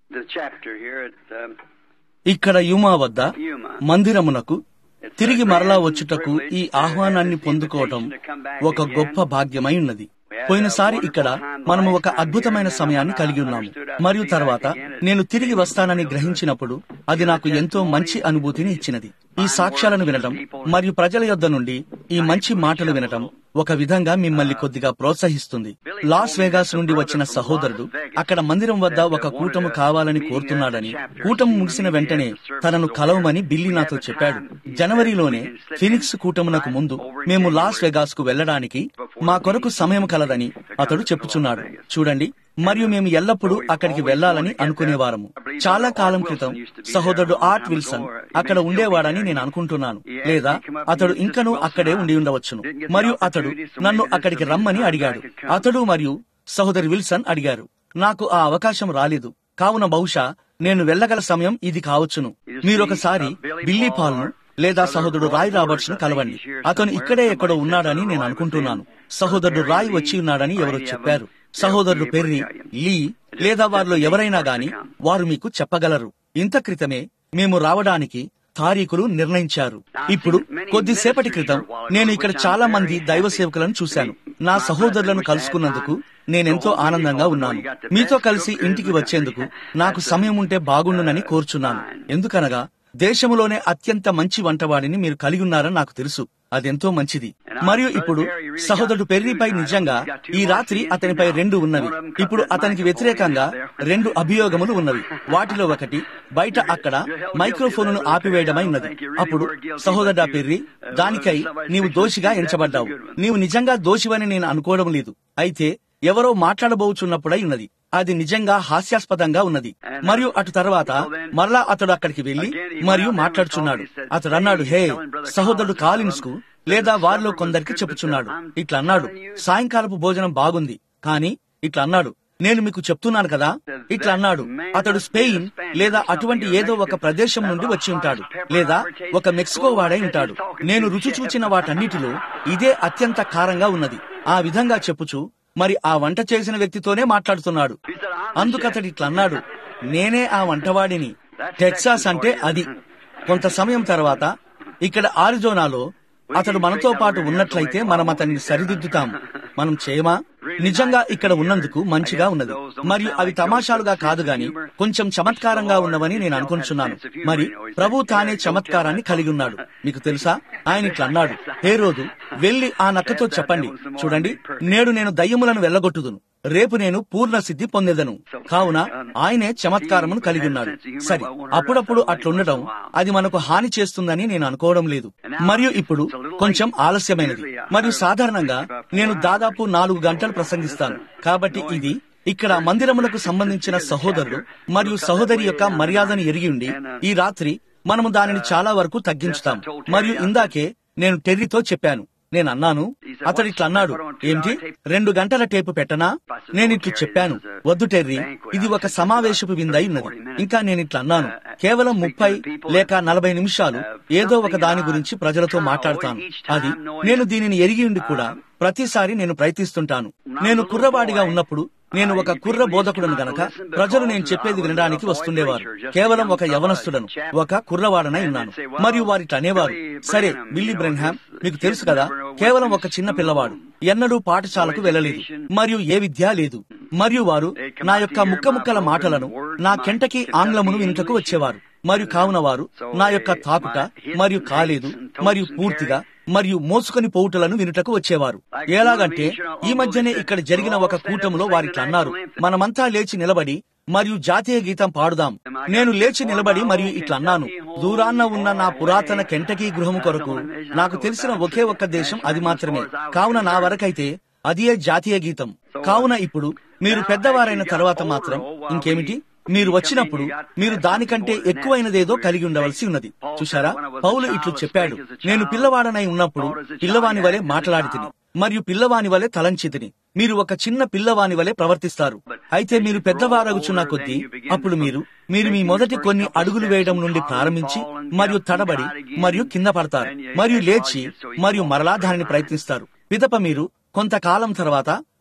the chapter here at um, ఇక్కడ యుమా వద్ద Yuma. మందిరమునకు తిరిగి మరలా వచ్చుటకు ఈ ఆహ్వానాన్ని పొందుకోవటం ఒక గొప్ప భాగ్యమై ఉన్నది పోయినసారి ఇక్కడ మనము ఒక అద్భుతమైన సమయాన్ని కలిగి ఉన్నాము మరియు తర్వాత నేను తిరిగి వస్తానని గ్రహించినప్పుడు అది నాకు ఎంతో మంచి అనుభూతిని ఇచ్చినది ఈ సాక్ష్యాలను వినడం మరియు ప్రజల యొద్ద నుండి ఈ మంచి మాటలు వినడం ఒక విధంగా మిమ్మల్ని కొద్దిగా ప్రోత్సహిస్తుంది లాస్ వేగాస్ నుండి వచ్చిన సహోదరుడు అక్కడ మందిరం వద్ద ఒక కూటము కావాలని కోరుతున్నాడని కూటము ముగిసిన వెంటనే తనను కలవమని బిల్లి నాతో చెప్పాడు జనవరిలోనే ఫినిక్స్ కూటమునకు ముందు మేము లాస్ వెగాస్ కు వెళ్లడానికి మా కొరకు సమయం కలదని అతడు చెప్పుచున్నాడు చూడండి మరియు మేము ఎల్లప్పుడూ అక్కడికి వెళ్లాలని అనుకునేవారము చాలా కాలం క్రితం సహోదరుడు ఆర్ట్ విల్సన్ అక్కడ ఉండేవాడని నేను అనుకుంటున్నాను లేదా అతడు ఇంకనూ అక్కడే ఉండి ఉండవచ్చును మరియు అతడు నన్ను అక్కడికి రమ్మని అడిగాడు అతడు మరియు సహోదరి విల్సన్ అడిగారు నాకు ఆ అవకాశం రాలేదు కావున బహుశా నేను వెళ్ళగల సమయం ఇది కావచ్చును మీరొకసారి బిల్లీ పాల్ను లేదా సహోదరుడు రాయ్ రాబర్ట్స్ ను కలవండి అతను ఇక్కడే ఎక్కడో ఉన్నాడని నేను అనుకుంటున్నాను సహోదరుడు రాయ్ వచ్చి ఉన్నాడని ఎవరో చెప్పారు సహోదరుడు పెర్రి లీ లేదా వారిలో ఎవరైనా గాని వారు మీకు చెప్పగలరు ఇంత క్రితమే మేము రావడానికి తారీఖులు నిర్ణయించారు ఇప్పుడు కొద్దిసేపటి క్రితం నేను ఇక్కడ చాలా మంది దైవ సేవకులను చూశాను నా సహోదరులను కలుసుకున్నందుకు నేనెంతో ఆనందంగా ఉన్నాను మీతో కలిసి ఇంటికి వచ్చేందుకు నాకు సమయం ఉంటే బాగుండునని కోరుచున్నాను ఎందుకనగా దేశములోనే అత్యంత మంచి వంటవాడిని మీరు కలిగి ఉన్నారని నాకు తెలుసు అదెంతో మంచిది మరియు ఇప్పుడు సహోదరుడు పెర్రీపై నిజంగా ఈ రాత్రి అతనిపై రెండు ఉన్నవి ఇప్పుడు అతనికి వ్యతిరేకంగా రెండు అభియోగములు ఉన్నవి వాటిలో ఒకటి బయట అక్కడ మైక్రోఫోన్ను ఆపివేయడమై ఉన్నది అప్పుడు సహోదరుడా పెర్రి దానికై నీవు దోషిగా ఎంచబడ్డావు నీవు నిజంగా దోషివని నేను అనుకోవడం లేదు అయితే ఎవరో మాట్లాడబోచున్నప్పుడై ఉన్నది అది నిజంగా హాస్యాస్పదంగా ఉన్నది మరియు అటు తర్వాత మరలా అతడు అక్కడికి వెళ్లి మరియు మాట్లాడుచున్నాడు అతడు అన్నాడు హే సహోదరుడు కాలిన్స్ కు లేదా వారిలో కొందరికి చెప్పుచున్నాడు ఇట్లా అన్నాడు సాయంకాలపు భోజనం బాగుంది కానీ ఇట్లా అన్నాడు నేను మీకు చెప్తున్నాను కదా ఇట్లా అన్నాడు అతడు స్పెయిన్ లేదా అటువంటి ఏదో ఒక ప్రదేశం నుండి వచ్చి ఉంటాడు లేదా ఒక మెక్సికో వాడై ఉంటాడు నేను రుచి చూచిన వాటన్నిటిలో ఇదే అత్యంత కారంగా ఉన్నది ఆ విధంగా చెప్పుచు మరి ఆ వంట చేసిన వ్యక్తితోనే మాట్లాడుతున్నాడు అందుకతడు ఇట్లా అన్నాడు నేనే ఆ వంటవాడిని టెక్సాస్ అంటే అది కొంత సమయం తర్వాత ఇక్కడ ఆరిజోనాలో అతడు మనతో పాటు ఉన్నట్లయితే మనం అతన్ని సరిదిద్దుతాం మనం చేయమా నిజంగా ఇక్కడ ఉన్నందుకు మంచిగా ఉన్నది మరియు అవి తమాషాలుగా కాదు గాని కొంచెం చమత్కారంగా ఉన్నవని నేను అనుకుంటున్నాను మరి ప్రభు తానే చమత్కారాన్ని కలిగి ఉన్నాడు మీకు తెలుసా ఆయన ఇట్లా అన్నాడు హే రోజు వెళ్లి ఆ నక్కతో చెప్పండి చూడండి నేడు నేను దయ్యములను వెళ్ళగొట్టుదును రేపు నేను పూర్ణ సిద్ధి పొందేదను కావున ఆయనే చమత్కారమును కలిగి ఉన్నాడు సరే అప్పుడప్పుడు అట్లుండటం అది మనకు హాని చేస్తుందని నేను అనుకోవడం లేదు మరియు ఇప్పుడు కొంచెం ఆలస్యమైనది మరియు సాధారణంగా నేను దాదాపు నాలుగు గంటలు ప్రసంగిస్తాను కాబట్టి ఇది ఇక్కడ మందిరములకు సంబంధించిన సహోదరుడు మరియు సహోదరి యొక్క మర్యాదను ఎరిగి ఉండి ఈ రాత్రి మనము దానిని చాలా వరకు తగ్గించుతాం మరియు ఇందాకే నేను టెర్రీతో చెప్పాను నేను అన్నాను అతడు ఇట్లా అన్నాడు ఏంటి రెండు గంటల టేపు పెట్టనా నేను ఇట్లు చెప్పాను వద్దు టెర్రీ ఇది ఒక సమావేశపు విందై ఉన్నది ఇంకా నేను ఇట్లా అన్నాను కేవలం ముప్పై లేక నలభై నిమిషాలు ఏదో ఒక దాని గురించి ప్రజలతో మాట్లాడతాను అది నేను దీనిని ఎరిగి ఉండి కూడా ప్రతిసారి నేను ప్రయత్నిస్తుంటాను నేను కుర్రవాడిగా ఉన్నప్పుడు నేను ఒక కుర్ర బోధకుడను గనక ప్రజలు నేను చెప్పేది వినడానికి వస్తుండేవారు కేవలం ఒక యవనస్తుడను ఒక కుర్రవాడనై ఉన్నాను మరియు వారిట్ అనేవారు సరే బిల్లీ బ్రెన్హామ్ మీకు తెలుసు కదా కేవలం ఒక చిన్న పిల్లవాడు ఎన్నడూ పాఠశాలకు వెళ్ళలేదు మరియు ఏ విద్య లేదు మరియు వారు నా యొక్క ముక్క ముక్కల మాటలను నా కెంటకి ఆంగ్లమును వినుటకు వచ్చేవారు మరియు కావున వారు నా యొక్క తాకుట మరియు కాలేదు మరియు పూర్తిగా మరియు మోసుకొని పోవుటలను వినుటకు వచ్చేవారు ఎలాగంటే ఈ మధ్యనే ఇక్కడ జరిగిన ఒక కూటములో వారిట్లా అన్నారు మనమంతా లేచి నిలబడి మరియు జాతీయ గీతం పాడుదాం నేను లేచి నిలబడి మరియు ఇట్లా అన్నాను దూరాన్న ఉన్న నా పురాతన కెంటకీ గృహము కొరకు నాకు తెలిసిన ఒకే ఒక్క దేశం అది మాత్రమే కావున నా వరకైతే అదియే జాతీయ గీతం కావున ఇప్పుడు మీరు పెద్దవారైన తర్వాత మాత్రం ఇంకేమిటి మీరు వచ్చినప్పుడు మీరు దానికంటే ఎక్కువైనదేదో కలిగి ఉండవలసి ఉన్నది చూశారా పౌలు ఇట్లు చెప్పాడు నేను పిల్లవాడనై ఉన్నప్పుడు పిల్లవాని వలె మాట్లాడి తిని మరియు పిల్లవాని వలె తలంచితిని మీరు ఒక చిన్న పిల్లవాని వలె ప్రవర్తిస్తారు అయితే మీరు పెద్దవారగుచున్న కొద్దీ అప్పుడు మీరు మీరు మీ మొదటి కొన్ని అడుగులు వేయడం నుండి ప్రారంభించి మరియు తడబడి మరియు కింద పడతారు మరియు లేచి మరియు మరలా దానిని ప్రయత్నిస్తారు పిదప మీరు కొంతకాలం తర్వాత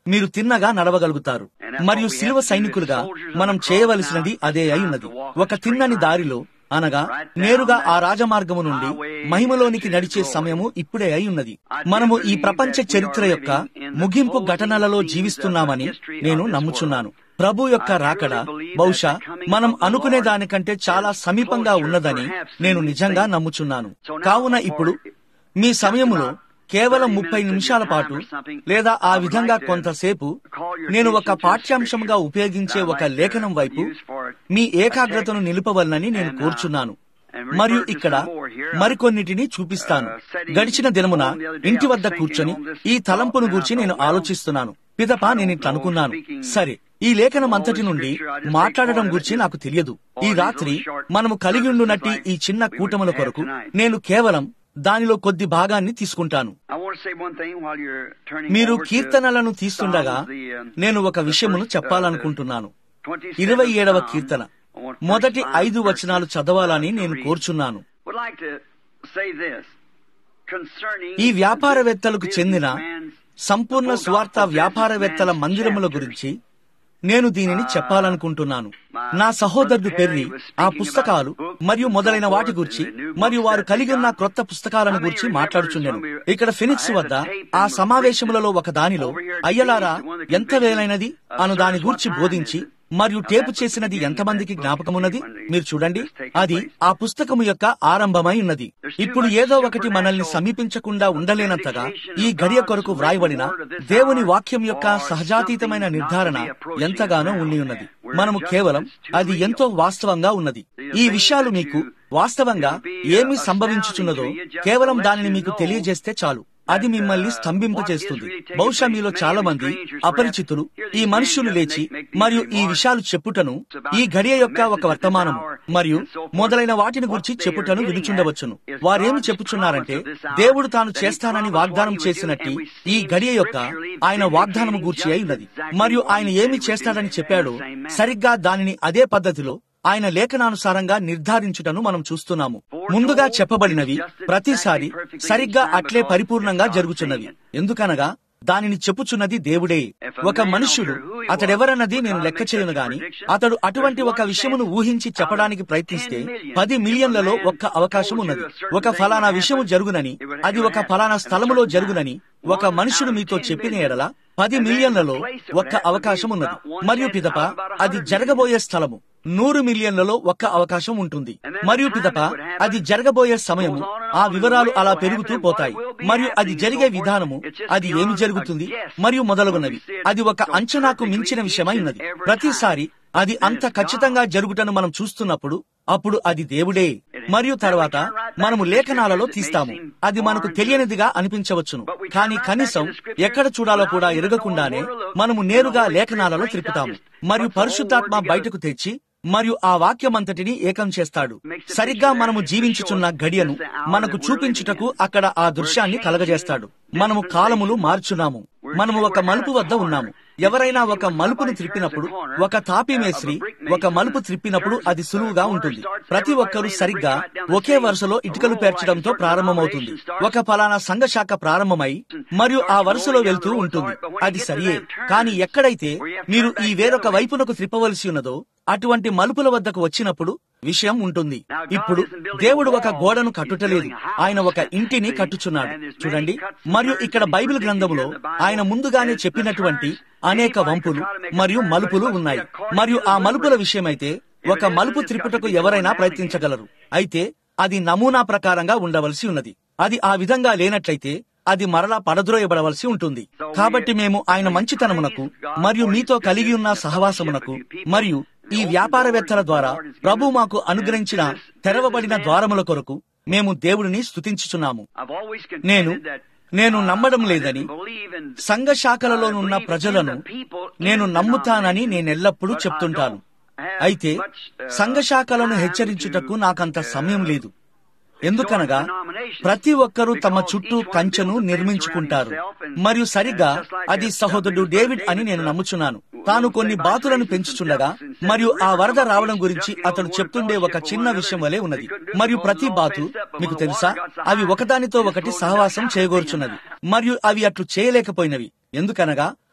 మీరు తిన్నగా నడవగలుగుతారు మరియు శిలువ సైనికులుగా మనం చేయవలసినది అదే అయి ఉన్నది ఒక తిన్నని దారిలో అనగా నేరుగా ఆ రాజమార్గము నుండి మహిమలోనికి నడిచే సమయము ఇప్పుడే అయి ఉన్నది మనము ఈ ప్రపంచ చరిత్ర యొక్క ముగింపు ఘటనలలో జీవిస్తున్నామని నేను నమ్ముచున్నాను ప్రభు యొక్క రాకడ బహుశా మనం అనుకునే దానికంటే చాలా సమీపంగా ఉన్నదని నేను నిజంగా నమ్ముచున్నాను కావున ఇప్పుడు మీ సమయములో కేవలం ముప్పై నిమిషాల పాటు లేదా ఆ విధంగా కొంతసేపు నేను ఒక పాఠ్యాంశంగా ఉపయోగించే ఒక లేఖనం వైపు మీ ఏకాగ్రతను నిలుపవలనని నేను కోరుచున్నాను మరియు ఇక్కడ మరికొన్నిటిని చూపిస్తాను గడిచిన దినమున ఇంటి వద్ద కూర్చొని ఈ తలంపును గూర్చి నేను ఆలోచిస్తున్నాను పిదప నేను ఇట్లా అనుకున్నాను సరే ఈ లేఖనం అంతటి నుండి మాట్లాడడం గురించి నాకు తెలియదు ఈ రాత్రి మనము కలిగి ఉండునట్టి ఈ చిన్న కూటముల కొరకు నేను కేవలం దానిలో కొద్ది భాగాన్ని తీసుకుంటాను మీరు కీర్తనలను తీస్తుండగా నేను ఒక విషయమును చెప్పాలనుకుంటున్నాను ఇరవై ఏడవ కీర్తన మొదటి ఐదు వచనాలు చదవాలని నేను కోరుచున్నాను ఈ వ్యాపారవేత్తలకు చెందిన సంపూర్ణ స్వార్థ వ్యాపారవేత్తల మందిరముల గురించి నేను దీనిని చెప్పాలనుకుంటున్నాను నా సహోదరుడు పెర్రి ఆ పుస్తకాలు మరియు మొదలైన వాటి గురించి మరియు వారు కలిగి ఉన్న క్రొత్త పుస్తకాలను గురించి మాట్లాడుచున్నాను ఇక్కడ ఫినిక్స్ వద్ద ఆ సమావేశములలో ఒక దానిలో అయ్యలారా ఎంత వేలైనది అను దాని గూర్చి బోధించి మరియు టేపు చేసినది ఎంతమందికి జ్ఞాపకమున్నది మీరు చూడండి అది ఆ పుస్తకము యొక్క ఆరంభమై ఉన్నది ఇప్పుడు ఏదో ఒకటి మనల్ని సమీపించకుండా ఉండలేనంతగా ఈ గడియ కొరకు వ్రాయబడిన దేవుని వాక్యం యొక్క సహజాతీతమైన నిర్ధారణ ఎంతగానో ఉండి ఉన్నది మనము కేవలం అది ఎంతో వాస్తవంగా ఉన్నది ఈ విషయాలు మీకు వాస్తవంగా ఏమి సంభవించుచున్నదో కేవలం దానిని మీకు తెలియజేస్తే చాలు అది మిమ్మల్ని స్తంభింపచేస్తుంది బహుశా మీలో చాలా మంది అపరిచితులు ఈ మనుష్యులు లేచి మరియు ఈ విషయాలు చెప్పుటను ఈ గడియ యొక్క ఒక వర్తమానము మరియు మొదలైన వాటిని గురించి చెప్పుటను వినుచుండవచ్చును వారేమి చెప్పుచున్నారంటే దేవుడు తాను చేస్తానని వాగ్దానం చేసినట్టు ఈ గడియ యొక్క ఆయన వాగ్దానము గూర్చి అయి ఉన్నది మరియు ఆయన ఏమి చేస్తాడని చెప్పాడో సరిగ్గా దానిని అదే పద్ధతిలో ఆయన లేఖనానుసారంగా నిర్ధారించుటను మనం చూస్తున్నాము ముందుగా చెప్పబడినవి ప్రతిసారి సరిగ్గా అట్లే పరిపూర్ణంగా జరుగుచున్నవి ఎందుకనగా దానిని చెప్పుచున్నది దేవుడే ఒక మనుష్యుడు అతడెవరన్నది నేను లెక్క చేయను గాని అతడు అటువంటి ఒక విషయమును ఊహించి చెప్పడానికి ప్రయత్నిస్తే పది మిలియన్లలో ఒక్క అవకాశం ఉన్నది ఒక ఫలానా విషయము జరుగునని అది ఒక ఫలానా స్థలములో జరుగునని ఒక మనుషుడు మీతో చెప్పిన ఎడల పది మిలియన్లలో ఒక్క అవకాశం ఉన్నది మరియు పిదప అది జరగబోయే స్థలము నూరు మిలియన్లలో ఒక్క అవకాశం ఉంటుంది మరియు పిదప అది జరగబోయే సమయము ఆ వివరాలు అలా పెరుగుతూ పోతాయి మరియు అది జరిగే విధానము అది ఏమి జరుగుతుంది మరియు మొదలగునవి అది ఒక అంచనాకు మించిన విషయమై ఉన్నది ప్రతిసారి అది అంత ఖచ్చితంగా జరుగుటను మనం చూస్తున్నప్పుడు అప్పుడు అది దేవుడే మరియు తర్వాత మనము లేఖనాలలో తీస్తాము అది మనకు తెలియనిదిగా అనిపించవచ్చును కానీ కనీసం ఎక్కడ చూడాలో కూడా ఎరగకుండానే మనము నేరుగా లేఖనాలలో తిరుపుతాము మరియు పరిశుద్ధాత్మ బయటకు తెచ్చి మరియు ఆ వాక్యమంతటిని ఏకం చేస్తాడు సరిగ్గా మనము జీవించుచున్న గడియను మనకు చూపించుటకు అక్కడ ఆ దృశ్యాన్ని కలగజేస్తాడు మనము కాలములు మార్చున్నాము మనము ఒక మలుపు వద్ద ఉన్నాము ఎవరైనా ఒక మలుపును త్రిప్పినప్పుడు ఒక తాపి మేస్త్రి ఒక మలుపు త్రిప్పినప్పుడు అది సులువుగా ఉంటుంది ప్రతి ఒక్కరూ సరిగ్గా ఒకే వరుసలో ఇటుకలు పేర్చడంతో ప్రారంభమవుతుంది ఒక ఫలానా సంఘశాఖ ప్రారంభమై మరియు ఆ వరుసలో వెళ్తూ ఉంటుంది అది సరియే కానీ ఎక్కడైతే మీరు ఈ వేరొక వైపునకు త్రిప్పవలసి ఉన్నదో అటువంటి మలుపుల వద్దకు వచ్చినప్పుడు విషయం ఉంటుంది ఇప్పుడు దేవుడు ఒక గోడను కట్టుటలేదు ఆయన ఒక ఇంటిని కట్టుచున్నాడు చూడండి మరియు ఇక్కడ బైబిల్ గ్రంథములో ఆయన ముందుగానే చెప్పినటువంటి అనేక వంపులు మరియు మలుపులు ఉన్నాయి మరియు ఆ మలుపుల విషయమైతే ఒక మలుపు త్రిపుటకు ఎవరైనా ప్రయత్నించగలరు అయితే అది నమూనా ప్రకారంగా ఉండవలసి ఉన్నది అది ఆ విధంగా లేనట్లయితే అది మరలా పడద్రోయబడవలసి ఉంటుంది కాబట్టి మేము ఆయన మంచితనమునకు మరియు మీతో కలిగి ఉన్న సహవాసమునకు మరియు ఈ వ్యాపారవేత్తల ద్వారా ప్రభు మాకు అనుగ్రహించిన తెరవబడిన ద్వారముల కొరకు మేము దేవుడిని స్తుతించుచున్నాము నేను నేను నమ్మడం లేదని సంఘ శాఖలలోనున్న ప్రజలను నేను నమ్ముతానని నేనెల్లప్పుడూ చెప్తుంటాను అయితే సంఘ శాఖలను హెచ్చరించుటకు నాకంత సమయం లేదు ఎందుకనగా ప్రతి ఒక్కరూ తమ చుట్టూ కంచెను నిర్మించుకుంటారు మరియు సరిగ్గా అది సహోదరుడు డేవిడ్ అని నేను నమ్ముచున్నాను తాను కొన్ని బాతులను పెంచుచుండగా మరియు ఆ వరద రావడం గురించి అతడు చెప్తుండే ఒక చిన్న విషయం వలె ఉన్నది మరియు ప్రతి బాతు మీకు తెలుసా అవి ఒకదానితో ఒకటి సహవాసం చేయగోరుచున్నది మరియు అవి అట్లు చేయలేకపోయినవి ఎందుకనగా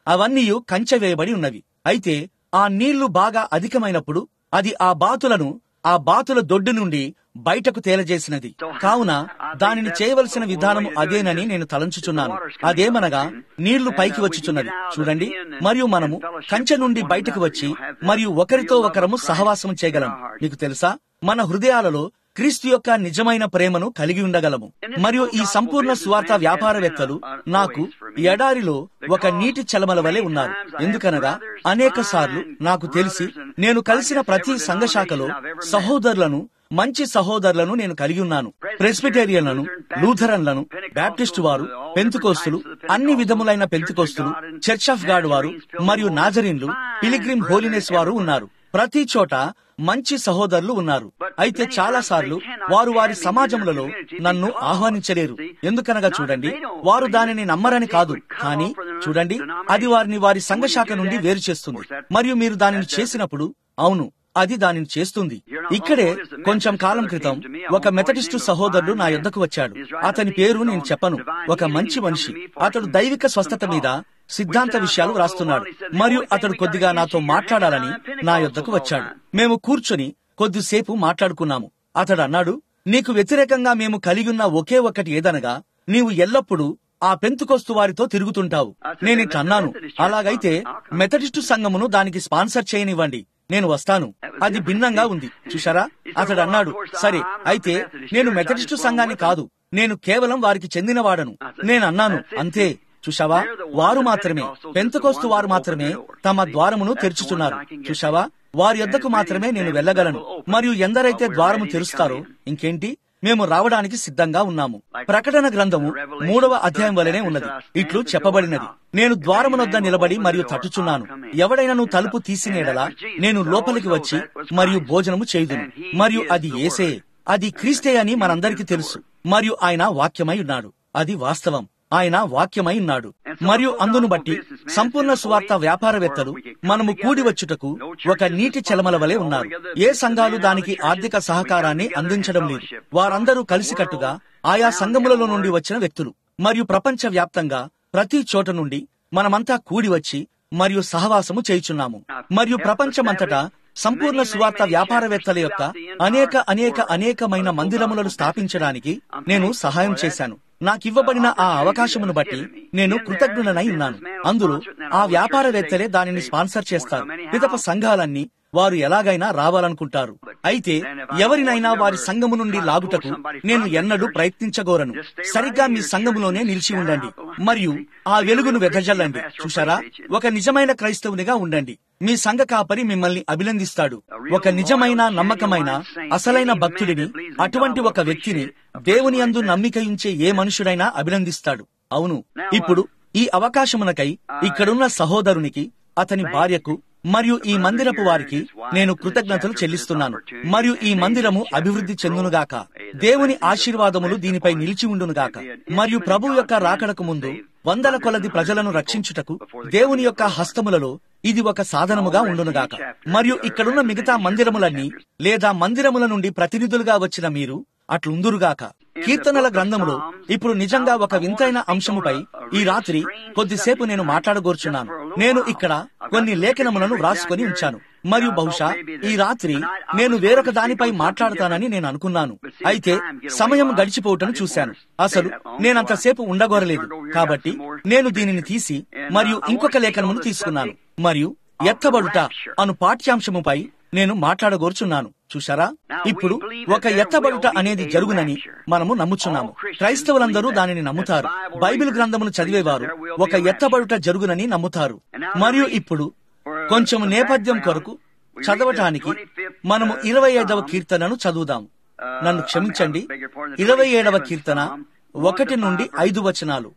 అవన్నీ కంచె వేయబడి ఉన్నవి అయితే ఆ నీళ్లు బాగా అధికమైనప్పుడు అది ఆ బాతులను ఆ బాతుల దొడ్డు నుండి బయటకు తేలజేసినది కావున దానిని చేయవలసిన విధానం అదేనని నేను తలంచుచున్నాను అదేమనగా నీళ్లు పైకి వచ్చుచున్నది చూడండి మరియు మనము కంచె నుండి బయటకు వచ్చి మరియు ఒకరితో ఒకరము సహవాసం చేయగలం మీకు తెలుసా మన హృదయాలలో క్రీస్తు యొక్క నిజమైన ప్రేమను కలిగి ఉండగలము మరియు ఈ సంపూర్ణ స్వార్థ వ్యాపారవేత్తలు నాకు ఎడారిలో ఒక నీటి చలమల వలె ఉన్నారు ఎందుకనగా అనేక సార్లు నాకు తెలిసి నేను కలిసిన ప్రతి సంఘశాఖలో సహోదరులను మంచి సహోదరులను నేను కలిగి ఉన్నాను ప్రెస్బిటేరియన్లను లూథరన్లను బ్యాప్టిస్టు వారు పెంతుకోస్తులు అన్ని విధములైన పెంతుకోస్తులు చర్చ్ ఆఫ్ గాడ్ వారు మరియు నాజరీన్లు పిలిగ్రిమ్ హోలీనెస్ వారు ఉన్నారు ప్రతి చోట మంచి సహోదరులు ఉన్నారు అయితే చాలా సార్లు వారు వారి సమాజములలో నన్ను ఆహ్వానించలేరు ఎందుకనగా చూడండి వారు దానిని నమ్మరని కాదు కానీ చూడండి అది వారిని వారి సంఘశాఖ నుండి వేరు చేస్తుంది మరియు మీరు దానిని చేసినప్పుడు అవును అది దానిని చేస్తుంది ఇక్కడే కొంచెం కాలం క్రితం ఒక మెథడిస్టు సహోదరుడు నా యొద్దకు వచ్చాడు అతని పేరు నేను చెప్పను ఒక మంచి మనిషి అతడు దైవిక స్వస్థత మీద సిద్ధాంత విషయాలు వ్రాస్తున్నాడు మరియు అతడు కొద్దిగా నాతో మాట్లాడాలని నా యొద్దకు వచ్చాడు మేము కూర్చొని కొద్దిసేపు మాట్లాడుకున్నాము అతడు అన్నాడు నీకు వ్యతిరేకంగా మేము కలిగి ఉన్న ఒకే ఒకటి ఏదనగా నీవు ఎల్లప్పుడూ ఆ పెంతుకొస్తు వారితో తిరుగుతుంటావు నేనిట్లా అన్నాను అలాగైతే మెథడిస్టు సంఘమును దానికి స్పాన్సర్ చేయనివ్వండి నేను వస్తాను అది భిన్నంగా ఉంది చూశారా అతడు అన్నాడు సరే అయితే నేను మెథడిస్టు సంఘాన్ని కాదు నేను కేవలం వారికి చెందినవాడను నేను అన్నాను అంతే చూశావా వారు మాత్రమే పెంతకోస్తు వారు మాత్రమే తమ ద్వారమును తెరుచుచున్నారు చూశావా వారి యొద్దకు మాత్రమే నేను వెళ్ళగలను మరియు ఎందరైతే ద్వారము తెరుస్తారో ఇంకేంటి మేము రావడానికి సిద్ధంగా ఉన్నాము ప్రకటన గ్రంథము మూడవ అధ్యాయం వలనే ఉన్నది ఇట్లు చెప్పబడినది నేను ద్వారమునొద్ద నిలబడి మరియు తట్టుచున్నాను ఎవడైనా తలుపు తీసినేడలా నేను లోపలికి వచ్చి మరియు భోజనము చేయుదును మరియు అది ఏసే అది క్రీస్తే అని మనందరికీ తెలుసు మరియు ఆయన వాక్యమై ఉన్నాడు అది వాస్తవం ఆయన వాక్యమై ఉన్నాడు మరియు అందును బట్టి సంపూర్ణ సువార్త వ్యాపారవేత్తలు మనము కూడి వచ్చుటకు ఒక నీటి చలమల వలె ఉన్నారు ఏ సంఘాలు దానికి ఆర్థిక సహకారాన్ని అందించడం లేదు వారందరూ కలిసికట్టుగా ఆయా సంఘములలో నుండి వచ్చిన వ్యక్తులు మరియు ప్రపంచ వ్యాప్తంగా ప్రతి చోట నుండి మనమంతా కూడి వచ్చి మరియు సహవాసము చేయుచున్నాము మరియు ప్రపంచమంతటా సంపూర్ణ సువార్త వ్యాపారవేత్తల యొక్క అనేక అనేక అనేకమైన మందిరములను స్థాపించడానికి నేను సహాయం చేశాను నాకివ్వబడిన ఆ అవకాశమును బట్టి నేను కృతజ్ఞులనై ఉన్నాను అందులో ఆ వ్యాపారవేత్తలే దానిని స్పాన్సర్ చేస్తారు పిదప సంఘాలన్నీ వారు ఎలాగైనా రావాలనుకుంటారు అయితే ఎవరినైనా వారి సంఘము నుండి లాగుటకు నేను ఎన్నడూ ప్రయత్నించగోరను సరిగ్గా మీ సంఘములోనే నిలిచి ఉండండి మరియు ఆ వెలుగును వెదజల్లండి చూశారా ఒక నిజమైన క్రైస్తవునిగా ఉండండి మీ సంఘ కాపరి మిమ్మల్ని అభినందిస్తాడు ఒక నిజమైన నమ్మకమైన అసలైన భక్తుడిని అటువంటి ఒక వ్యక్తిని దేవుని అందు నమ్మిక ఉంచే ఏ మనుషుడైనా అభినందిస్తాడు అవును ఇప్పుడు ఈ అవకాశమునకై ఇక్కడున్న సహోదరునికి అతని భార్యకు మరియు ఈ మందిరపు వారికి నేను కృతజ్ఞతలు చెల్లిస్తున్నాను మరియు ఈ మందిరము అభివృద్ధి చెందునుగాక దేవుని ఆశీర్వాదములు దీనిపై నిలిచి ఉండునుగాక మరియు ప్రభు యొక్క రాకడకు ముందు వందల కొలది ప్రజలను రక్షించుటకు దేవుని యొక్క హస్తములలో ఇది ఒక సాధనముగా ఉండునుగాక మరియు ఇక్కడున్న మిగతా మందిరములన్నీ లేదా మందిరముల నుండి ప్రతినిధులుగా వచ్చిన మీరు అట్లుందురుగాక కీర్తనల గ్రంథములో ఇప్పుడు నిజంగా ఒక వింతైన అంశముపై ఈ రాత్రి కొద్దిసేపు నేను మాట్లాడగోర్చున్నాను నేను ఇక్కడ కొన్ని లేఖనములను వ్రాసుకొని ఉంచాను మరియు బహుశా ఈ రాత్రి నేను వేరొక దానిపై మాట్లాడతానని నేను అనుకున్నాను అయితే సమయం గడిచిపోవటం చూశాను అసలు నేనంతసేపు ఉండగోరలేదు కాబట్టి నేను దీనిని తీసి మరియు ఇంకొక లేఖనమును తీసుకున్నాను మరియు ఎత్తబడుట అను పాఠ్యాంశముపై నేను మాట్లాడగోరుచున్నాను చూశారా ఇప్పుడు ఒక ఎత్తబడుట అనేది జరుగునని మనము నమ్ముచున్నాము క్రైస్తవులందరూ దానిని నమ్ముతారు బైబిల్ గ్రంథమును చదివేవారు ఒక ఎత్తబడుట జరుగునని నమ్ముతారు మరియు ఇప్పుడు కొంచెం నేపథ్యం కొరకు చదవటానికి మనము ఇరవై ఐదవ కీర్తనను చదువుదాం నన్ను క్షమించండి ఇరవై ఏడవ కీర్తన ఒకటి నుండి ఐదు వచనాలు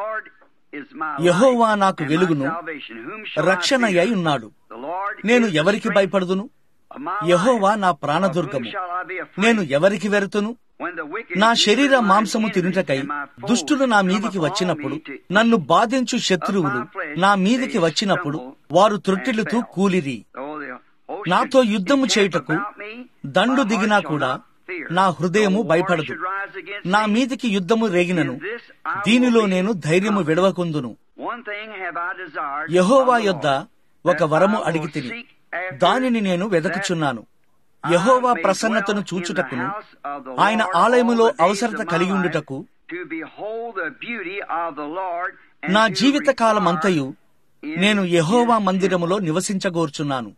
యహోవా నాకు వెలుగును రక్షణ అయి ఉన్నాడు నేను ఎవరికి భయపడుదును యహోవా నా ప్రాణదుర్గము నేను ఎవరికి వెరుతును నా శరీర మాంసము తినుటకై దుష్టులు నా మీదికి వచ్చినప్పుడు నన్ను బాధించు శత్రువులు నా మీదికి వచ్చినప్పుడు వారు త్రొట్టిల్లుతూ కూలిరి నాతో యుద్ధము చేయుటకు దండు దిగినా కూడా నా హృదయము భయపడదు నా మీదికి యుద్ధము రేగినను దీనిలో నేను ధైర్యము విడవకుందును యహోవా యొద్ద ఒక వరము అడిగి తిని దానిని నేను వెదకుచున్నాను యహోవా ప్రసన్నతను చూచుటకును ఆయన ఆలయములో అవసరత కలిగి ఉండుటకు నా జీవిత కాలమంతయు నేను యహోవా మందిరములో నివసించగోర్చున్నాను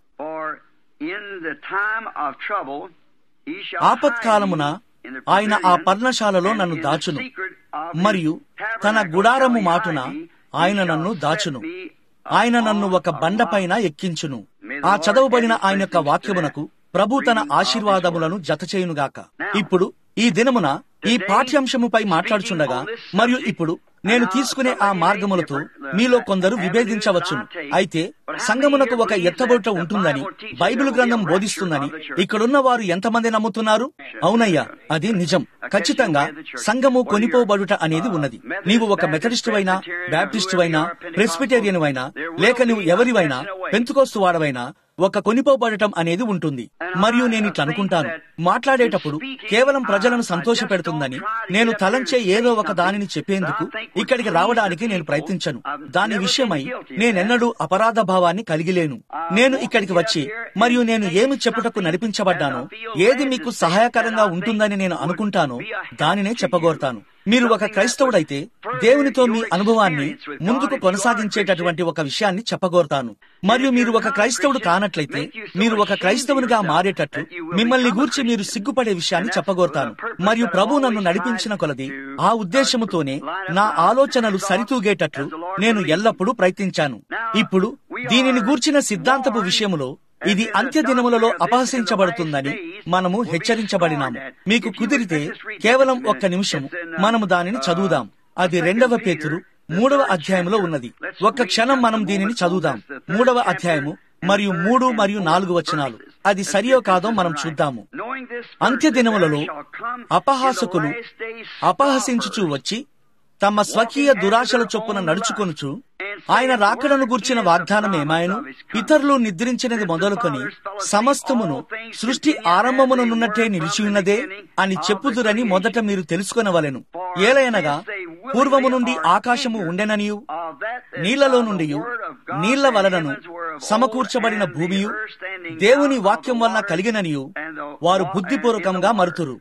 ఆపత్కాలమున ఆయన ఆ పర్ణశాలలో నన్ను దాచును మరియు తన గుడారము మాటున ఆయన నన్ను దాచును ఆయన నన్ను ఒక బండపైన ఎక్కించును ఆ చదవబడిన ఆయన యొక్క వాక్యమునకు ప్రభు తన ఆశీర్వాదములను జతచేయునుగాక ఇప్పుడు ఈ దినమున ఈ పాఠ్యాంశముపై మాట్లాడుచుండగా మరియు ఇప్పుడు నేను తీసుకునే ఆ మార్గములతో మీలో కొందరు విభేదించవచ్చును అయితే సంగమునకు ఒక ఎత్తబొట్ట ఉంటుందని బైబిల్ గ్రంథం బోధిస్తుందని ఇక్కడున్న వారు ఎంతమంది నమ్ముతున్నారు అవునయ్యా అది నిజం ఖచ్చితంగా సంఘము కొనిపోబడుట అనేది ఉన్నది నీవు ఒక మెథడిస్టు అయినా బ్యాప్టిస్టు అయినా ప్రెస్పిటేరియన్ అయినా లేక నువ్వు ఎవరివైనా పెంతుకోస్తు వాడవైనా ఒక కొనిపోబడటం అనేది ఉంటుంది మరియు నేను ఇట్లా అనుకుంటాను మాట్లాడేటప్పుడు కేవలం ప్రజలను సంతోష పెడుతుందని నేను తలంచే ఏదో ఒక దానిని చెప్పేందుకు ఇక్కడికి రావడానికి నేను ప్రయత్నించను దాని విషయమై నేనెన్నడూ అపరాధ భావాన్ని కలిగిలేను నేను ఇక్కడికి వచ్చి మరియు నేను ఏమి చెప్పుటకు నడిపించబడ్డానో ఏది మీకు సహాయకరంగా ఉంటుందని నేను అనుకుంటానో దానినే చెప్పగోరుతాను మీరు ఒక క్రైస్తవుడైతే దేవునితో మీ అనుభవాన్ని ముందుకు కొనసాగించేటటువంటి ఒక విషయాన్ని చెప్పగోరుతాను మరియు మీరు ఒక క్రైస్తవుడు కానట్లయితే మీరు ఒక క్రైస్తవునిగా మారేటట్లు మిమ్మల్ని గూర్చి మీరు సిగ్గుపడే విషయాన్ని చెప్పగోరుతాను మరియు ప్రభు నన్ను నడిపించిన కొలది ఆ ఉద్దేశముతోనే నా ఆలోచనలు సరితూగేటట్లు నేను ఎల్లప్పుడూ ప్రయత్నించాను ఇప్పుడు దీనిని గూర్చిన సిద్ధాంతపు విషయములో ఇది అంత్య దినములలో అపహసించబడుతుందని మనము హెచ్చరించబడినాము మీకు కుదిరితే కేవలం ఒక్క నిమిషం మనము దానిని చదువుదాం అది రెండవ పేతురు మూడవ అధ్యాయంలో ఉన్నది ఒక్క క్షణం మనం దీనిని చదువుదాం మూడవ అధ్యాయము మరియు మూడు మరియు నాలుగు వచనాలు అది సరియో కాదో మనం చూద్దాము అంత్య దినములలో అపహాసకులు అపహసించుచూ వచ్చి తమ స్వకీయ దురాశల చొప్పున నడుచుకొనుచు ఆయన రాకడను గుర్చిన వాగ్దానం ఏమాయను పితరులు నిద్రించినది మొదలుకొని సమస్తమును సృష్టి ఆరంభమునున్నట్టే నిలిచియున్నదే అని చెప్పుదురని మొదట మీరు తెలుసుకొనవలెను ఏలయనగా పూర్వము నుండి ఆకాశము ఉండెననియు నీళ్లలో నుండి నీళ్ల వలనను సమకూర్చబడిన భూమియు దేవుని వాక్యం వలన కలిగిననియు వారు బుద్ధిపూర్వకంగా మరుతురు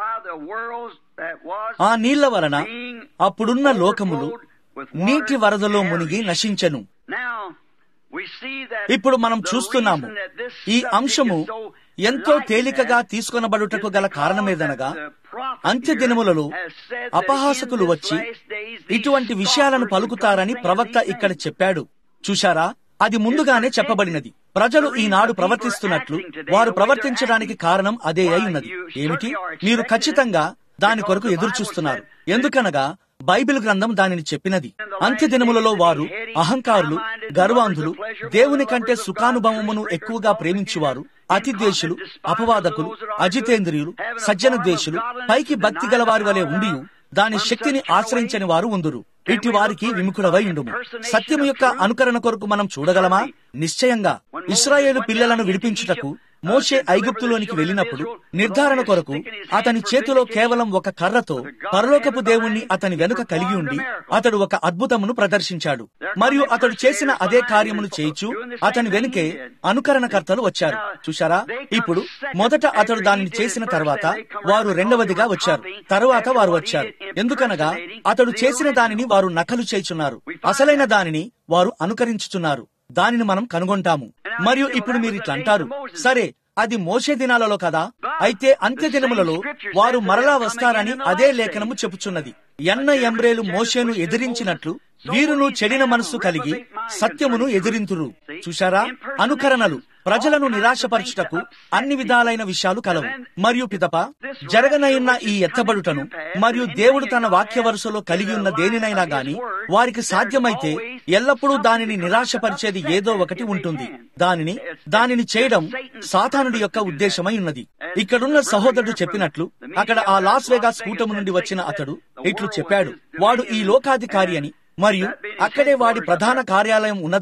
ఆ నీళ్ల వలన అప్పుడున్న లోకములు నీటి వరదలో మునిగి నశించెను ఇప్పుడు మనం చూస్తున్నాము ఈ అంశము ఎంతో తేలికగా తీసుకొనబడుటకు గల కారణమేదనగా అంత్య దినములలో అపహాసకులు వచ్చి ఇటువంటి విషయాలను పలుకుతారని ప్రవక్త ఇక్కడ చెప్పాడు చూశారా అది ముందుగానే చెప్పబడినది ప్రజలు ఈనాడు ప్రవర్తిస్తున్నట్లు వారు ప్రవర్తించడానికి కారణం అదే అయి ఉన్నది ఏమిటి మీరు ఖచ్చితంగా దాని కొరకు ఎదురు చూస్తున్నారు ఎందుకనగా బైబిల్ గ్రంథం దానిని చెప్పినది అంత్య దినములలో వారు అహంకారులు గర్వాంధులు దేవుని కంటే సుఖానుభవమును ఎక్కువగా ప్రేమించువారు అతి ద్వేషులు అపవాదకులు అజితేంద్రియులు సజ్జన ద్వేషులు పైకి భక్తి గలవారి వలె ఉండి దాని శక్తిని ఆశ్రయించని వారు ఉందురు ఇటు వారికి విముఖుడవై ఉండుము సత్యము యొక్క అనుకరణ కొరకు మనం చూడగలమా నిశ్చయంగా ఇస్రాయేలు పిల్లలను విడిపించుటకు మోషే ఐగుప్తులోనికి వెళ్ళినప్పుడు నిర్ధారణ కొరకు అతని చేతిలో కేవలం ఒక కర్రతో పరలోకపు దేవుణ్ణి అతని వెనుక కలిగి ఉండి అతడు ఒక అద్భుతమును ప్రదర్శించాడు మరియు అతడు చేసిన అదే కార్యమును చేయిచు అతని వెనుకే అనుకరణకర్తలు వచ్చారు చూశారా ఇప్పుడు మొదట అతడు దానిని చేసిన తర్వాత వారు రెండవదిగా వచ్చారు తరువాత వారు వచ్చారు ఎందుకనగా అతడు చేసిన దానిని వారు నకలు చేయుచున్నారు అసలైన దానిని వారు అనుకరించుచున్నారు దానిని మనం కనుగొంటాము మరియు ఇప్పుడు మీరు ఇట్లా అంటారు సరే అది మోసే దినాలలో కదా అయితే అంత్య దినములలో వారు మరలా వస్తారని అదే లేఖనము చెప్పుచున్నది ఎన్న ఎంబ్రేలు మోషేను ఎదిరించినట్లు వీరును చెడిన మనస్సు కలిగి సత్యమును ఎదిరింతురు చూశారా అనుకరణలు ప్రజలను నిరాశపరచుటకు అన్ని విధాలైన విషయాలు కలవు మరియు పిదప జరగనయున్న ఈ ఎత్తబడుటను మరియు దేవుడు తన వాక్య వరుసలో కలిగి ఉన్న దేనినైనా గాని వారికి సాధ్యమైతే ఎల్లప్పుడూ దానిని నిరాశపరిచేది ఏదో ఒకటి ఉంటుంది దానిని దానిని చేయడం సాతానుడి యొక్క ఉద్దేశమై ఉన్నది ఇక్కడున్న సహోదరుడు చెప్పినట్లు అక్కడ ఆ లాస్ వేగాస్ కూటమి నుండి వచ్చిన అతడు ఇట్లు చెప్పాడు వాడు ఈ లోకాధికారి అని మరియు అక్కడే వాడి ప్రధాన కార్యాలయం ఉన్నదని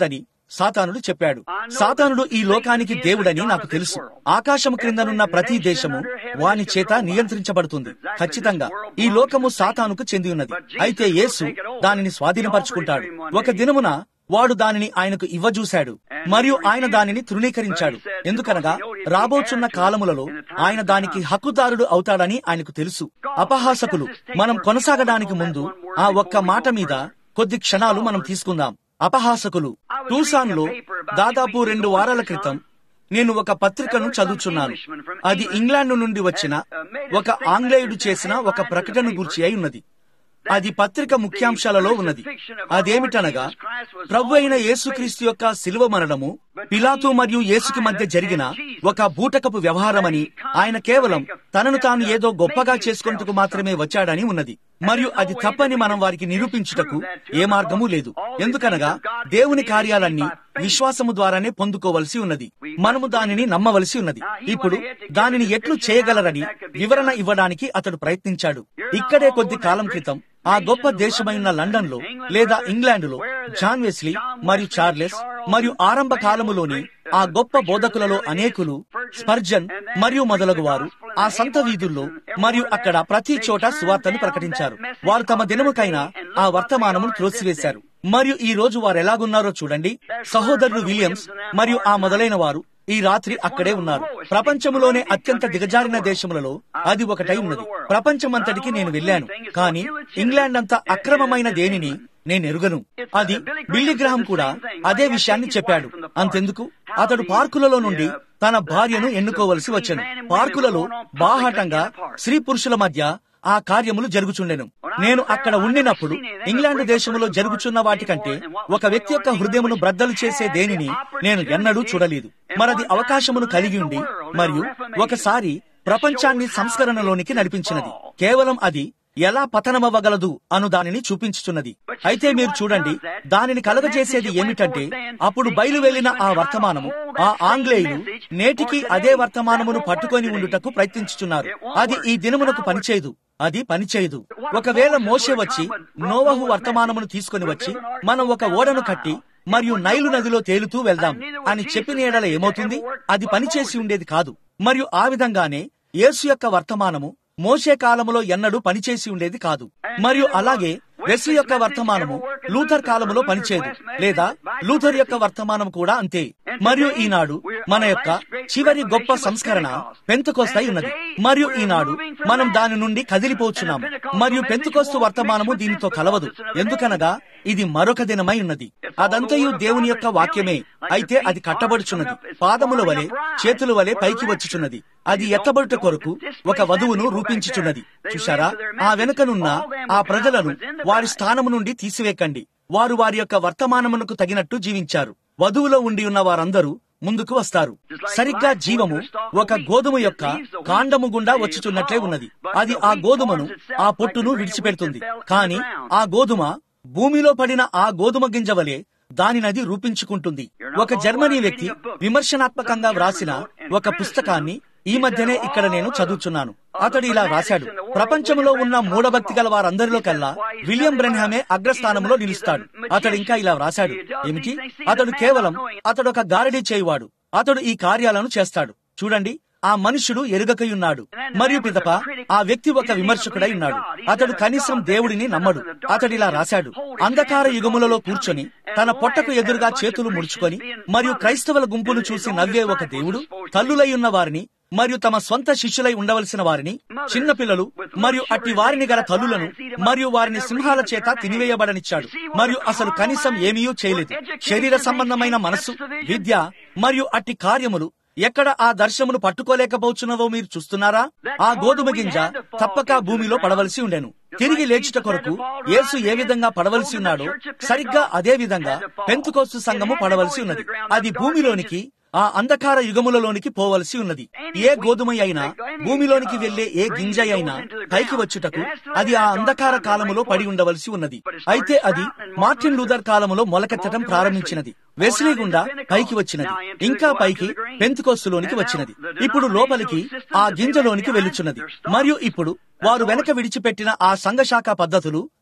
సాతానుడు చెప్పాడు సాతానుడు ఈ లోకానికి దేవుడని నాకు తెలుసు ఆకాశము క్రిందనున్న ప్రతి దేశము వాని చేత నియంత్రించబడుతుంది ఖచ్చితంగా ఈ లోకము సాతానుకు చెంది ఉన్నది అయితే యేసు దానిని స్వాధీనపరుచుకుంటాడు ఒక దినమున వాడు దానిని ఆయనకు ఇవ్వజూశాడు మరియు ఆయన దానిని తృణీకరించాడు ఎందుకనగా రాబోచున్న కాలములలో ఆయన దానికి హక్కుదారుడు అవుతాడని ఆయనకు తెలుసు అపహాసకులు మనం కొనసాగడానికి ముందు ఆ ఒక్క మాట మీద కొద్ది క్షణాలు మనం తీసుకుందాం అపహాసకులు టూసాన్ లో దాదాపు రెండు వారాల క్రితం నేను ఒక పత్రికను చదువుచున్నాను అది ఇంగ్లాండ్ నుండి వచ్చిన ఒక ఆంగ్లేయుడు చేసిన ఒక ప్రకటన గురించి అయి ఉన్నది అది పత్రిక ముఖ్యాంశాలలో ఉన్నది అదేమిటనగా ప్రభు అయిన యేసుక్రీస్తు యొక్క శిలువ మరణము పిలాతు మరియు యేసుకి మధ్య జరిగిన ఒక బూటకపు వ్యవహారమని ఆయన కేవలం తనను తాను ఏదో గొప్పగా చేసుకుంటకు మాత్రమే వచ్చాడని ఉన్నది మరియు అది తప్పని మనం వారికి నిరూపించుటకు ఏ మార్గము లేదు ఎందుకనగా దేవుని కార్యాలన్నీ విశ్వాసము ద్వారానే పొందుకోవలసి ఉన్నది మనము దానిని నమ్మవలసి ఉన్నది ఇప్పుడు దానిని ఎట్లు చేయగలరని వివరణ ఇవ్వడానికి అతడు ప్రయత్నించాడు ఇక్కడే కొద్ది కాలం క్రితం ఆ గొప్ప దేశమైన లండన్ లో లేదా ఇంగ్లాండ్ లో జాన్ వెస్లీ మరియు చార్లెస్ మరియు ఆరంభ కాలములోని ఆ గొప్ప బోధకులలో అనేకులు స్పర్జన్ మరియు మొదలగు వారు ఆ సంత వీధుల్లో మరియు అక్కడ ప్రతి చోట సువార్తను ప్రకటించారు వారు తమ దినముకైనా ఆ వర్తమానమును త్రోసివేశారు మరియు ఈ రోజు వారు ఎలాగున్నారో చూడండి సహోదరులు విలియమ్స్ మరియు ఆ మొదలైన వారు ఈ రాత్రి అక్కడే ఉన్నారు ప్రపంచములోనే అత్యంత దిగజారిన దేశములలో అది ఒకటై ఉన్నది ప్రపంచమంతటికి నేను వెళ్ళాను కానీ ఇంగ్లాండ్ అంత అక్రమమైన దేనిని నేను ఎరుగను అది బిల్లి గ్రహం కూడా అదే విషయాన్ని చెప్పాడు అంతెందుకు అతడు పార్కులలో నుండి తన భార్యను ఎన్నుకోవలసి వచ్చాను పార్కులలో బాహాటంగా స్త్రీ పురుషుల మధ్య ఆ కార్యములు జరుగుచుండెను నేను అక్కడ ఉండినప్పుడు ఇంగ్లాండ్ దేశములో జరుగుచున్న వాటికంటే ఒక వ్యక్తి యొక్క హృదయమును బ్రద్దలు చేసే దేనిని నేను ఎన్నడూ చూడలేదు మరది అవకాశమును కలిగి ఉండి మరియు ఒకసారి ప్రపంచాన్ని సంస్కరణలోనికి నడిపించినది కేవలం అది ఎలా పతనమవ్వగలదు అను దానిని చూపించుచున్నది అయితే మీరు చూడండి దానిని కలగజేసేది ఏమిటంటే అప్పుడు బయలు వెళ్లిన ఆ వర్తమానము ఆ ఆంగ్లేయులు నేటికి అదే వర్తమానమును పట్టుకొని ఉండుటకు ప్రయత్నించుచున్నారు అది ఈ దినమునకు పనిచేయదు అది పనిచేయదు ఒకవేళ మోసే వచ్చి నోవహు వర్తమానమును తీసుకొని వచ్చి మనం ఒక ఓడను కట్టి మరియు నైలు నదిలో తేలుతూ వెళ్దాం అని చెప్పిన ఏడల ఏమవుతుంది అది పనిచేసి ఉండేది కాదు మరియు ఆ విధంగానే యేసు యొక్క వర్తమానము మోసే కాలములో ఎన్నడూ పనిచేసి ఉండేది కాదు మరియు అలాగే వెస్లీ యొక్క వర్తమానము లూథర్ కాలములో పనిచేయదు లేదా లూథర్ యొక్క వర్తమానం కూడా అంతే మరియు ఈనాడు మన యొక్క చివరి గొప్ప సంస్కరణ పెంతుకొస్తై ఉన్నది మరియు ఈనాడు మనం దాని నుండి కదిలిపోచున్నాం మరియు పెంతుకొస్తు వర్తమానము దీనితో కలవదు ఎందుకనగా ఇది మరొక దినమై ఉన్నది అదంతయు దేవుని యొక్క వాక్యమే అయితే అది కట్టబడుచున్నది పాదముల వలె చేతుల వలె పైకి వచ్చుచున్నది అది ఎత్తబడుట కొరకు ఒక వధువును రూపించుచున్నది చూశారా ఆ వెనుకనున్న ఆ ప్రజలను వారి స్థానము నుండి తీసివేకండి వారు వారి యొక్క వర్తమానమునకు తగినట్టు జీవించారు వధువులో ఉండి ఉన్న వారందరూ ముందుకు వస్తారు సరిగ్గా జీవము ఒక గోధుమ యొక్క కాండము గుండా వచ్చుచున్నట్లే ఉన్నది అది ఆ గోధుమను ఆ పొట్టును విడిచిపెడుతుంది కానీ ఆ గోధుమ భూమిలో పడిన ఆ గోధుమ గింజ వలె దానినది రూపించుకుంటుంది ఒక జర్మనీ వ్యక్తి విమర్శనాత్మకంగా వ్రాసిన ఒక పుస్తకాన్ని ఈ మధ్యనే ఇక్కడ నేను చదువుచున్నాను అతడు ఇలా రాశాడు ప్రపంచంలో ఉన్న మూఢభక్తి గల వారందరిలో కల్లా విలియం బ్రెన్హామే అగ్రస్థానంలో నిలుస్తాడు అతడు ఇంకా ఇలా వ్రాశాడు ఏమిటి అతడు కేవలం అతడు ఒక గారడీ చేయువాడు అతడు ఈ కార్యాలను చేస్తాడు చూడండి ఆ మనుషుడు ఎరుగకయున్నాడు మరియు పిదప ఆ వ్యక్తి ఒక విమర్శకుడై ఉన్నాడు అతడు కనీసం దేవుడిని నమ్మడు అతడిలా రాశాడు అంధకార యుగములలో కూర్చొని తన పొట్టకు ఎదురుగా చేతులు ముడుచుకొని మరియు క్రైస్తవుల గుంపును చూసి నవ్వే ఒక దేవుడు తల్లులై ఉన్న వారిని మరియు తమ స్వంత శిష్యులై ఉండవలసిన వారిని చిన్నపిల్లలు మరియు అట్టి వారిని గల తల్లులను మరియు వారిని సింహాల చేత తినివేయబడనిచ్చాడు మరియు అసలు కనీసం ఏమీ చేయలేదు శరీర సంబంధమైన మనస్సు విద్య మరియు అట్టి కార్యములు ఎక్కడ ఆ దర్శమును పట్టుకోలేకపోతున్నవో మీరు చూస్తున్నారా ఆ గోధుమ గింజ తప్పక భూమిలో పడవలసి ఉండెను తిరిగి లేచుట కొరకు యేసు ఏ విధంగా పడవలసి ఉన్నాడో సరిగ్గా అదే విధంగా పెంతుకోస్తు సంఘము పడవలసి ఉన్నది అది భూమిలోనికి ఆ అంధకార యుగములలోనికి పోవలసి ఉన్నది ఏ గోధుమ అయినా భూమిలోనికి వెళ్లే ఏ గింజ అయినా పైకి వచ్చుటకు అది ఆ అంధకార కాలములో పడి ఉండవలసి ఉన్నది అయితే అది మార్టిన్ లూథర్ కాలములో మొలకెత్తడం ప్రారంభించినది వెస్లీ గుండా పైకి వచ్చినది ఇంకా పైకి పెంతుకోస్తులోనికి వచ్చినది ఇప్పుడు లోపలికి ఆ గింజలోనికి వెళ్ళుచున్నది మరియు ఇప్పుడు వారు వెనక విడిచిపెట్టిన ఆ సంఘశాఖ పద్ధతులు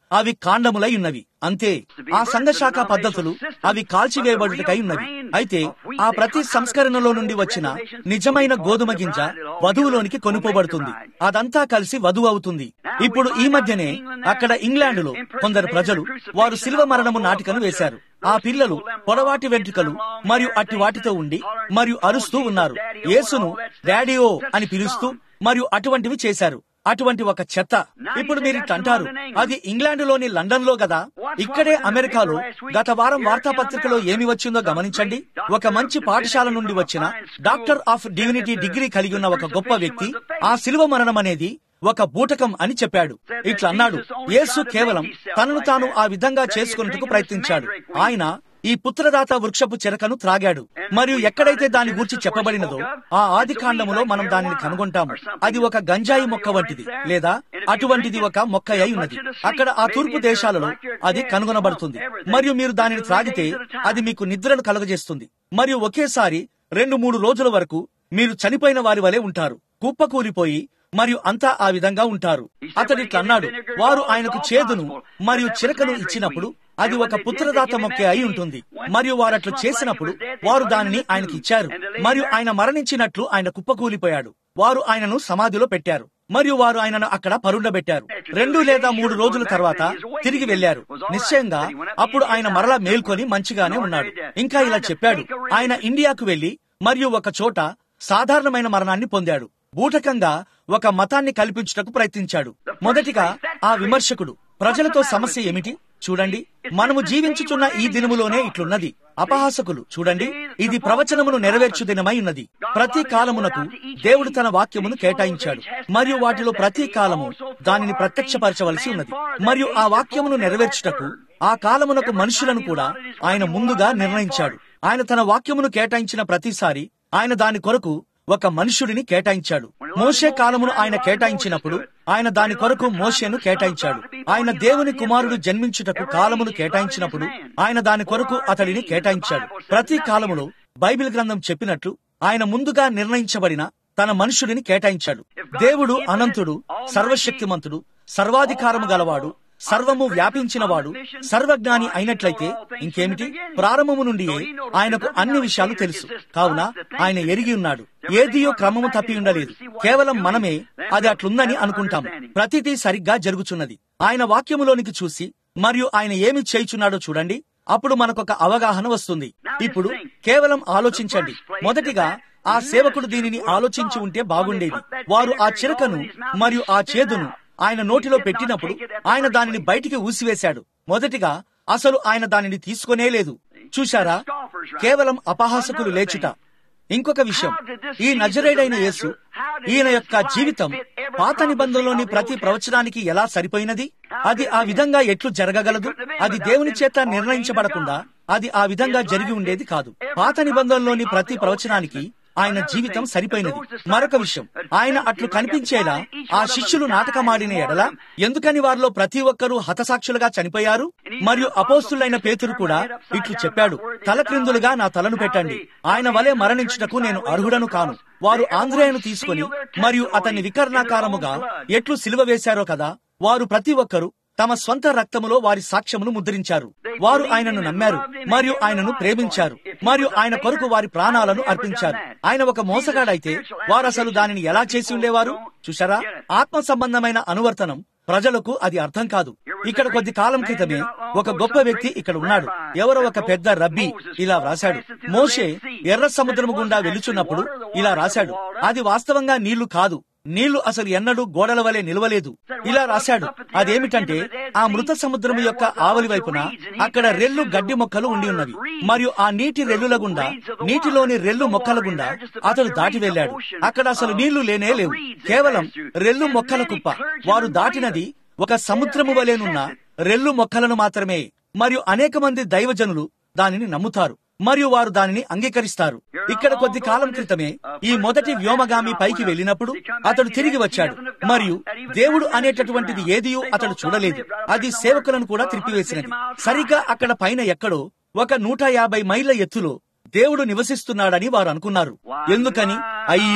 అవి కాండములై ఉన్నవి అంతే ఆ సంఘశాఖ పద్ధతులు అవి కాల్చివేయబడుటకై ఉన్నవి అయితే ఆ ప్రతి సంస్కరణలో నుండి వచ్చిన నిజమైన గోధుమ గింజ వధువులోనికి కొనుకోబడుతుంది అదంతా కలిసి వధువు అవుతుంది ఇప్పుడు ఈ మధ్యనే అక్కడ ఇంగ్లాండులో కొందరు ప్రజలు వారు శిల్వ మరణము నాటికను వేశారు ఆ పిల్లలు పొడవాటి వెంట్రుకలు మరియు అట్టి వాటితో ఉండి మరియు అరుస్తూ ఉన్నారు యేసును డాడీఓ అని పిలుస్తూ మరియు అటువంటివి చేశారు అటువంటి ఒక చెత్త ఇప్పుడు మీరు ఇట్లా అంటారు అది ఇంగ్లాండులోని లండన్ లో కదా ఇక్కడే అమెరికాలో గత వారం వార్తాపత్రికలో ఏమి వచ్చిందో గమనించండి ఒక మంచి పాఠశాల నుండి వచ్చిన డాక్టర్ ఆఫ్ డివినిటీ డిగ్రీ కలిగి ఉన్న ఒక గొప్ప వ్యక్తి ఆ శిలువ మరణం అనేది ఒక బూటకం అని చెప్పాడు ఇట్లా అన్నాడు యేసు కేవలం తనను తాను ఆ విధంగా చేసుకున్నట్టుకు ప్రయత్నించాడు ఆయన ఈ పుత్రదాత వృక్షపు చెరకను త్రాగాడు మరియు ఎక్కడైతే దాని గురించి చెప్పబడినదో ఆ ఆది కాండములో మనం దానిని కనుగొంటాము అది ఒక గంజాయి మొక్క వంటిది లేదా అటువంటిది ఒక మొక్క అయి ఉన్నది అక్కడ ఆ తూర్పు దేశాలలో అది కనుగొనబడుతుంది మరియు మీరు దానిని త్రాగితే అది మీకు నిద్రను కలుగజేస్తుంది మరియు ఒకేసారి రెండు మూడు రోజుల వరకు మీరు చనిపోయిన వారి వలె ఉంటారు కుప్పకూలిపోయి మరియు అంతా ఆ విధంగా ఉంటారు అతడు ఇట్లా అన్నాడు వారు ఆయనకు చేదును మరియు చిరకను ఇచ్చినప్పుడు అది ఒక పుత్రదాత మొక్కే అయి ఉంటుంది మరియు వారు అట్లు చేసినప్పుడు వారు దానిని ఆయనకి ఇచ్చారు మరియు ఆయన మరణించినట్లు ఆయన కుప్పకూలిపోయాడు వారు ఆయనను సమాధిలో పెట్టారు మరియు వారు ఆయనను అక్కడ పరుండబెట్టారు రెండు లేదా మూడు రోజుల తర్వాత తిరిగి వెళ్లారు నిశ్చయంగా అప్పుడు ఆయన మరలా మేల్కొని మంచిగానే ఉన్నాడు ఇంకా ఇలా చెప్పాడు ఆయన ఇండియాకు వెళ్లి మరియు ఒక చోట సాధారణమైన మరణాన్ని పొందాడు బూటకంగా ఒక మతాన్ని కల్పించుటకు ప్రయత్నించాడు మొదటిగా ఆ విమర్శకుడు ప్రజలతో సమస్య ఏమిటి చూడండి మనము జీవించుచున్న ఈ దినములోనే ఇట్లున్నది అపహాసకులు చూడండి ఇది ప్రవచనమును నెరవేర్చు దినమై ఉన్నది ప్రతి కాలమునకు దేవుడు తన వాక్యమును కేటాయించాడు మరియు వాటిలో ప్రతి కాలము దానిని ప్రత్యక్షపరచవలసి ఉన్నది మరియు ఆ వాక్యమును నెరవేర్చుటకు ఆ కాలమునకు మనుషులను కూడా ఆయన ముందుగా నిర్ణయించాడు ఆయన తన వాక్యమును కేటాయించిన ప్రతిసారి ఆయన దాని కొరకు ఒక మనుషుడిని కేటాయించాడు మోషే కాలమును ఆయన కేటాయించినప్పుడు ఆయన దాని కొరకు మోషేను కేటాయించాడు ఆయన దేవుని కుమారుడు జన్మించుటకు కాలమును కేటాయించినప్పుడు ఆయన దాని కొరకు అతడిని కేటాయించాడు ప్రతి కాలములో బైబిల్ గ్రంథం చెప్పినట్లు ఆయన ముందుగా నిర్ణయించబడిన తన మనుషుడిని కేటాయించాడు దేవుడు అనంతుడు సర్వశక్తిమంతుడు సర్వాధికారము గలవాడు సర్వము వ్యాపించినవాడు సర్వజ్ఞాని అయినట్లయితే ఇంకేమిటి ప్రారంభము నుండియే ఆయనకు అన్ని విషయాలు తెలుసు కావున ఆయన ఎరిగి ఉన్నాడు ఏదియో క్రమము తప్పి ఉండలేదు కేవలం మనమే అది అట్లుందని అనుకుంటాము ప్రతిదీ సరిగ్గా జరుగుచున్నది ఆయన వాక్యములోనికి చూసి మరియు ఆయన ఏమి చేయుచున్నాడో చూడండి అప్పుడు మనకొక అవగాహన వస్తుంది ఇప్పుడు కేవలం ఆలోచించండి మొదటిగా ఆ సేవకుడు దీనిని ఆలోచించి ఉంటే బాగుండేది వారు ఆ చిరకను మరియు ఆ చేదును ఆయన నోటిలో పెట్టినప్పుడు ఆయన దానిని బయటికి ఊసివేశాడు మొదటిగా అసలు ఆయన దానిని తీసుకునే లేదు చూశారా కేవలం అపహాసకులు లేచుట ఇంకొక విషయం ఈ నజరేడైన యేసు ఈయన యొక్క జీవితం పాత నిబంధనలోని ప్రతి ప్రవచనానికి ఎలా సరిపోయినది అది ఆ విధంగా ఎట్లు జరగగలదు అది దేవుని చేత నిర్ణయించబడకుండా అది ఆ విధంగా జరిగి ఉండేది కాదు పాత నిబంధనలోని ప్రతి ప్రవచనానికి ఆయన జీవితం సరిపోయినది మరొక విషయం ఆయన అట్లు కనిపించేలా ఆ శిష్యులు నాటకమాడిన ఎడల ఎందుకని వారిలో ప్రతి ఒక్కరూ హతసాక్షులుగా చనిపోయారు మరియు అపోస్తులైన పేతురు కూడా ఇట్లు చెప్పాడు తల క్రిందులుగా నా తలను పెట్టండి ఆయన వలె మరణించుటకు నేను అర్హుడను కాను వారు ఆంధ్రేయను తీసుకుని మరియు అతన్ని వికర్ణాకారముగా ఎట్లు సిలువ వేశారో కదా వారు ప్రతి ఒక్కరూ తమ స్వంత రక్తములో వారి సాక్ష్యమును ముద్రించారు వారు ఆయనను నమ్మారు మరియు ఆయనను ప్రేమించారు మరియు ఆయన కొరకు వారి ప్రాణాలను అర్పించారు ఆయన ఒక మోసగాడైతే వారు అసలు దానిని ఎలా చేసి ఉండేవారు చూశారా ఆత్మ సంబంధమైన అనువర్తనం ప్రజలకు అది అర్థం కాదు ఇక్కడ కొద్ది కాలం క్రితమే ఒక గొప్ప వ్యక్తి ఇక్కడ ఉన్నాడు ఎవరో ఒక పెద్ద రబ్బీ ఇలా రాశాడు మోషే ఎర్ర సముద్రము గుండా వెలుచున్నప్పుడు ఇలా రాశాడు అది వాస్తవంగా నీళ్లు కాదు నీళ్లు అసలు ఎన్నడూ గోడల వలె నిలవలేదు ఇలా రాశాడు అదేమిటంటే ఆ మృత సముద్రము యొక్క ఆవలి వైపున అక్కడ రెల్లు గడ్డి మొక్కలు ఉండి ఉన్నవి మరియు ఆ నీటి రెల్లుల గుండా నీటిలోని రెల్లు మొక్కల గుండా అతడు దాటి వెళ్ళాడు అక్కడ అసలు నీళ్లు లేనే లేవు కేవలం రెల్లు మొక్కల కుప్ప వారు దాటినది ఒక సముద్రము వలెనున్న రెల్లు మొక్కలను మాత్రమే మరియు అనేక మంది దైవజనులు దానిని నమ్ముతారు మరియు వారు దానిని అంగీకరిస్తారు ఇక్కడ కొద్ది కాలం క్రితమే ఈ మొదటి వ్యోమగామి పైకి వెళ్ళినప్పుడు అతడు తిరిగి వచ్చాడు మరియు దేవుడు అనేటటువంటిది ఏదియూ అతడు చూడలేదు అది సేవకులను కూడా త్రిప్పివేసినది సరిగ్గా అక్కడ పైన ఎక్కడో ఒక నూట యాభై మైళ్ళ ఎత్తులో దేవుడు నివసిస్తున్నాడని వారు అనుకున్నారు ఎందుకని అయ్యో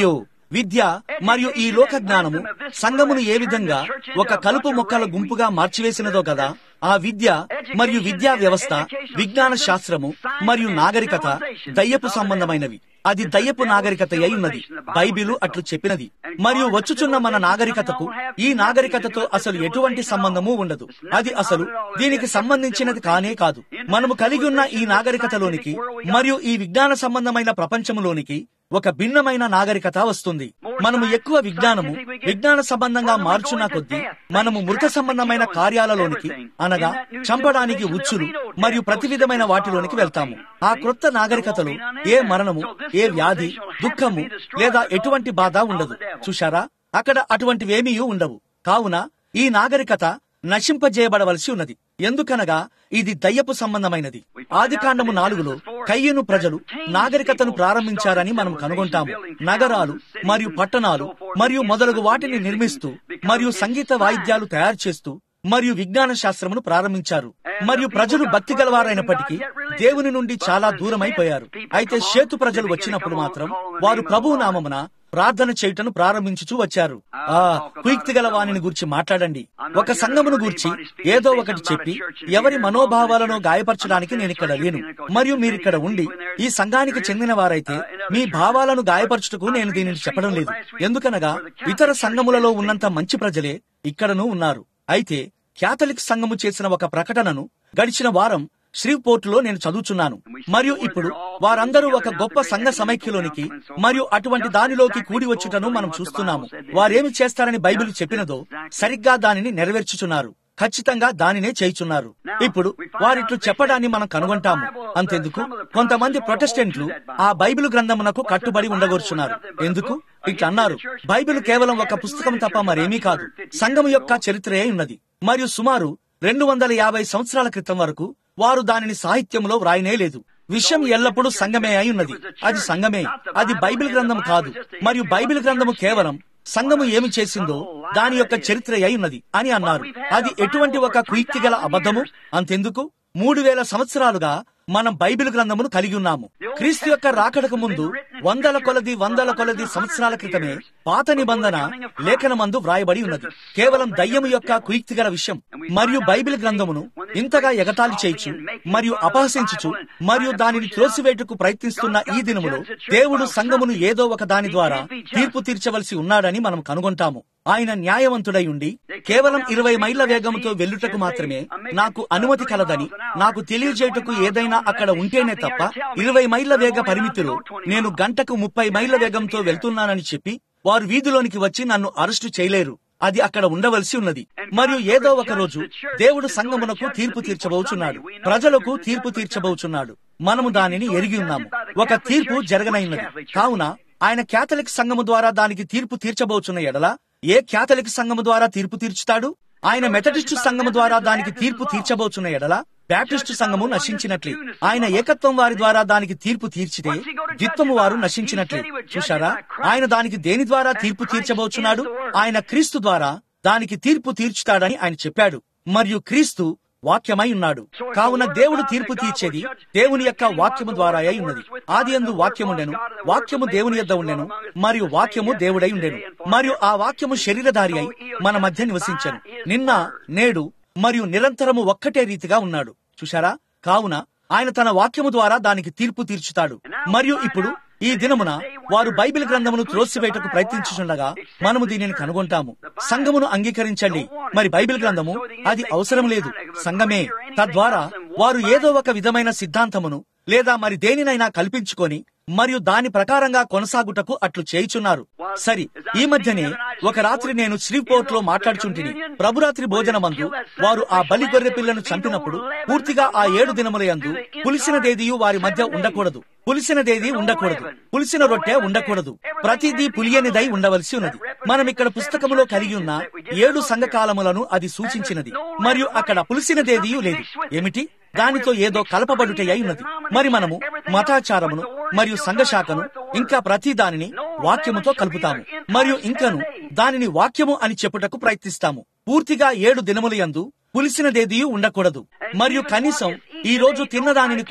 విద్య మరియు ఈ లోక జ్ఞానము సంఘమును ఏ విధంగా ఒక కలుపు మొక్కల గుంపుగా మార్చివేసినదో కదా ఆ విద్య మరియు విద్యా వ్యవస్థ విజ్ఞాన శాస్త్రము మరియు నాగరికత దయ్యపు సంబంధమైనవి అది దయ్యపు నాగరికత అయి ఉన్నది బైబిలు అట్లు చెప్పినది మరియు వచ్చుచున్న మన నాగరికతకు ఈ నాగరికతతో అసలు ఎటువంటి సంబంధము ఉండదు అది అసలు దీనికి సంబంధించినది కానే కాదు మనము కలిగి ఉన్న ఈ నాగరికతలోనికి మరియు ఈ విజ్ఞాన సంబంధమైన ప్రపంచములోనికి ఒక భిన్నమైన నాగరికత వస్తుంది మనము ఎక్కువ విజ్ఞానము విజ్ఞాన సంబంధంగా మార్చున్న కొద్దీ మనము మృత సంబంధమైన కార్యాలలోనికి అనగా చంపడానికి ఉచ్చులు మరియు ప్రతి విధమైన వాటిలోనికి వెళ్తాము ఆ క్రొత్త నాగరికతలో ఏ మరణము ఏ వ్యాధి దుఃఖము లేదా ఎటువంటి బాధ ఉండదు చూశారా అక్కడ అటువంటివేమీ ఉండవు కావున ఈ నాగరికత నశింపజేయబడవలసి ఉన్నది ఎందుకనగా ఇది దయ్యపు సంబంధమైనది ఆదికాండము నాలుగులో కయ్యను ప్రజలు నాగరికతను ప్రారంభించారని మనం కనుగొంటాము నగరాలు మరియు పట్టణాలు మరియు మొదలగు వాటిని నిర్మిస్తూ మరియు సంగీత వాయిద్యాలు తయారు చేస్తూ మరియు విజ్ఞాన శాస్త్రమును ప్రారంభించారు మరియు ప్రజలు భక్తి గలవారైనప్పటికీ దేవుని నుండి చాలా దూరమైపోయారు అయితే షేతు ప్రజలు వచ్చినప్పుడు మాత్రం వారు ప్రభువు నామమున ప్రార్థన చేయుటను ప్రారంభించుచూ వచ్చారు ఆ కుయుక్తి గల వాణిని గురించి మాట్లాడండి ఒక సంఘమును గూర్చి ఏదో ఒకటి చెప్పి ఎవరి మనోభావాలను గాయపరచడానికి నేను ఇక్కడ లేను మరియు మీరిక్కడ ఉండి ఈ సంఘానికి చెందిన వారైతే మీ భావాలను గాయపరచుటకు నేను దీనిని చెప్పడం లేదు ఎందుకనగా ఇతర సంఘములలో ఉన్నంత మంచి ప్రజలే ఇక్కడను ఉన్నారు అయితే క్యాథలిక్ సంఘము చేసిన ఒక ప్రకటనను గడిచిన వారం శ్రీపోర్టులో నేను చదువుచున్నాను మరియు ఇప్పుడు వారందరూ ఒక గొప్ప సంఘ సమైక్యలోనికి మరియు అటువంటి దానిలోకి కూడి వచ్చుటను మనం చూస్తున్నాము వారేమి చేస్తారని బైబిల్ చెప్పినదో సరిగ్గా దానిని నెరవేర్చుచున్నారు ఖచ్చితంగా దానినే చేయుచున్నారు ఇప్పుడు వారిట్లు చెప్పడాన్ని మనం కనుగొంటాము అంతెందుకు కొంతమంది ప్రొటెస్టెంట్లు ఆ బైబిల్ గ్రంథమునకు కట్టుబడి ఉండగోర్చున్నారు ఎందుకు ఇట్లా అన్నారు బైబిల్ కేవలం ఒక పుస్తకం తప్ప మరేమీ కాదు సంఘము యొక్క చరిత్రే ఉన్నది మరియు సుమారు రెండు వందల యాభై సంవత్సరాల క్రితం వరకు వారు దానిని సాహిత్యంలో వ్రాయనే లేదు విషయం ఎల్లప్పుడూ సంఘమే అయి ఉన్నది అది సంఘమే అది బైబిల్ గ్రంథం కాదు మరియు బైబిల్ గ్రంథము కేవలం సంఘము ఏమి చేసిందో దాని యొక్క చరిత్ర అయి ఉన్నది అని అన్నారు అది ఎటువంటి ఒక కుయుక్తి గల అబద్ధము అంతెందుకు మూడు వేల సంవత్సరాలుగా మనం బైబిల్ గ్రంథమును కలిగి ఉన్నాము క్రీస్తు యొక్క రాకడకు ముందు వందల కొలది వందల కొలది సంవత్సరాల క్రితమే పాత నిబంధన లేఖనమందు వ్రాయబడి ఉన్నది కేవలం దయ్యము యొక్క కుయుక్తిగల విషయం మరియు బైబిల్ గ్రంథమును ఇంతగా ఎగతాళి చేయించు మరియు అపహసించుచు మరియు దానిని త్రోసివేటుకు ప్రయత్నిస్తున్న ఈ దినములో దేవుడు సంఘమును ఏదో ఒక దాని ద్వారా తీర్పు తీర్చవలసి ఉన్నాడని మనం కనుగొంటాము ఆయన న్యాయవంతుడై ఉండి కేవలం ఇరవై మైళ్ళ వేగంతో వెల్లుటకు మాత్రమే నాకు అనుమతి కలదని నాకు తెలియజేయటకు ఏదైనా అక్కడ ఉంటేనే తప్ప ఇరవై మైళ్ళ వేగ పరిమితిలో నేను గంటకు ముప్పై మైళ్ళ వేగంతో వెళ్తున్నానని చెప్పి వారు వీధిలోనికి వచ్చి నన్ను అరెస్టు చేయలేరు అది అక్కడ ఉండవలసి ఉన్నది మరియు ఏదో ఒక రోజు దేవుడు సంగమునకు తీర్పు తీర్చబోచున్నాడు ప్రజలకు తీర్పు తీర్చబోచున్నాడు మనము దానిని ఎరిగి ఉన్నాము ఒక తీర్పు జరగనైనది కావున ఆయన క్యాథలిక్ సంఘము ద్వారా దానికి తీర్పు తీర్చబోచున్న ఎడల ఏ క్యాథలిక్ సంఘము ద్వారా తీర్పు తీర్చుతాడు ఆయన మెథడిస్టు సంఘము ద్వారా దానికి తీర్పు తీర్చబోచున్న ఎడల బ్యాప్టిస్టు సంఘము నశించినట్లే ఆయన ఏకత్వం వారి ద్వారా దానికి తీర్పు తీర్చితే ద్విత్వము వారు నశించినట్లే చూశారా ఆయన దానికి దేని ద్వారా తీర్పు తీర్చబోచున్నాడు ఆయన క్రీస్తు ద్వారా దానికి తీర్పు తీర్చుతాడని ఆయన చెప్పాడు మరియు క్రీస్తు వాక్యమై ఉన్నాడు కావున దేవుడు తీర్పు తీర్చేది దేవుని యొక్క వాక్యము ద్వారా అయి ఉన్నది ఆది అందు వాక్యముండెను వాక్యము దేవుని యొద్ద ఉండెను మరియు వాక్యము దేవుడై ఉండెను మరియు ఆ వాక్యము శరీరధారి అయి మన మధ్య నివసించెను నిన్న నేడు మరియు నిరంతరము ఒక్కటే రీతిగా ఉన్నాడు చూశారా కావున ఆయన తన వాక్యము ద్వారా దానికి తీర్పు తీర్చుతాడు మరియు ఇప్పుడు ఈ దినమున వారు బైబిల్ గ్రంథమును త్రోసివేయటకు ప్రయత్నించుచుండగా మనము దీనిని కనుగొంటాము సంఘమును అంగీకరించండి మరి బైబిల్ గ్రంథము అది అవసరం లేదు సంఘమే తద్వారా వారు ఏదో ఒక విధమైన సిద్ధాంతమును లేదా మరి దేనినైనా కల్పించుకొని మరియు దాని ప్రకారంగా కొనసాగుటకు అట్లు చేయుచున్నారు సరి ఈ మధ్యనే ఒక రాత్రి నేను శ్రీపోర్ట్ లో మాట్లాడుచుంటిని ప్రభురాత్రి భోజనమందు వారు ఆ బలి గొర్రె పిల్లను చంపినప్పుడు పూర్తిగా ఆ ఏడు దినముల యందు పులిసిన దేదియు వారి మధ్య ఉండకూడదు పులిసిన దేది ఉండకూడదు పులిసిన రొట్టె ఉండకూడదు ప్రతిదీ పులియనిదై ఉండవలసి ఉన్నది మనం ఇక్కడ పుస్తకములో కలిగి ఉన్న ఏడు సంఘకాలములను అది సూచించినది మరియు అక్కడ పులిసిన దేదియు లేదు ఏమిటి దానితో ఏదో కలపబడుట అయి ఉన్నది మరి మనము మతాచారమును మరియు సంఘశాఖను ఇంకా ప్రతి దానిని వాక్యముతో కలుపుతాము మరియు ఇంకను దానిని వాక్యము అని చెప్పుటకు ప్రయత్నిస్తాము పూర్తిగా ఏడు దినముల యందు పులిసినదేదియు ఉండకూడదు మరియు కనీసం ఈ రోజు తిన్నదానిని కూడా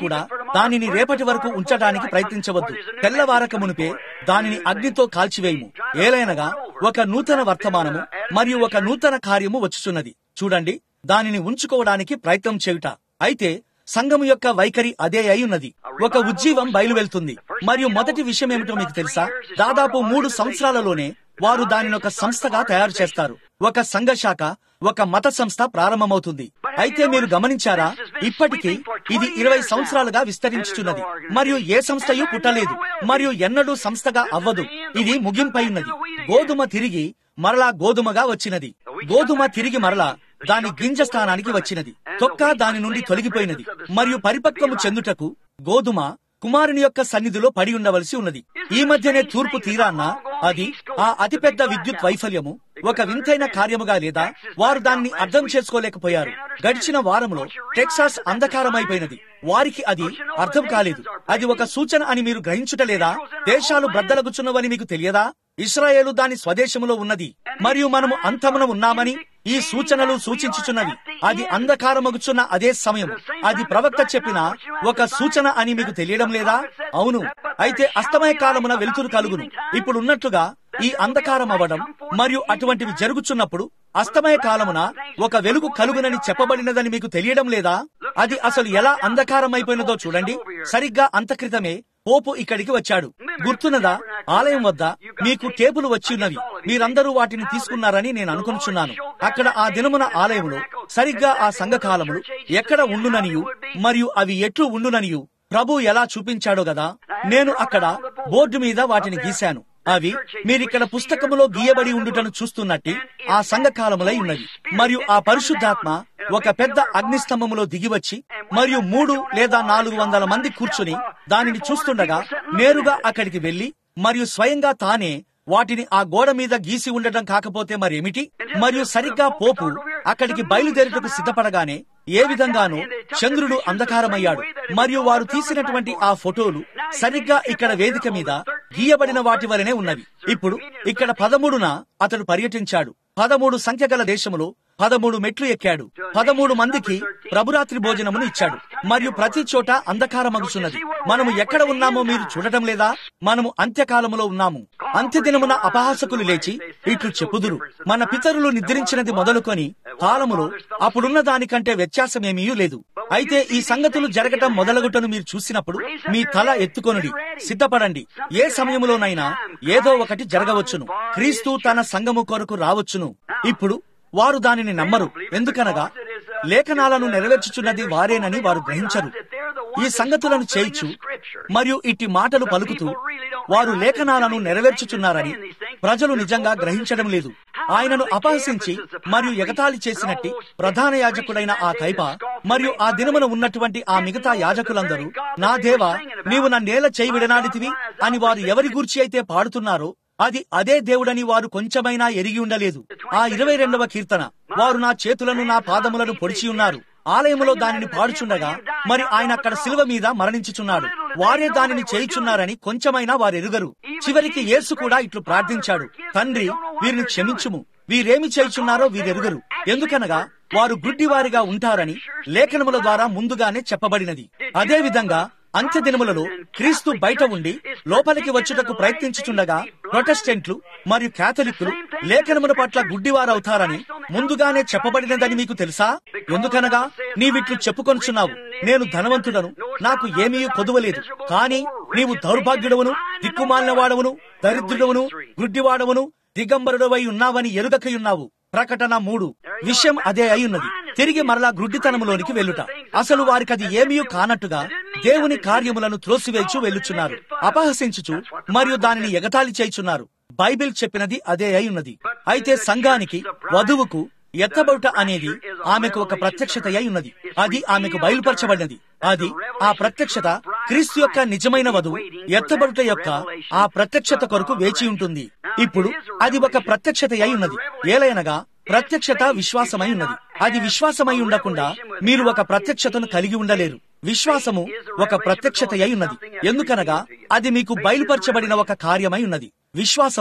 దానిని రేపటి వరకు ఉంచడానికి ప్రయత్నించవద్దు తెల్లవారక మునిపే దానిని అగ్నితో కాల్చివేయము ఏలైనగా ఒక నూతన వర్తమానము మరియు ఒక నూతన కార్యము వచ్చుచున్నది చూడండి దానిని ఉంచుకోవడానికి ప్రయత్నం చేయుట అయితే సంఘము యొక్క వైఖరి అదే అయి ఉన్నది ఒక ఉజ్జీవం బయలువెళ్తుంది మరియు మొదటి విషయం ఏమిటో మీకు తెలుసా దాదాపు మూడు సంవత్సరాలలోనే వారు దానిని ఒక సంస్థగా తయారు చేస్తారు ఒక సంఘ శాఖ ఒక మత సంస్థ ప్రారంభమవుతుంది అయితే మీరు గమనించారా ఇప్పటికీ ఇది ఇరవై సంవత్సరాలుగా విస్తరించుచున్నది మరియు ఏ సంస్థయు పుట్టలేదు మరియు ఎన్నడూ సంస్థగా అవ్వదు ఇది ముగింపై ఉన్నది గోధుమ తిరిగి మరలా గోధుమగా వచ్చినది గోధుమ తిరిగి మరలా దాని గింజ స్థానానికి వచ్చినది తొక్క దాని నుండి తొలగిపోయినది మరియు పరిపక్వము చెందుటకు గోధుమ కుమారుని యొక్క సన్నిధిలో పడి ఉండవలసి ఉన్నది ఈ మధ్యనే తూర్పు తీరాన్న అది ఆ అతిపెద్ద విద్యుత్ వైఫల్యము ఒక వింతైన కార్యముగా లేదా వారు దాన్ని అర్థం చేసుకోలేకపోయారు గడిచిన వారంలో టెక్సాస్ అంధకారమైపోయినది వారికి అది అర్థం కాలేదు అది ఒక సూచన అని మీరు గ్రహించుటలేదా దేశాలు బ్రద్దలగుచున్నవని మీకు తెలియదా ఇస్రాయేలు దాని స్వదేశములో ఉన్నది మరియు మనము అంతమున ఉన్నామని ఈ సూచనలు సూచించుచున్నవి అది అంధకారమగుచున్న అదే సమయం అది ప్రవక్త చెప్పిన ఒక సూచన అని మీకు తెలియడం లేదా అవును అయితే అస్తమయ కాలమున వెలుతురు కలుగును ఇప్పుడు ఉన్నట్లుగా ఈ అంధకారం అవ్వడం మరియు అటువంటివి జరుగుచున్నప్పుడు అస్తమయ కాలమున ఒక వెలుగు కలుగునని చెప్పబడినదని మీకు తెలియడం లేదా అది అసలు ఎలా అంధకారం అయిపోయినదో చూడండి సరిగ్గా అంతక్రితమే పోపు ఇక్కడికి వచ్చాడు గుర్తున్నదా ఆలయం వద్ద మీకు టేపులు వచ్చి ఉన్నవి మీరందరూ వాటిని తీసుకున్నారని నేను అనుకుంటున్నాను అక్కడ ఆ దినమున ఆలయములో సరిగ్గా ఆ సంఘకాలములు ఎక్కడ ఉండుననియు మరియు అవి ఎట్లు ఉండుననియు ప్రభు ఎలా చూపించాడో గదా నేను అక్కడ బోర్డు మీద వాటిని గీశాను అవి మీరిక్కడ పుస్తకములో గీయబడి ఉండుటను చూస్తున్నట్టి ఆ సంఘకాలములై ఉన్నవి మరియు ఆ పరిశుద్ధాత్మ ఒక పెద్ద అగ్నిస్తంభములో దిగివచ్చి మరియు మూడు లేదా నాలుగు వందల మంది కూర్చుని దానిని చూస్తుండగా నేరుగా అక్కడికి వెళ్లి మరియు స్వయంగా తానే వాటిని ఆ గోడ మీద గీసి ఉండటం కాకపోతే మరేమిటి మరియు సరిగ్గా పోపు అక్కడికి బయలుదేరుటకు సిద్ధపడగానే ఏ విధంగానూ చంద్రుడు అంధకారమయ్యాడు మరియు వారు తీసినటువంటి ఆ ఫోటోలు సరిగ్గా ఇక్కడ వేదిక మీద గీయబడిన వాటి వలనే ఉన్నవి ఇప్పుడు ఇక్కడ పదమూడున అతడు పర్యటించాడు పదమూడు సంఖ్య గల దేశములో పదమూడు మెట్లు ఎక్కాడు పదమూడు మందికి ప్రభురాత్రి భోజనమును ఇచ్చాడు మరియు ప్రతి చోట అంధకారమగుచున్నది మనము ఎక్కడ ఉన్నామో మీరు చూడటం లేదా మనము అంత్యకాలములో ఉన్నాము అంత్యదినమున అపహాసకులు లేచి ఇట్లు చెప్పుదురు మన పితరులు నిద్రించినది మొదలుకొని కాలములో అప్పుడున్న దానికంటే వ్యత్యాసమేమీ లేదు అయితే ఈ సంగతులు జరగటం మొదలగుటను మీరు చూసినప్పుడు మీ తల ఎత్తుకొనుడి సిద్ధపడండి ఏ సమయములోనైనా ఏదో ఒకటి జరగవచ్చును క్రీస్తు తన సంఘము కొరకు రావచ్చును ఇప్పుడు వారు దానిని నమ్మరు ఎందుకనగా లేఖనాలను నెరవేర్చుచున్నది వారేనని వారు గ్రహించరు ఈ సంగతులను చేయిచు మరియు ఇట్టి మాటలు పలుకుతూ వారు లేఖనాలను నెరవేర్చుచున్నారని ప్రజలు నిజంగా గ్రహించడం లేదు ఆయనను అపహసించి మరియు ఎగతాళి చేసినట్టి ప్రధాన యాజకుడైన ఆ కైప మరియు ఆ దినమున ఉన్నటువంటి ఆ మిగతా యాజకులందరూ నా దేవ నీవు నన్నేల చేయి విడనాడితివి అని వారు ఎవరి గూర్చి అయితే పాడుతున్నారో అది అదే దేవుడని వారు కొంచెమైనా ఎరిగి ఉండలేదు ఆ ఇరవై రెండవ కీర్తన వారు నా చేతులను నా పాదములను పొడిచి ఉన్నారు ఆలయములో దానిని పాడుచుండగా మరి ఆయన అక్కడ శిలువ మీద మరణించుచున్నాడు వారే దానిని చేయుచున్నారని కొంచెమైనా వారెరుగరు చివరికి యేసు కూడా ఇట్లు ప్రార్థించాడు తండ్రి వీరిని క్షమించుము వీరేమి చేయుచున్నారో వీరెరుగరు ఎందుకనగా వారు గుడ్డివారిగా ఉంటారని లేఖనముల ద్వారా ముందుగానే చెప్పబడినది అదే విధంగా అంత్య దినములలో క్రీస్తు బయట ఉండి లోపలికి వచ్చుటకు ప్రయత్నించుచుండగా ప్రొటెస్టెంట్లు మరియు కేథలిక్కులు లేఖనముల పట్ల గుడ్డివారవుతారని ముందుగానే చెప్పబడినదని మీకు తెలుసా ఎందుకనగా నీవిట్లు చెప్పుకొనుచున్నావు నేను ధనవంతుడను నాకు ఏమీ కొదువలేదు కాని నీవు దౌర్భాగ్యుడవును దిక్కుమాలిన వాడవును దరిద్రుడవును గుడ్డివాడవును దిగంబరుడవై ఉన్నావని ఎరుగకయున్నావు ప్రకటన మూడు విషయం అదే అయ్యున్నది తిరిగి మరలా గ్రుడ్డితనములోనికి వెళ్ళుట అసలు వారికది ఏమీ కానట్టుగా దేవుని కార్యములను త్రోసివేచు వెళ్ళుచున్నారు అపహసించుచు మరియు దానిని ఎగతాళి చేయుచున్నారు బైబిల్ చెప్పినది అదే అయ్యున్నది అయితే సంఘానికి వధువుకు ఎత్తబడుట అనేది ఆమెకు ఒక ప్రత్యక్షత అయి ఉన్నది అది ఆమెకు బయలుపరచబడినది అది ఆ ప్రత్యక్షత క్రీస్తు యొక్క నిజమైన వధువు ఎత్తబడుట యొక్క ఆ ప్రత్యక్షత కొరకు వేచి ఉంటుంది ఇప్పుడు అది ఒక ప్రత్యక్షత అయి ఉన్నది ఏలైనగా ప్రత్యక్షత విశ్వాసమై ఉన్నది అది విశ్వాసమై ఉండకుండా మీరు ఒక ప్రత్యక్షతను కలిగి ఉండలేరు విశ్వాసము ఒక ప్రత్యక్షత అయి ఉన్నది ఎందుకనగా అది మీకు బయలుపరచబడిన ఒక కార్యమై ఉన్నది విశ్వాసము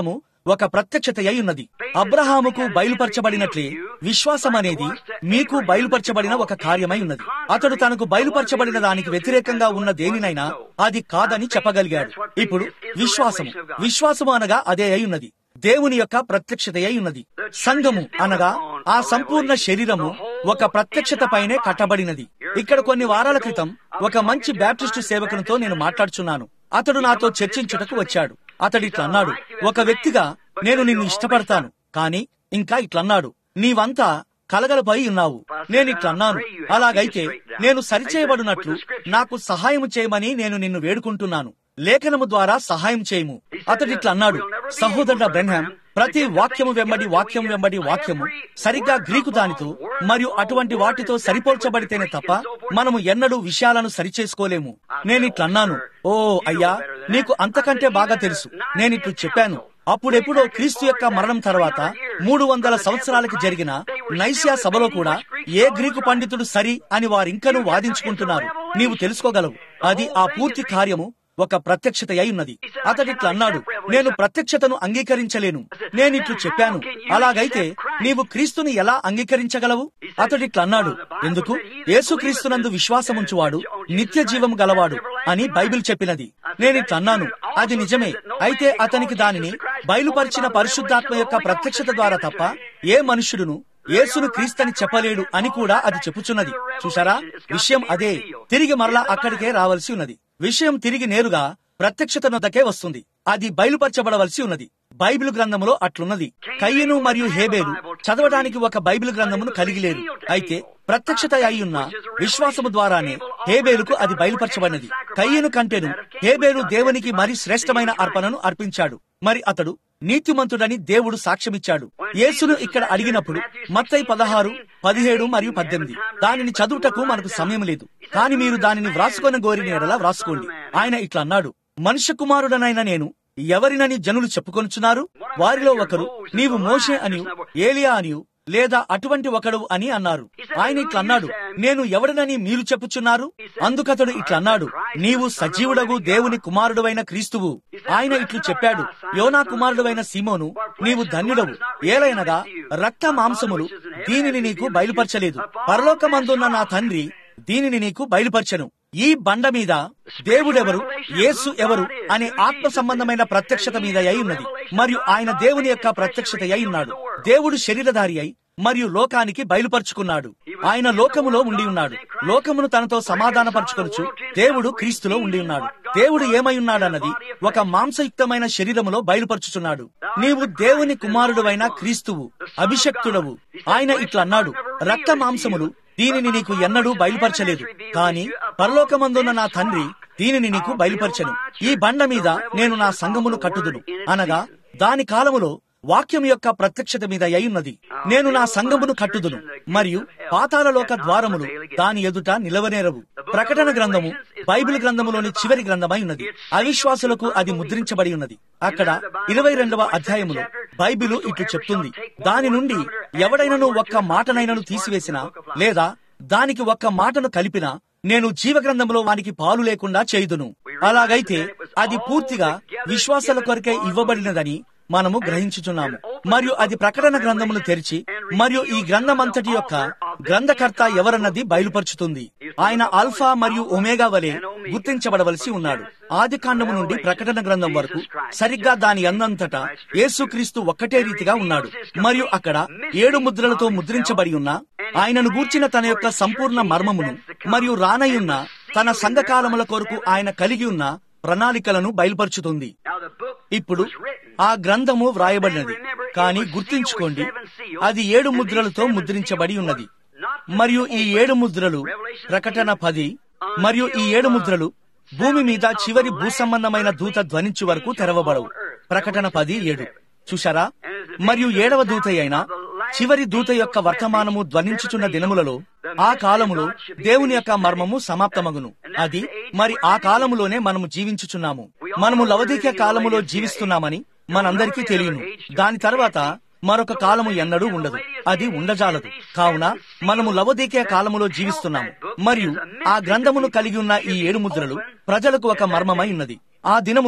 ఒక ప్రత్యక్షత అయి ఉన్నది అబ్రహాముకు బయలుపరచబడినట్లే విశ్వాసం అనేది మీకు బయలుపరచబడిన ఒక కార్యమై ఉన్నది అతడు తనకు బయలుపరచబడిన దానికి వ్యతిరేకంగా ఉన్న దేనినైనా అది కాదని చెప్పగలిగాడు ఇప్పుడు విశ్వాసము విశ్వాసము అనగా అదే అయి ఉన్నది దేవుని యొక్క ప్రత్యక్షత అయి ఉన్నది సంఘము అనగా ఆ సంపూర్ణ శరీరము ఒక ప్రత్యక్షత పైనే కట్టబడినది ఇక్కడ కొన్ని వారాల క్రితం ఒక మంచి బ్యాప్టిస్టు సేవకునితో నేను మాట్లాడుచున్నాను అతడు నాతో చర్చించుటకు వచ్చాడు అతడు ఇట్లా అన్నాడు ఒక వ్యక్తిగా నేను నిన్ను ఇష్టపడతాను కానీ ఇంకా ఇట్లన్నాడు నీవంతా కలగలపై ఉన్నావు నేను ఇట్లన్నాను అలాగైతే నేను సరిచేయబడినట్లు నాకు సహాయం చేయమని నేను నిన్ను వేడుకుంటున్నాను లేఖనము ద్వారా సహాయం చేయము అతడు ఇట్లా అన్నాడు సహోదరుడ బ్రహ్మం ప్రతి వాక్యము వెంబడి వాక్యం వెంబడి వాక్యము సరిగ్గా గ్రీకు దానితో మరియు అటువంటి వాటితో సరిపోల్చబడితేనే తప్ప మనము ఎన్నడూ విషయాలను సరిచేసుకోలేము నేనిట్లన్నాను ఓ అయ్యా నీకు అంతకంటే బాగా తెలుసు నేనిట్లు చెప్పాను అప్పుడెప్పుడో క్రీస్తు యొక్క మరణం తర్వాత మూడు వందల సంవత్సరాలకి జరిగిన నైసియా సభలో కూడా ఏ గ్రీకు పండితుడు సరి అని వారింకనూ వాదించుకుంటున్నారు నీవు తెలుసుకోగలవు అది ఆ పూర్తి కార్యము ఒక ప్రత్యక్షత అయి ఉన్నది అతడిట్లా అన్నాడు నేను ప్రత్యక్షతను అంగీకరించలేను నేనిట్లు చెప్పాను అలాగైతే నీవు క్రీస్తుని ఎలా అంగీకరించగలవు అతడిట్లా అన్నాడు ఎందుకు యేసుక్రీస్తునందు విశ్వాసముంచువాడు నిత్య జీవం గలవాడు అని బైబిల్ చెప్పినది నేనిట్లా అన్నాను అది నిజమే అయితే అతనికి దానిని బయలుపరిచిన పరిశుద్ధాత్మ యొక్క ప్రత్యక్షత ద్వారా తప్ప ఏ మనుష్యుడును యేసును క్రీస్తని చెప్పలేడు అని కూడా అది చెప్పుచున్నది చూసారా విషయం అదే తిరిగి మరలా అక్కడికే రావాల్సి ఉన్నది విషయం తిరిగి నేరుగా ప్రత్యక్షత నొద్దకే వస్తుంది అది బయలుపరచబడవలసి ఉన్నది బైబిల్ గ్రంథములో అట్లున్నది కయ్యను మరియు హేబేలు చదవడానికి ఒక బైబిల్ గ్రంథమును కలిగి లేరు అయితే ప్రత్యక్షత అయ్యున్న విశ్వాసము ద్వారానే హేబేలుకు అది బయలుపరచబడినది కయ్యను కంటేను హేబేలు దేవునికి మరి శ్రేష్టమైన అర్పణను అర్పించాడు మరి అతడు నీతిమంతుడని దేవుడు సాక్ష్యమిచ్చాడు యేసును ఇక్కడ అడిగినప్పుడు మత్తై పదహారు పదిహేడు మరియు పద్దెనిమిది దానిని చదువుటకు మనకు సమయం లేదు కాని మీరు దానిని వ్రాసుకొని గోరిన ఎడలా వ్రాసుకోండి ఆయన ఇట్లా అన్నాడు మనుష్య కుమారుడనైన నేను ఎవరినని జనులు చెప్పుకొనుచున్నారు వారిలో ఒకరు నీవు మోషే అనియు ఏలియా అనియు లేదా అటువంటి ఒకడు అని అన్నారు ఆయన ఇట్లా అన్నాడు నేను ఎవడనని మీరు చెప్పుచున్నారు అందుకతడు ఇట్లా అన్నాడు నీవు సజీవుడగు దేవుని కుమారుడువైన క్రీస్తువు ఆయన ఇట్లు చెప్పాడు యోనా కుమారుడువైన సీమోను నీవు ధన్యుడవు ఏలైనగా రక్త మాంసములు దీనిని నీకు బయలుపరచలేదు పరలోకమందున్న నా తండ్రి దీనిని నీకు బయలుపరచను ఈ బండ మీద దేవుడెవరు యేసు ఎవరు అనే ఆత్మ సంబంధమైన ప్రత్యక్షత మీద అయి ఉన్నది మరియు ఆయన దేవుని యొక్క ప్రత్యక్షత అయి ఉన్నాడు దేవుడు శరీరధారి అయి మరియు లోకానికి బయలుపరుచుకున్నాడు ఆయన లోకములో ఉండి ఉన్నాడు లోకమును తనతో సమాధానపరచుకొనుచు దేవుడు క్రీస్తులో ఉండి ఉన్నాడు దేవుడు ఏమై ఉన్నాడన్నది ఒక మాంసయుక్తమైన శరీరములో బయలుపరుచుచున్నాడు నీవు దేవుని కుమారుడువైన క్రీస్తువు అభిషక్తుడవు ఆయన ఇట్లా అన్నాడు రక్త మాంసములు దీనిని నీకు ఎన్నడూ బయలుపరచలేదు కాని పరలోకమందున్న నా తండ్రి దీనిని నీకు బయలుపరచను ఈ బండ మీద నేను నా సంఘమును కట్టుదును అనగా దాని కాలములో వాక్యం యొక్క ప్రత్యక్షత మీద అయ్యున్నది నేను నా సంఘమును కట్టుదును మరియు పాతాళలోక ద్వారములు దాని ఎదుట నిలవనేరవు ప్రకటన గ్రంథము బైబిల్ గ్రంథములోని చివరి గ్రంథమై ఉన్నది అవిశ్వాసులకు అది ముద్రించబడి ఉన్నది అక్కడ ఇరవై రెండవ అధ్యాయములో బైబిలు ఇట్లు చెప్తుంది దాని నుండి ఎవడైనను ఒక్క మాటనైనను తీసివేసినా లేదా దానికి ఒక్క మాటను కలిపినా నేను జీవగ్రంథంలో వానికి పాలు లేకుండా చేయుదును అలాగైతే అది పూర్తిగా విశ్వాసాల కొరకే ఇవ్వబడినదని మనము గ్రహించుచున్నాము మరియు అది ప్రకటన గ్రంథమును తెరిచి మరియు ఈ గ్రంథమంతటి యొక్క గ్రంథకర్త ఎవరన్నది బయలుపరుచుతుంది ఆయన ఆల్ఫా మరియు ఒమేగా వలె గుర్తించబడవలసి ఉన్నాడు ఆది కాండము నుండి ప్రకటన గ్రంథం వరకు సరిగ్గా దాని అందంతటా యేసుక్రీస్తు ఒక్కటే రీతిగా ఉన్నాడు మరియు అక్కడ ఏడు ముద్రలతో ముద్రించబడి ఉన్న ఆయనను గూర్చిన తన యొక్క సంపూర్ణ మర్మమును మరియు రానయ్యున్న తన సంఘకాలముల కొరకు ఆయన కలిగి ఉన్న ప్రణాళికలను బయలుపరుచుతుంది ఇప్పుడు ఆ గ్రంథము వ్రాయబడినది కానీ గుర్తుంచుకోండి అది ఏడు ముద్రలతో ముద్రించబడి ఉన్నది మరియు ఈ ఏడు ముద్రలు ప్రకటన పది మరియు ఈ ఏడు ముద్రలు భూమి మీద చివరి భూసంబంధమైన దూత ధ్వనించు వరకు తెరవబడవు ప్రకటన పది ఏడు చూశారా మరియు ఏడవ దూత అయిన చివరి దూత యొక్క వర్తమానము ధ్వనించుచున్న దినములలో ఆ కాలములో దేవుని యొక్క మర్మము సమాప్తమగును అది మరి ఆ కాలములోనే మనము జీవించుచున్నాము మనము లవదీక కాలములో జీవిస్తున్నామని మనందరికీ తెలియను దాని తర్వాత మరొక కాలము ఎన్నడూ ఉండదు అది ఉండజాలదు కావున మనము లవదీకే కాలములో జీవిస్తున్నాము మరియు ఆ గ్రంథమును కలిగి ఉన్న ఈ ఏడు ముద్రలు ప్రజలకు ఒక మర్మమై ఉన్నది ఆ దినమున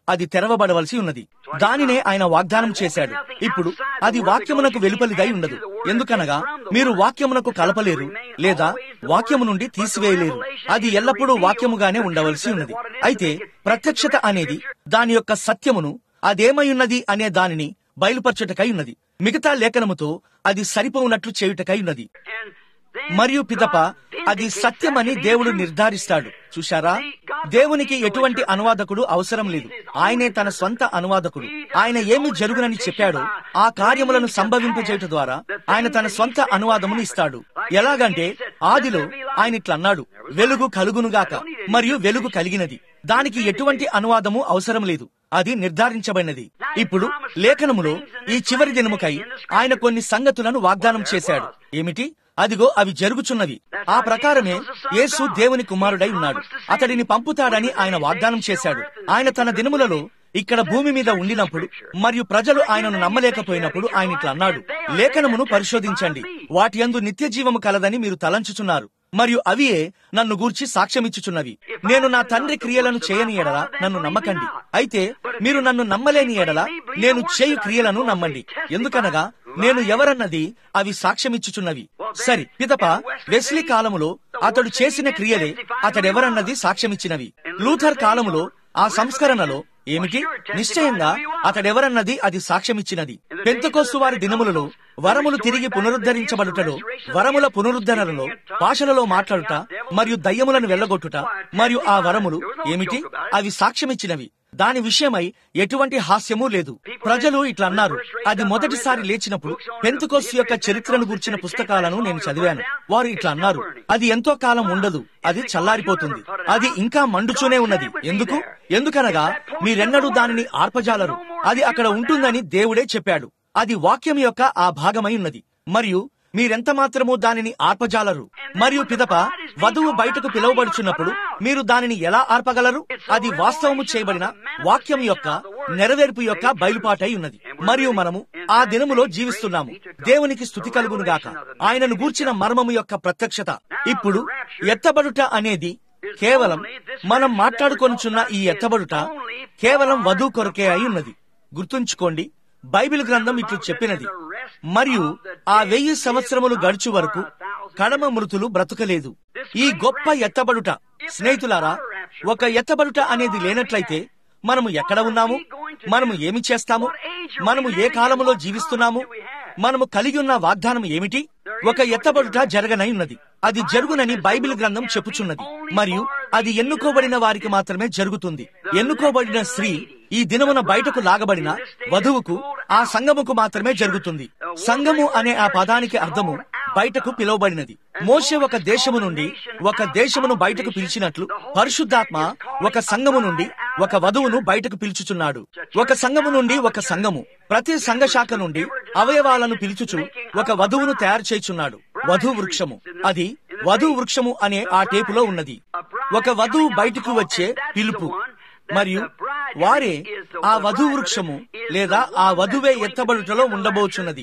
అది తెరవబడవలసి ఉన్నది దానినే ఆయన వాగ్దానం చేశాడు ఇప్పుడు అది వాక్యమునకు వెలుపలిదై ఉండదు ఎందుకనగా మీరు వాక్యమునకు కలపలేరు లేదా వాక్యము నుండి తీసివేయలేరు అది ఎల్లప్పుడూ వాక్యముగానే ఉండవలసి ఉన్నది అయితే ప్రత్యక్షత అనేది దాని యొక్క సత్యమును అదేమై ఉన్నది అనే దానిని బయలుపరచుటకై ఉన్నది మిగతా లేఖనముతో అది సరిపోనట్లు చేయుటకై ఉన్నది మరియు పిదప అది సత్యమని దేవుడు నిర్ధారిస్తాడు చూశారా దేవునికి ఎటువంటి అనువాదకుడు అవసరం లేదు ఆయనే తన స్వంత అనువాదకుడు ఆయన ఏమి జరుగునని చెప్పాడో ఆ కార్యములను సంభవింపజేయట ద్వారా ఆయన తన స్వంత అనువాదమును ఇస్తాడు ఎలాగంటే ఆదిలో ఆయన ఇట్లా అన్నాడు వెలుగు కలుగునుగాక మరియు వెలుగు కలిగినది దానికి ఎటువంటి అనువాదము అవసరం లేదు అది నిర్ధారించబడినది ఇప్పుడు లేఖనములో ఈ చివరి దినముకై ఆయన కొన్ని సంగతులను వాగ్దానం చేశాడు ఏమిటి అదిగో అవి జరుగుచున్నవి ఆ ప్రకారమే యేసు దేవుని కుమారుడై ఉన్నాడు అతడిని పంపుతాడని ఆయన వాగ్దానం చేశాడు ఆయన తన దినములలో ఇక్కడ భూమి మీద ఉండినప్పుడు మరియు ప్రజలు ఆయనను నమ్మలేకపోయినప్పుడు ఆయన ఇట్లా అన్నాడు లేఖనమును పరిశోధించండి వాటి యందు నిత్య జీవము కలదని మీరు తలంచుచున్నారు మరియు అవియే నన్ను గూర్చి సాక్ష్యమిచ్చుచున్నవి నేను నా తండ్రి క్రియలను చేయని ఎడల నన్ను నమ్మకండి అయితే మీరు నన్ను నమ్మలేని ఎడల నేను చేయు క్రియలను నమ్మండి ఎందుకనగా నేను ఎవరన్నది అవి సాక్ష్యమిచ్చుచున్నవి సరి పిదప వెస్లీ కాలములో అతడు చేసిన క్రియలే అతడెవరన్నది సాక్ష్యమిచ్చినవి లూథర్ కాలములో ఆ సంస్కరణలో ఏమిటి నిశ్చయంగా అతడెవరన్నది అది సాక్ష్యమిచ్చినది పెంతకోస్తు వారి దినములలో వరములు తిరిగి పునరుద్ధరించబడుటలో వరముల పునరుద్ధరణలో భాషలలో మాట్లాడుట మరియు దయ్యములను వెళ్ళగొట్టుట మరియు ఆ వరములు ఏమిటి అవి సాక్ష్యమిచ్చినవి దాని విషయమై ఎటువంటి హాస్యమూ లేదు ప్రజలు ఇట్లా అన్నారు అది మొదటిసారి లేచినప్పుడు పెంతుకోస్తు యొక్క చరిత్రను గుర్చిన పుస్తకాలను నేను చదివాను వారు ఇట్లా అన్నారు అది ఎంతో కాలం ఉండదు అది చల్లారిపోతుంది అది ఇంకా మండుచూనే ఉన్నది ఎందుకు ఎందుకనగా మీరెన్నడూ దానిని ఆర్పజాలరు అది అక్కడ ఉంటుందని దేవుడే చెప్పాడు అది వాక్యం యొక్క ఆ భాగమై ఉన్నది మరియు మీరెంత మాత్రము దానిని ఆర్పజాలరు మరియు పిదప వధువు బయటకు పిలువబడుచున్నప్పుడు మీరు దానిని ఎలా ఆర్పగలరు అది వాస్తవము చేయబడిన వాక్యం యొక్క నెరవేర్పు యొక్క బయలుపాటై ఉన్నది మరియు మనము ఆ దినములో జీవిస్తున్నాము దేవునికి స్థుతి కలుగునుగాక ఆయనను గూర్చిన మర్మము యొక్క ప్రత్యక్షత ఇప్పుడు ఎత్తబడుట అనేది కేవలం మనం మాట్లాడుకొనుచున్న ఈ ఎత్తబడుట కేవలం వధువు కొరకే అయి ఉన్నది గుర్తుంచుకోండి బైబిల్ గ్రంథం ఇట్లు చెప్పినది మరియు ఆ వెయ్యి సంవత్సరములు గడుచు వరకు కడమ మృతులు బ్రతకలేదు ఈ గొప్ప ఎత్తబడుట స్నేహితులారా ఒక ఎత్తబడుట అనేది లేనట్లయితే మనము ఎక్కడ ఉన్నాము మనము ఏమి చేస్తాము మనము ఏ కాలములో జీవిస్తున్నాము మనము కలిగి ఉన్న వాగ్దానం ఏమిటి ఒక ఎత్తబడుట జరగనై ఉన్నది అది జరుగునని బైబిల్ గ్రంథం చెప్పుచున్నది మరియు అది ఎన్నుకోబడిన వారికి మాత్రమే జరుగుతుంది ఎన్నుకోబడిన స్త్రీ ఈ దినమున బయటకు లాగబడిన వధువుకు ఆ సంఘముకు మాత్రమే జరుగుతుంది సంఘము అనే ఆ పదానికి అర్థము బయటకు పిలువబడినది మోషే ఒక దేశము నుండి ఒక దేశమును బయటకు పిలిచినట్లు పరిశుద్ధాత్మ ఒక సంఘము నుండి ఒక వధువును బయటకు పిలుచుచున్నాడు ఒక సంఘము నుండి ఒక సంఘము ప్రతి సంఘ శాఖ నుండి అవయవాలను పిలుచుచు ఒక వధువును తయారు చేయుచున్నాడు వధు వృక్షము అది వధు వృక్షము అనే ఆ టేపులో ఉన్నది ఒక వధువు బయటకు వచ్చే పిలుపు మరియు వారే ఆ వధు వృక్షము లేదా ఆ వధువే ఎత్తబడుటలో ఉండబోచున్నది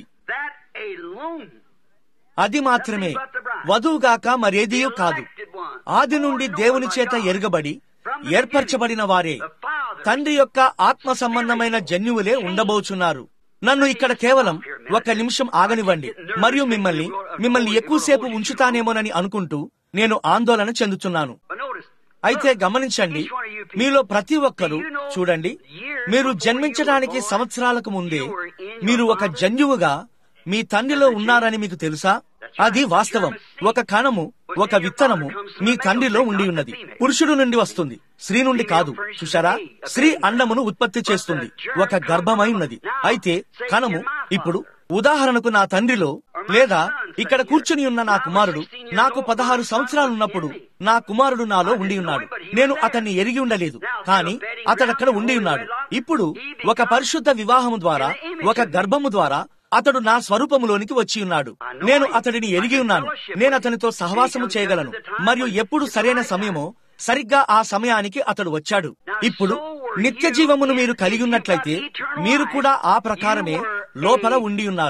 అది మాత్రమే వధువుగాక మరేదియూ కాదు ఆది నుండి దేవుని చేత ఎరగబడి ఏర్పరచబడిన వారే తండ్రి యొక్క ఆత్మ సంబంధమైన జన్యువులే ఉండబోచున్నారు నన్ను ఇక్కడ కేవలం ఒక నిమిషం ఆగనివ్వండి మరియు మిమ్మల్ని మిమ్మల్ని ఎక్కువసేపు ఉంచుతానేమోనని అనుకుంటూ నేను ఆందోళన చెందుతున్నాను అయితే గమనించండి మీలో ప్రతి ఒక్కరూ చూడండి మీరు జన్మించడానికి సంవత్సరాలకు ముందే మీరు ఒక జన్యువుగా మీ తండ్రిలో ఉన్నారని మీకు తెలుసా అది వాస్తవం ఒక కణము ఒక విత్తనము మీ తండ్రిలో ఉండి ఉన్నది పురుషుడు నుండి వస్తుంది స్త్రీ నుండి కాదు చూశారా స్త్రీ అండమును ఉత్పత్తి చేస్తుంది ఒక గర్భమై ఉన్నది అయితే కణము ఇప్పుడు ఉదాహరణకు నా తండ్రిలో లేదా ఇక్కడ కూర్చుని ఉన్న నా కుమారుడు నాకు పదహారు సంవత్సరాలున్నప్పుడు నా కుమారుడు నాలో ఉండి ఉన్నాడు నేను అతన్ని ఎరిగి ఉండలేదు కానీ అతడక్కడ ఉండి ఉన్నాడు ఇప్పుడు ఒక పరిశుద్ధ వివాహము ద్వారా ఒక గర్భము ద్వారా అతడు నా స్వరూపములోనికి వచ్చి ఉన్నాడు నేను అతడిని ఎరిగి ఉన్నాను నేను అతనితో సహవాసము చేయగలను మరియు ఎప్పుడు సరైన సమయమో సరిగ్గా ఆ సమయానికి అతడు వచ్చాడు ఇప్పుడు నిత్య జీవమును మీరు కలిగి ఉన్నట్లయితే మీరు కూడా ఆ ప్రకారమే లోపల ఉండి ఉన్నారు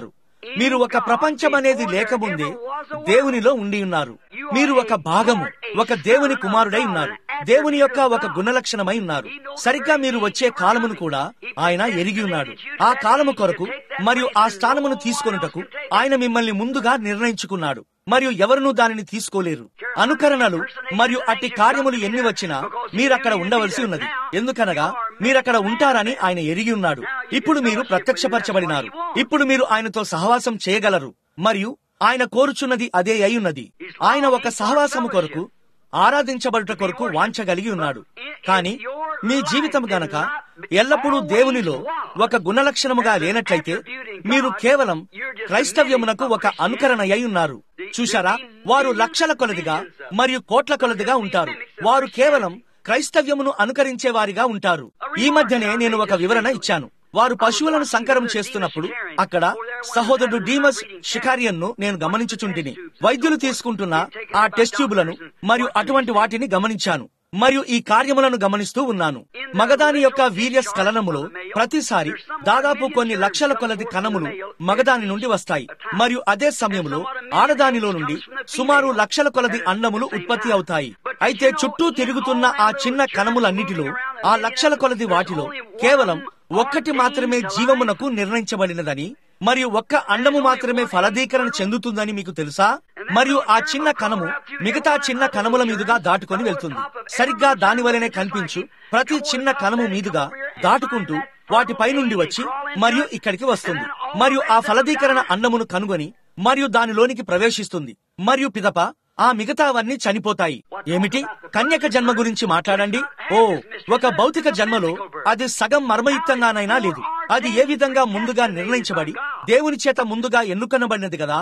మీరు ఒక ప్రపంచం అనేది లేకముందే దేవునిలో ఉండి ఉన్నారు మీరు ఒక భాగము ఒక దేవుని కుమారుడై ఉన్నారు దేవుని యొక్క ఒక గుణలక్షణమై ఉన్నారు సరిగ్గా మీరు వచ్చే కాలమును కూడా ఆయన ఎరిగి ఉన్నాడు ఆ కాలము కొరకు మరియు ఆ స్థానమును తీసుకొనుటకు ఆయన మిమ్మల్ని ముందుగా నిర్ణయించుకున్నాడు మరియు ఎవరునూ దానిని తీసుకోలేరు అనుకరణలు మరియు అట్టి కార్యములు ఎన్ని వచ్చినా మీరక్కడ ఉండవలసి ఉన్నది ఎందుకనగా మీరక్కడ ఉంటారని ఆయన ఎరిగి ఉన్నాడు ఇప్పుడు మీరు ప్రత్యక్షపరచబడినారు ఇప్పుడు మీరు ఆయనతో సహవాసం చేయగలరు మరియు ఆయన కోరుచున్నది అదే అయ్యున్నది ఆయన ఒక సహవాసము కొరకు ఆరాధించబడుట కొరకు వాంచగలిగి ఉన్నాడు కాని మీ జీవితం గనక ఎల్లప్పుడూ దేవునిలో ఒక గుణలక్షణముగా లేనట్లయితే మీరు కేవలం క్రైస్తవ్యమునకు ఒక అనుకరణ అయి ఉన్నారు చూశారా వారు లక్షల కొలదిగా మరియు కోట్ల కొలదిగా ఉంటారు వారు కేవలం క్రైస్తవ్యమును అనుకరించే వారిగా ఉంటారు ఈ మధ్యనే నేను ఒక వివరణ ఇచ్చాను వారు పశువులను సంకరం చేస్తున్నప్పుడు అక్కడ సహోదరుడు డీమస్ షికారియన్ ను నేను గమనించుచుంటిని వైద్యులు తీసుకుంటున్న ఆ టెస్ట్ ట్యూబులను మరియు అటువంటి వాటిని గమనించాను మరియు ఈ కార్యములను గమనిస్తూ ఉన్నాను మగదాని యొక్క వీర్య స్ఖలనములో ప్రతిసారి దాదాపు కొన్ని లక్షల కొలది కణములు మగదాని నుండి వస్తాయి మరియు అదే సమయంలో ఆడదానిలో నుండి సుమారు లక్షల కొలది అండములు ఉత్పత్తి అవుతాయి అయితే చుట్టూ తిరుగుతున్న ఆ చిన్న కణములన్నిటిలో ఆ లక్షల కొలది వాటిలో కేవలం ఒక్కటి మాత్రమే జీవమునకు నిర్ణయించబడినదని మరియు ఒక్క అండము మాత్రమే ఫలదీకరణ చెందుతుందని మీకు తెలుసా మరియు ఆ చిన్న కణము మిగతా చిన్న కణముల మీదుగా దాటుకొని వెళ్తుంది సరిగ్గా దాని వలనే కనిపించు ప్రతి చిన్న కణము మీదుగా దాటుకుంటూ వాటి పైనుండి వచ్చి మరియు ఇక్కడికి వస్తుంది మరియు ఆ ఫలదీకరణ అండమును కనుగొని మరియు దానిలోనికి ప్రవేశిస్తుంది మరియు పిదప ఆ మిగతావన్నీ చనిపోతాయి ఏమిటి కన్యక జన్మ గురించి మాట్లాడండి ఓ ఒక భౌతిక జన్మలో అది సగం మర్మయుక్తంగానైనా లేదు అది ఏ విధంగా ముందుగా నిర్ణయించబడి దేవుని చేత ముందుగా ఎన్నుకొనబడినది కదా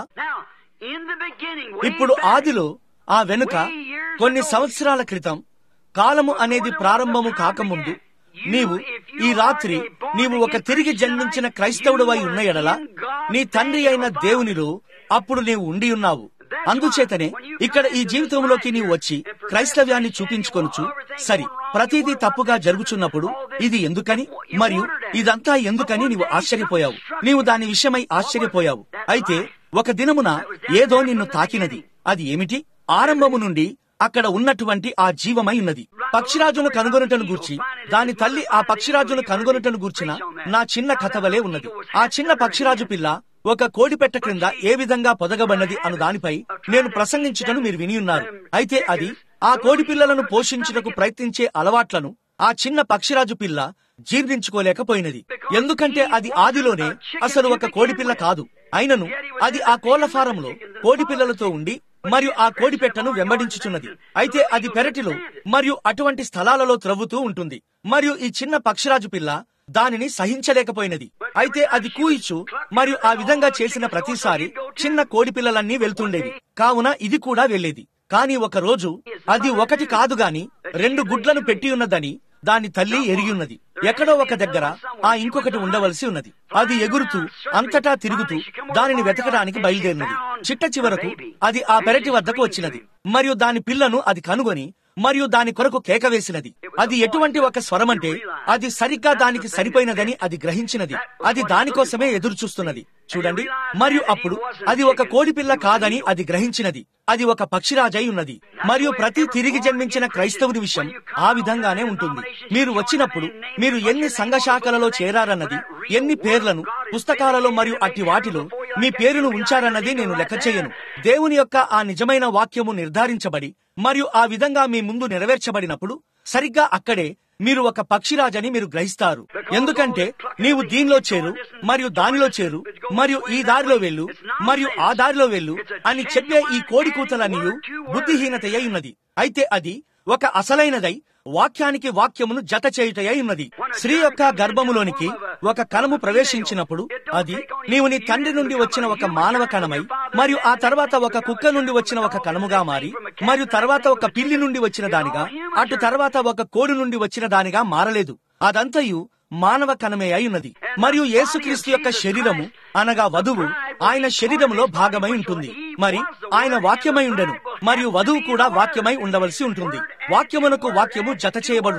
ఇప్పుడు ఆదిలో ఆ వెనుక కొన్ని సంవత్సరాల క్రితం కాలము అనేది ప్రారంభము కాకముందు నీవు ఈ రాత్రి నీవు ఒక తిరిగి జన్మించిన క్రైస్తవుడవై ఉన్న ఎడల నీ తండ్రి అయిన దేవునిలో అప్పుడు నీవు ఉండి ఉన్నావు అందుచేతనే ఇక్కడ ఈ జీవితంలోకి నీవు వచ్చి క్రైస్తవ్యాన్ని చూపించుకొనుచు సరి ప్రతిదీ తప్పుగా జరుగుచున్నప్పుడు ఇది ఎందుకని మరియు ఇదంతా ఎందుకని నీవు ఆశ్చర్యపోయావు నీవు దాని విషయమై ఆశ్చర్యపోయావు అయితే ఒక దినమున ఏదో నిన్ను తాకినది అది ఏమిటి ఆరంభము నుండి అక్కడ ఉన్నటువంటి ఆ జీవమై ఉన్నది పక్షిరాజును కనుగొనుటను గూర్చి దాని తల్లి ఆ పక్షిరాజును కనుగొనుటను గూర్చిన నా చిన్న కథ వలె ఉన్నది ఆ చిన్న పక్షిరాజు పిల్ల ఒక కోడిపెట్ట క్రింద ఏ విధంగా పొదగబడినది అను దానిపై నేను ప్రసంగించుటను మీరు విని ఉన్నారు అయితే అది ఆ కోడి పిల్లలను పోషించుటకు ప్రయత్నించే అలవాట్లను ఆ చిన్న పక్షిరాజు పిల్ల జీర్ణించుకోలేకపోయినది ఎందుకంటే అది ఆదిలోనే అసలు ఒక కోడి పిల్ల కాదు అయినను అది ఆ కోళ్ల ఫారంలో కోడి పిల్లలతో ఉండి మరియు ఆ కోడి పెట్టను వెంబడించుచున్నది అయితే అది పెరటిలో మరియు అటువంటి స్థలాలలో త్రవ్వుతూ ఉంటుంది మరియు ఈ చిన్న పక్షిరాజు పిల్ల దానిని సహించలేకపోయినది అయితే అది కూయిచు మరియు ఆ విధంగా చేసిన ప్రతిసారి చిన్న కోడి పిల్లలన్నీ వెళ్తుండేవి కావున ఇది కూడా వెళ్లేది కాని ఒక రోజు అది ఒకటి కాదు గాని రెండు గుడ్లను పెట్టి ఉన్నదని దాని తల్లి ఎరిగి ఉన్నది ఎక్కడో ఒక దగ్గర ఆ ఇంకొకటి ఉండవలసి ఉన్నది అది ఎగురుతూ అంతటా తిరుగుతూ దానిని వెతకడానికి బయలుదేరినది చిట్ట చివరకు అది ఆ పెరటి వద్దకు వచ్చినది మరియు దాని పిల్లను అది కనుగొని మరియు దాని కొరకు కేక వేసినది అది ఎటువంటి ఒక స్వరమంటే అది సరిగ్గా దానికి సరిపోయినదని అది గ్రహించినది అది దానికోసమే ఎదురు చూస్తున్నది చూడండి మరియు అప్పుడు అది ఒక కోడి పిల్ల కాదని అది గ్రహించినది అది ఒక పక్షిరాజై ఉన్నది మరియు ప్రతి తిరిగి జన్మించిన క్రైస్తవుని విషయం ఆ విధంగానే ఉంటుంది మీరు వచ్చినప్పుడు మీరు ఎన్ని సంఘ శాఖలలో చేరారన్నది ఎన్ని పేర్లను పుస్తకాలలో మరియు అట్టి వాటిలో మీ పేరును ఉంచారన్నది నేను లెక్క చేయను దేవుని యొక్క ఆ నిజమైన వాక్యము నిర్ధారించబడి మరియు ఆ విధంగా మీ ముందు నెరవేర్చబడినప్పుడు సరిగ్గా అక్కడే మీరు ఒక పక్షిరాజని మీరు గ్రహిస్తారు ఎందుకంటే నీవు దీనిలో చేరు మరియు దానిలో చేరు మరియు ఈ దారిలో వెళ్ళు మరియు ఆ దారిలో వెళ్ళు అని చెప్పే ఈ కోడి కూతలనియు బుద్ధిహీనత అయి ఉన్నది అయితే అది ఒక అసలైనదై వాక్యానికి వాక్యమును జత చేయుటయై ఉన్నది స్త్రీ యొక్క గర్భములోనికి ఒక కణము ప్రవేశించినప్పుడు అది నీవు నీ తండ్రి నుండి వచ్చిన ఒక మానవ కణమై మరియు ఆ తర్వాత ఒక కుక్క నుండి వచ్చిన ఒక కణముగా మారి మరియు తర్వాత ఒక పిల్లి నుండి వచ్చిన దానిగా అటు తర్వాత ఒక కోడి నుండి వచ్చిన దానిగా మారలేదు అదంతయు మానవ కణమే అయి ఉన్నది మరియు యేసుక్రీస్తు యొక్క శరీరము అనగా వధువు ఆయన శరీరములో భాగమై ఉంటుంది మరి ఆయన వాక్యమై ఉండను మరియు వధువు కూడా వాక్యమై ఉండవలసి ఉంటుంది వాక్యమునకు వాక్యము జత చేయబడుట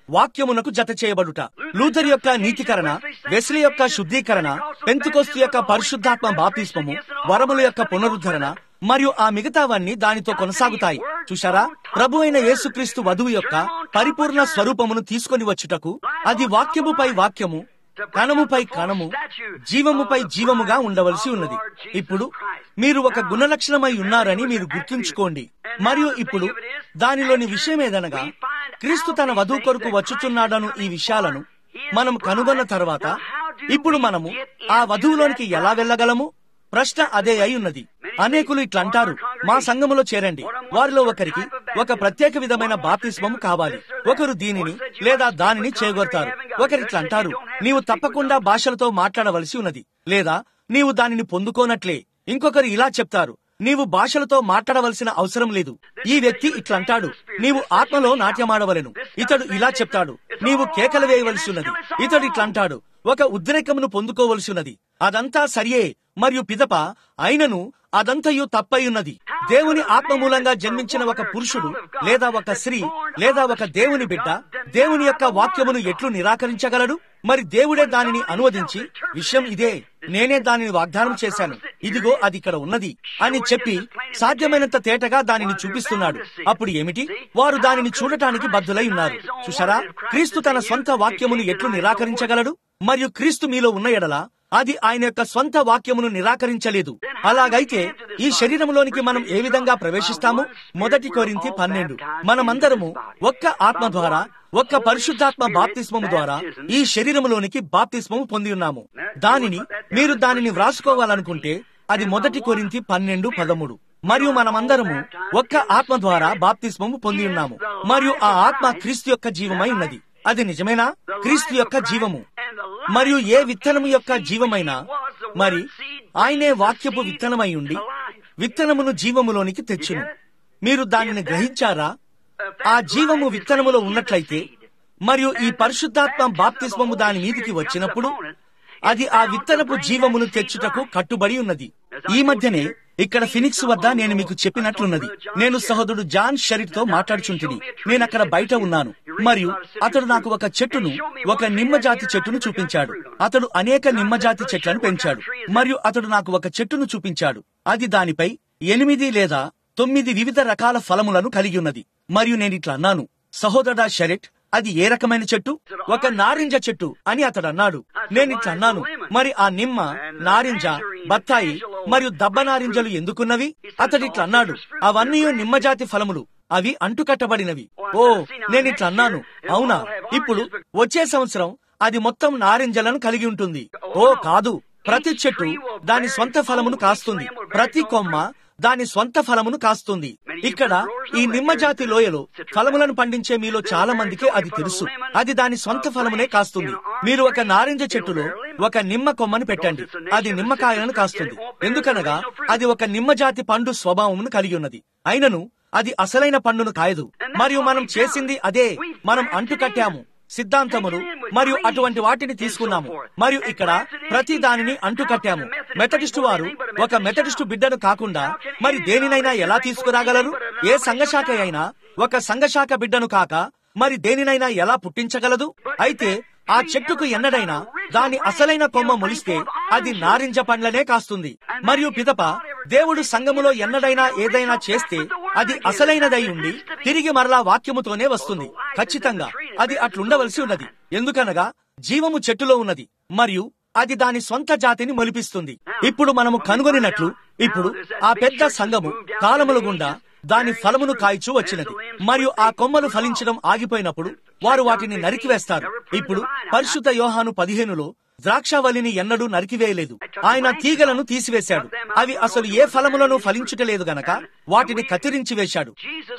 వాక్యమునకు జత చేయబడుట లూథర్ యొక్క నీతికరణ వెస్లీ యొక్క శుద్ధీకరణ పెంతుకొస్తు యొక్క పరిశుద్ధాత్మ బాప్తిస్మము వరముల యొక్క పునరుద్ధరణ మరియు ఆ మిగతావన్నీ దానితో కొనసాగుతాయి చూశారా ప్రభు అయిన యేసుక్రీస్తు వధువు యొక్క పరిపూర్ణ స్వరూపమును తీసుకొని వచ్చుటకు అది వాక్యముపై వాక్యము కణముపై కణము జీవముపై జీవముగా ఉండవలసి ఉన్నది ఇప్పుడు మీరు ఒక గుణలక్షణమై ఉన్నారని మీరు గుర్తుంచుకోండి మరియు ఇప్పుడు దానిలోని విషయం ఏదనగా క్రీస్తు తన వధువు కొరకు వచ్చుచున్నాడను ఈ విషయాలను మనం కనుగొన్న తర్వాత ఇప్పుడు మనము ఆ వధువులోనికి ఎలా వెళ్ళగలము ప్రశ్న అదే అయి ఉన్నది అనేకులు ఇట్లా అంటారు మా సంఘములో చేరండి వారిలో ఒకరికి ఒక ప్రత్యేక విధమైన బాప్తిస్మం కావాలి ఒకరు దీనిని లేదా దానిని చేగొడతారు ఒకరు ఇట్లా అంటారు నీవు తప్పకుండా భాషలతో మాట్లాడవలసి ఉన్నది లేదా నీవు దానిని పొందుకోనట్లే ఇంకొకరు ఇలా చెప్తారు నీవు భాషలతో మాట్లాడవలసిన అవసరం లేదు ఈ వ్యక్తి ఇట్లంటాడు నీవు ఆత్మలో నాట్యమాడవలెను ఇతడు ఇలా చెప్తాడు నీవు కేకలు వేయవలసి ఉన్నది ఇతడు ఇట్లంటాడు ఒక ఉద్రేకమును పొందుకోవలసి ఉన్నది అదంతా సరియే మరియు పిదప అయినను అదంతయు తప్పై ఉన్నది దేవుని ఆత్మ మూలంగా జన్మించిన ఒక పురుషుడు లేదా ఒక స్త్రీ లేదా ఒక దేవుని బిడ్డ దేవుని యొక్క వాక్యమును ఎట్లు నిరాకరించగలడు మరి దేవుడే దానిని అనువదించి విషయం ఇదే నేనే దానిని వాగ్దానం చేశాను ఇదిగో అది ఇక్కడ ఉన్నది అని చెప్పి సాధ్యమైనంత తేటగా దానిని చూపిస్తున్నాడు అప్పుడు ఏమిటి వారు దానిని చూడటానికి బద్దులై ఉన్నారు చూసారా క్రీస్తు తన సొంత వాక్యమును ఎట్లు నిరాకరించగలడు మరియు క్రీస్తు మీలో ఉన్న ఎడల అది ఆయన యొక్క స్వంత వాక్యమును నిరాకరించలేదు అలాగైతే ఈ శరీరంలోనికి మనం ఏ విధంగా ప్రవేశిస్తాము మొదటి కోరింతి పన్నెండు మనమందరము ఒక్క ఆత్మ ద్వారా ఒక్క పరిశుద్ధాత్మ బాప్తిస్మము ద్వారా ఈ శరీరములోనికి బాప్తిస్మము పొంది ఉన్నాము దానిని మీరు దానిని వ్రాసుకోవాలనుకుంటే అది మొదటి కొరింతి పన్నెండు పదమూడు మరియు మనమందరము ఒక్క ఆత్మ ద్వారా బాప్తిస్మము పొంది ఉన్నాము మరియు ఆ ఆత్మ క్రీస్తు యొక్క జీవమై ఉన్నది అది నిజమేనా క్రీస్తు యొక్క జీవము మరియు ఏ విత్తనము యొక్క జీవమైనా మరి ఆయనే వాక్యపు విత్తనమై ఉండి విత్తనమును జీవములోనికి తెచ్చును మీరు దానిని గ్రహించారా ఆ జీవము విత్తనములో ఉన్నట్లయితే మరియు ఈ పరిశుద్ధాత్మ బాప్తిస్మము దాని మీదికి వచ్చినప్పుడు అది ఆ విత్తనపు జీవమును తెచ్చుటకు కట్టుబడి ఉన్నది ఈ మధ్యనే ఇక్కడ ఫినిక్స్ వద్ద నేను మీకు చెప్పినట్లున్నది నేను సహోదరుడు జాన్ షరీఫ్ తో మాట్లాడుచుంటిని నేను అక్కడ బయట ఉన్నాను మరియు అతడు నాకు ఒక చెట్టును ఒక నిమ్మ జాతి చెట్టును చూపించాడు అతడు అనేక నిమ్మ జాతి చెట్లను పెంచాడు మరియు అతడు నాకు ఒక చెట్టును చూపించాడు అది దానిపై ఎనిమిది లేదా తొమ్మిది వివిధ రకాల ఫలములను కలిగి ఉన్నది మరియు నేను ఇట్లా అన్నాను సహోదరుడా షరెట్ అది ఏ రకమైన చెట్టు ఒక నారింజ చెట్టు అని అతడు అన్నాడు నేను ఇట్లా అన్నాను మరి ఆ నిమ్మ నారింజ బత్తాయి మరియు దబ్బ నారింజలు ఎందుకున్నవి అతడు ఇట్లా అన్నాడు అవన్నీ నిమ్మజాతి ఫలములు అవి అంటుకట్టబడినవి ఓ నేను ఇట్లా అన్నాను అవునా ఇప్పుడు వచ్చే సంవత్సరం అది మొత్తం నారింజలను కలిగి ఉంటుంది ఓ కాదు ప్రతి చెట్టు దాని స్వంత ఫలమును కాస్తుంది ప్రతి కొమ్మ దాని స్వంత ఫలమును కాస్తుంది ఇక్కడ ఈ నిమ్మజాతి లోయలో ఫలములను పండించే మీలో చాలా మందికి అది తెలుసు అది దాని స్వంత ఫలమునే కాస్తుంది మీరు ఒక నారింజ చెట్టులో ఒక నిమ్మ కొమ్మను పెట్టండి అది నిమ్మకాయలను కాస్తుంది ఎందుకనగా అది ఒక నిమ్మజాతి పండు స్వభావమును కలిగి ఉన్నది అయినను అది అసలైన పండును కాయదు మరియు మనం చేసింది అదే మనం అంటుకట్టాము సిద్ధాంతములు మరియు అటువంటి వాటిని తీసుకున్నాము మరియు ఇక్కడ ప్రతి దానిని అంటుకట్టాము మెథడిస్టు వారు ఒక మెథడిస్టు బిడ్డను కాకుండా మరి దేనినైనా ఎలా తీసుకురాగలరు ఏ సంఘశాఖ అయినా ఒక సంఘశాఖ బిడ్డను కాక మరి దేనినైనా ఎలా పుట్టించగలదు అయితే ఆ చెట్టుకు ఎన్నడైనా దాని అసలైన కొమ్మ మొలిస్తే అది నారింజ పండ్లనే కాస్తుంది మరియు పిదప దేవుడు సంఘములో ఎన్నడైనా ఏదైనా చేస్తే అది అసలైనదై ఉండి తిరిగి మరలా వాక్యముతోనే వస్తుంది ఖచ్చితంగా అది అట్లుండవలసి ఉన్నది ఎందుకనగా జీవము చెట్టులో ఉన్నది మరియు అది దాని స్వంత జాతిని మొలిపిస్తుంది ఇప్పుడు మనము కనుగొనినట్లు ఇప్పుడు ఆ పెద్ద సంఘము కాలముల గుండా దాని ఫలమును కాయిచూ వచ్చినది మరియు ఆ కొమ్మలు ఫలించడం ఆగిపోయినప్పుడు వారు వాటిని నరికివేస్తారు ఇప్పుడు పరిశుద్ధ యోహాను పదిహేనులో ద్రాక్షావల్లిని ఎన్నడూ నరికివేయలేదు ఆయన తీగలను తీసివేశాడు అవి అసలు ఏ ఫలములను ఫలించుటలేదు గనక వాటిని కత్తిరించి వేశాడు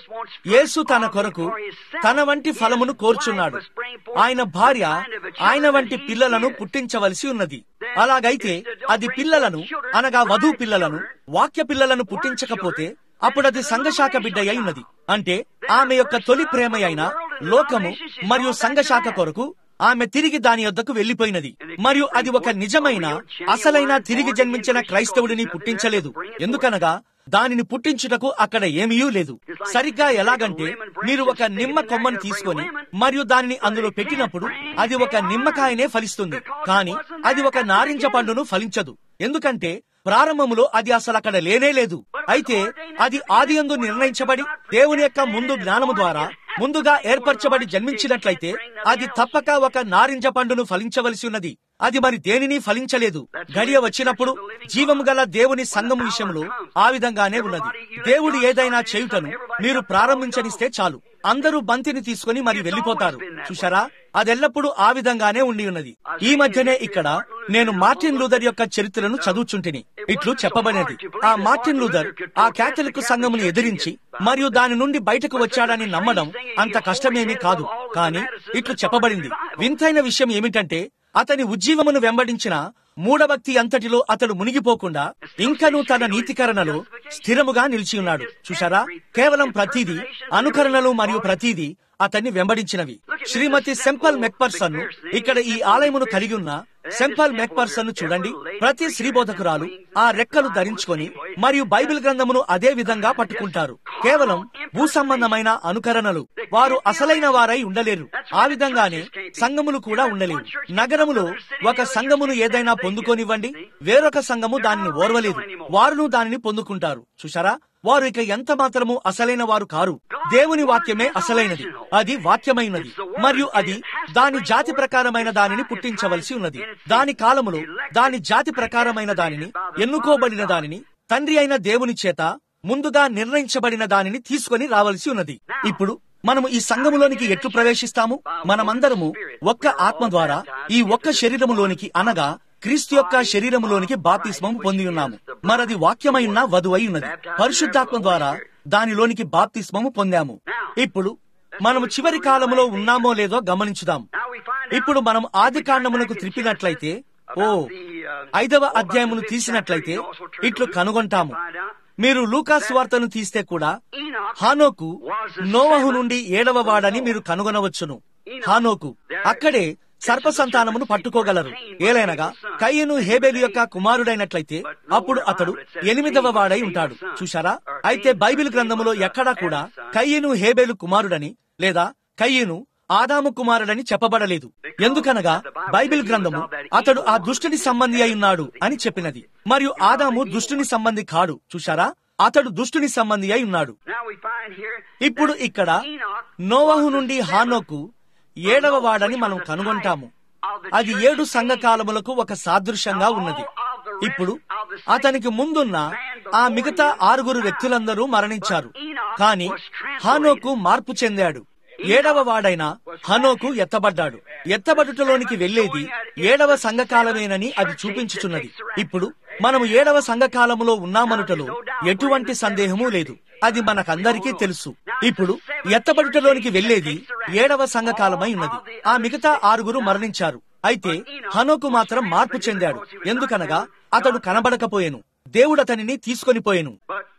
యేసు తన కొరకు తన వంటి ఫలమును కోర్చున్నాడు ఆయన భార్య ఆయన వంటి పిల్లలను పుట్టించవలసి ఉన్నది అలాగైతే అది పిల్లలను అనగా వధు పిల్లలను వాక్య పిల్లలను పుట్టించకపోతే అప్పుడది సంఘశాఖ బిడ్డ అయి ఉన్నది అంటే ఆమె యొక్క తొలి ప్రేమ అయిన లోకము మరియు సంఘశాఖ కొరకు ఆమె తిరిగి దాని యొద్దకు వెళ్లిపోయినది మరియు అది ఒక నిజమైన అసలైన తిరిగి జన్మించిన క్రైస్తవుడిని పుట్టించలేదు ఎందుకనగా దానిని పుట్టించుటకు అక్కడ ఏమీ లేదు సరిగ్గా ఎలాగంటే మీరు ఒక నిమ్మ కొమ్మను తీసుకొని మరియు దానిని అందులో పెట్టినప్పుడు అది ఒక నిమ్మకాయనే ఫలిస్తుంది కానీ అది ఒక నారింజ పండును ఫలించదు ఎందుకంటే ప్రారంభములో అది అసలు అక్కడ లేనే లేదు అయితే అది ఆది యందు నిర్ణయించబడి దేవుని యొక్క ముందు జ్ఞానము ద్వారా ముందుగా ఏర్పరచబడి జన్మించినట్లయితే అది తప్పక ఒక నారింజ పండును ఫలించవలసి ఉన్నది అది మరి దేనిని ఫలించలేదు గడియ వచ్చినప్పుడు జీవము గల దేవుని సంఘము విషయంలో ఆ విధంగానే ఉన్నది దేవుడు ఏదైనా చేయుటను మీరు ప్రారంభించనిస్తే చాలు అందరూ బంతిని తీసుకుని మరి వెళ్లిపోతారు చూశారా అదెల్లప్పుడూ ఆ విధంగానే ఉండి ఉన్నది ఈ మధ్యనే ఇక్కడ నేను మార్టిన్ లూథర్ యొక్క చరిత్రను చదువుచుంటిని ఇట్లు చెప్పబడినది ఆ మార్టిన్ లూథర్ ఆ కేథలిక్ సంఘమును ఎదిరించి మరియు దాని నుండి బయటకు వచ్చాడని నమ్మడం అంత కష్టమేమీ కాదు కానీ ఇట్లు చెప్పబడింది వింతైన విషయం ఏమిటంటే అతని ఉజ్జీవమును వెంబడించిన మూఢభక్తి అంతటిలో అతడు మునిగిపోకుండా ఇంకనూ తన నీతికరణలో స్థిరముగా నిలిచి ఉన్నాడు చూశారా కేవలం ప్రతిదీ అనుకరణలు మరియు ప్రతిదీ అతన్ని వెంబడించినవి శ్రీమతి సెంపల్ మెక్పర్సన్ ఇక్కడ ఈ ఆలయమును కలిగి ఉన్న సెంపల్ మెక్పర్సన్ ను చూడండి ప్రతి శ్రీబోధకురాలు ఆ రెక్కలు ధరించుకొని మరియు బైబిల్ గ్రంథమును అదే విధంగా పట్టుకుంటారు కేవలం భూ సంబంధమైన అనుకరణలు వారు అసలైన వారై ఉండలేరు ఆ విధంగానే సంఘములు కూడా ఉండలేవు నగరములో ఒక సంఘమును ఏదైనా పొందుకోనివ్వండి వేరొక సంఘము దానిని ఓర్వలేదు వారును దానిని పొందుకుంటారు చూశారా వారు ఇక ఎంత మాత్రము అసలైన వారు కారు దేవుని వాక్యమే అసలైనది అది వాక్యమైనది మరియు అది దాని జాతి ప్రకారమైన దానిని పుట్టించవలసి ఉన్నది దాని కాలములో దాని జాతి ప్రకారమైన దానిని ఎన్నుకోబడిన దానిని తండ్రి అయిన దేవుని చేత ముందుగా నిర్ణయించబడిన దానిని తీసుకొని రావలసి ఉన్నది ఇప్పుడు మనము ఈ సంఘములోనికి ఎట్లు ప్రవేశిస్తాము మనమందరము ఒక్క ఆత్మ ద్వారా ఈ ఒక్క శరీరములోనికి అనగా క్రీస్తు యొక్క శరీరములోనికి బాప్తిస్మం పొంది ఉన్నాము మరది వాక్యమై ఉన్న వధువై ఉన్నది పరిశుద్ధాత్మ ద్వారా దానిలోనికి బాప్తిస్మము పొందాము ఇప్పుడు మనము చివరి కాలంలో ఉన్నామో లేదో గమనించుదాం ఇప్పుడు మనం ఆది కాండమునకు త్రిప్పినట్లయితే ఓ ఐదవ అధ్యాయమును తీసినట్లయితే ఇట్లు కనుగొంటాము మీరు లూకాస్ వార్తను తీస్తే కూడా హానోకు నోవహు నుండి ఏడవ వాడని మీరు కనుగొనవచ్చును హానోకు అక్కడే సర్ప సంతానమును పట్టుకోగలరు ఏలైనగా కయ్యను హేబేలు యొక్క కుమారుడైనట్లయితే అప్పుడు అతడు ఎనిమిదవ వాడై ఉంటాడు చూశారా అయితే బైబిల్ గ్రంథములో ఎక్కడా కూడా కయ్యను హేబేలు కుమారుడని లేదా కయ్యను ఆదాము కుమారుడని చెప్పబడలేదు ఎందుకనగా బైబిల్ గ్రంథము అతడు ఆ దుష్టుని సంబంధి అయి ఉన్నాడు అని చెప్పినది మరియు ఆదాము దుష్టుని సంబంధి కాడు చూశారా అతడు దుష్టుని సంబంధి అయి ఉన్నాడు ఇప్పుడు ఇక్కడ నోవహు నుండి హానోకు ఏడవ వాడని మనం కనుగొంటాము అది ఏడు సంఘకాలములకు ఒక సాదృశ్యంగా ఉన్నది ఇప్పుడు అతనికి ముందున్న ఆ మిగతా ఆరుగురు వ్యక్తులందరూ మరణించారు కాని హానోకు మార్పు చెందాడు ఏడవ వాడైన హనోకు ఎత్తబడ్డాడు ఎత్తబడుటలోనికి వెళ్లేది ఏడవ సంఘకాలమేనని అది చూపించుచున్నది ఇప్పుడు మనము ఏడవ సంఘకాలములో ఉన్నామనుటలో ఎటువంటి సందేహము లేదు అది మనకందరికీ తెలుసు ఇప్పుడు ఎత్తబడుటలోనికి వెళ్లేది ఏడవ సంఘకాలమై ఉన్నది ఆ మిగతా ఆరుగురు మరణించారు అయితే హనోకు మాత్రం మార్పు చెందాడు ఎందుకనగా అతడు కనబడకపోయెను దేవుడు అతనిని తీసుకొని పోయెను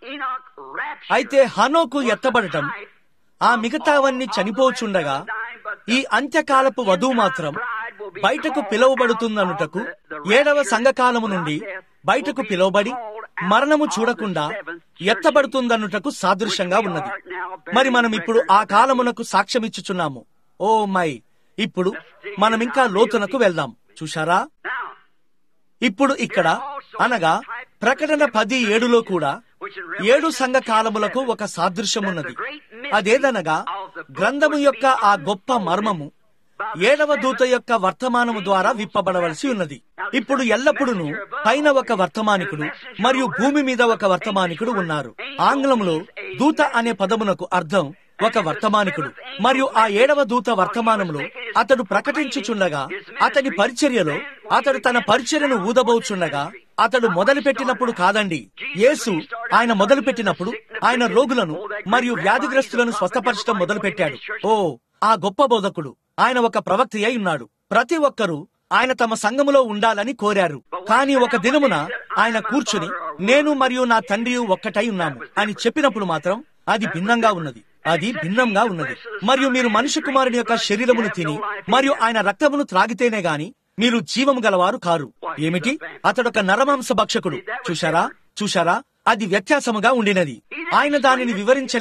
అయితే హనోకు ఎత్తబడటం ఆ మిగతావన్నీ చనిపోచుండగా ఈ అంత్యకాలపు వధువు మాత్రం బయటకు పిలువబడుతుందనుటకు ఏడవ సంఘకాలము నుండి బయటకు పిలువబడి మరణము చూడకుండా ఎత్తబడుతుందనుటకు సాదృశ్యంగా ఉన్నది మరి మనం ఇప్పుడు ఆ కాలమునకు సాక్ష్యమిచ్చుచున్నాము ఓ మై ఇప్పుడు మనం ఇంకా లోతునకు వెళ్దాం చూశారా ఇప్పుడు ఇక్కడ అనగా ప్రకటన పది ఏడులో కూడా ఏడు సంఘ కాలములకు ఒక సాదృశ్యం ఉన్నది అదేదనగా గ్రంథము యొక్క ఆ గొప్ప మర్మము ఏడవ దూత యొక్క వర్తమానము ద్వారా విప్పబడవలసి ఉన్నది ఇప్పుడు ఎల్లప్పుడూ పైన ఒక వర్తమానికుడు మరియు భూమి మీద ఒక వర్తమానికుడు ఉన్నారు ఆంగ్లంలో దూత అనే పదమునకు అర్థం ఒక వర్తమానికుడు మరియు ఆ ఏడవ దూత వర్తమానంలో అతడు ప్రకటించుచుండగా అతని పరిచర్యలో అతడు తన పరిచర్యను ఊదబోచుండగా అతడు మొదలుపెట్టినప్పుడు కాదండి యేసు ఆయన మొదలుపెట్టినప్పుడు ఆయన రోగులను మరియు వ్యాధిగ్రస్తులను స్వస్థపరచడం మొదలుపెట్టాడు ఓ ఆ గొప్ప బోధకుడు ఆయన ఒక ప్రవక్త అయి ఉన్నాడు ప్రతి ఒక్కరూ ఆయన తమ సంఘములో ఉండాలని కోరారు కానీ ఒక దినమున ఆయన కూర్చుని నేను మరియు నా తండ్రి ఒక్కటై ఉన్నాము అని చెప్పినప్పుడు మాత్రం అది భిన్నంగా ఉన్నది అది భిన్నంగా ఉన్నది మరియు మీరు మనుష్య కుమారుని యొక్క శరీరమును తిని మరియు ఆయన రక్తమును త్రాగితేనే గాని మీరు జీవము గలవారు కారు ఏమిటి అతడొక నరమాంస భక్షకుడు చూశారా చూశారా అది వ్యత్యాసముగా ఉండినది ఆయన దానిని వివరించలేదు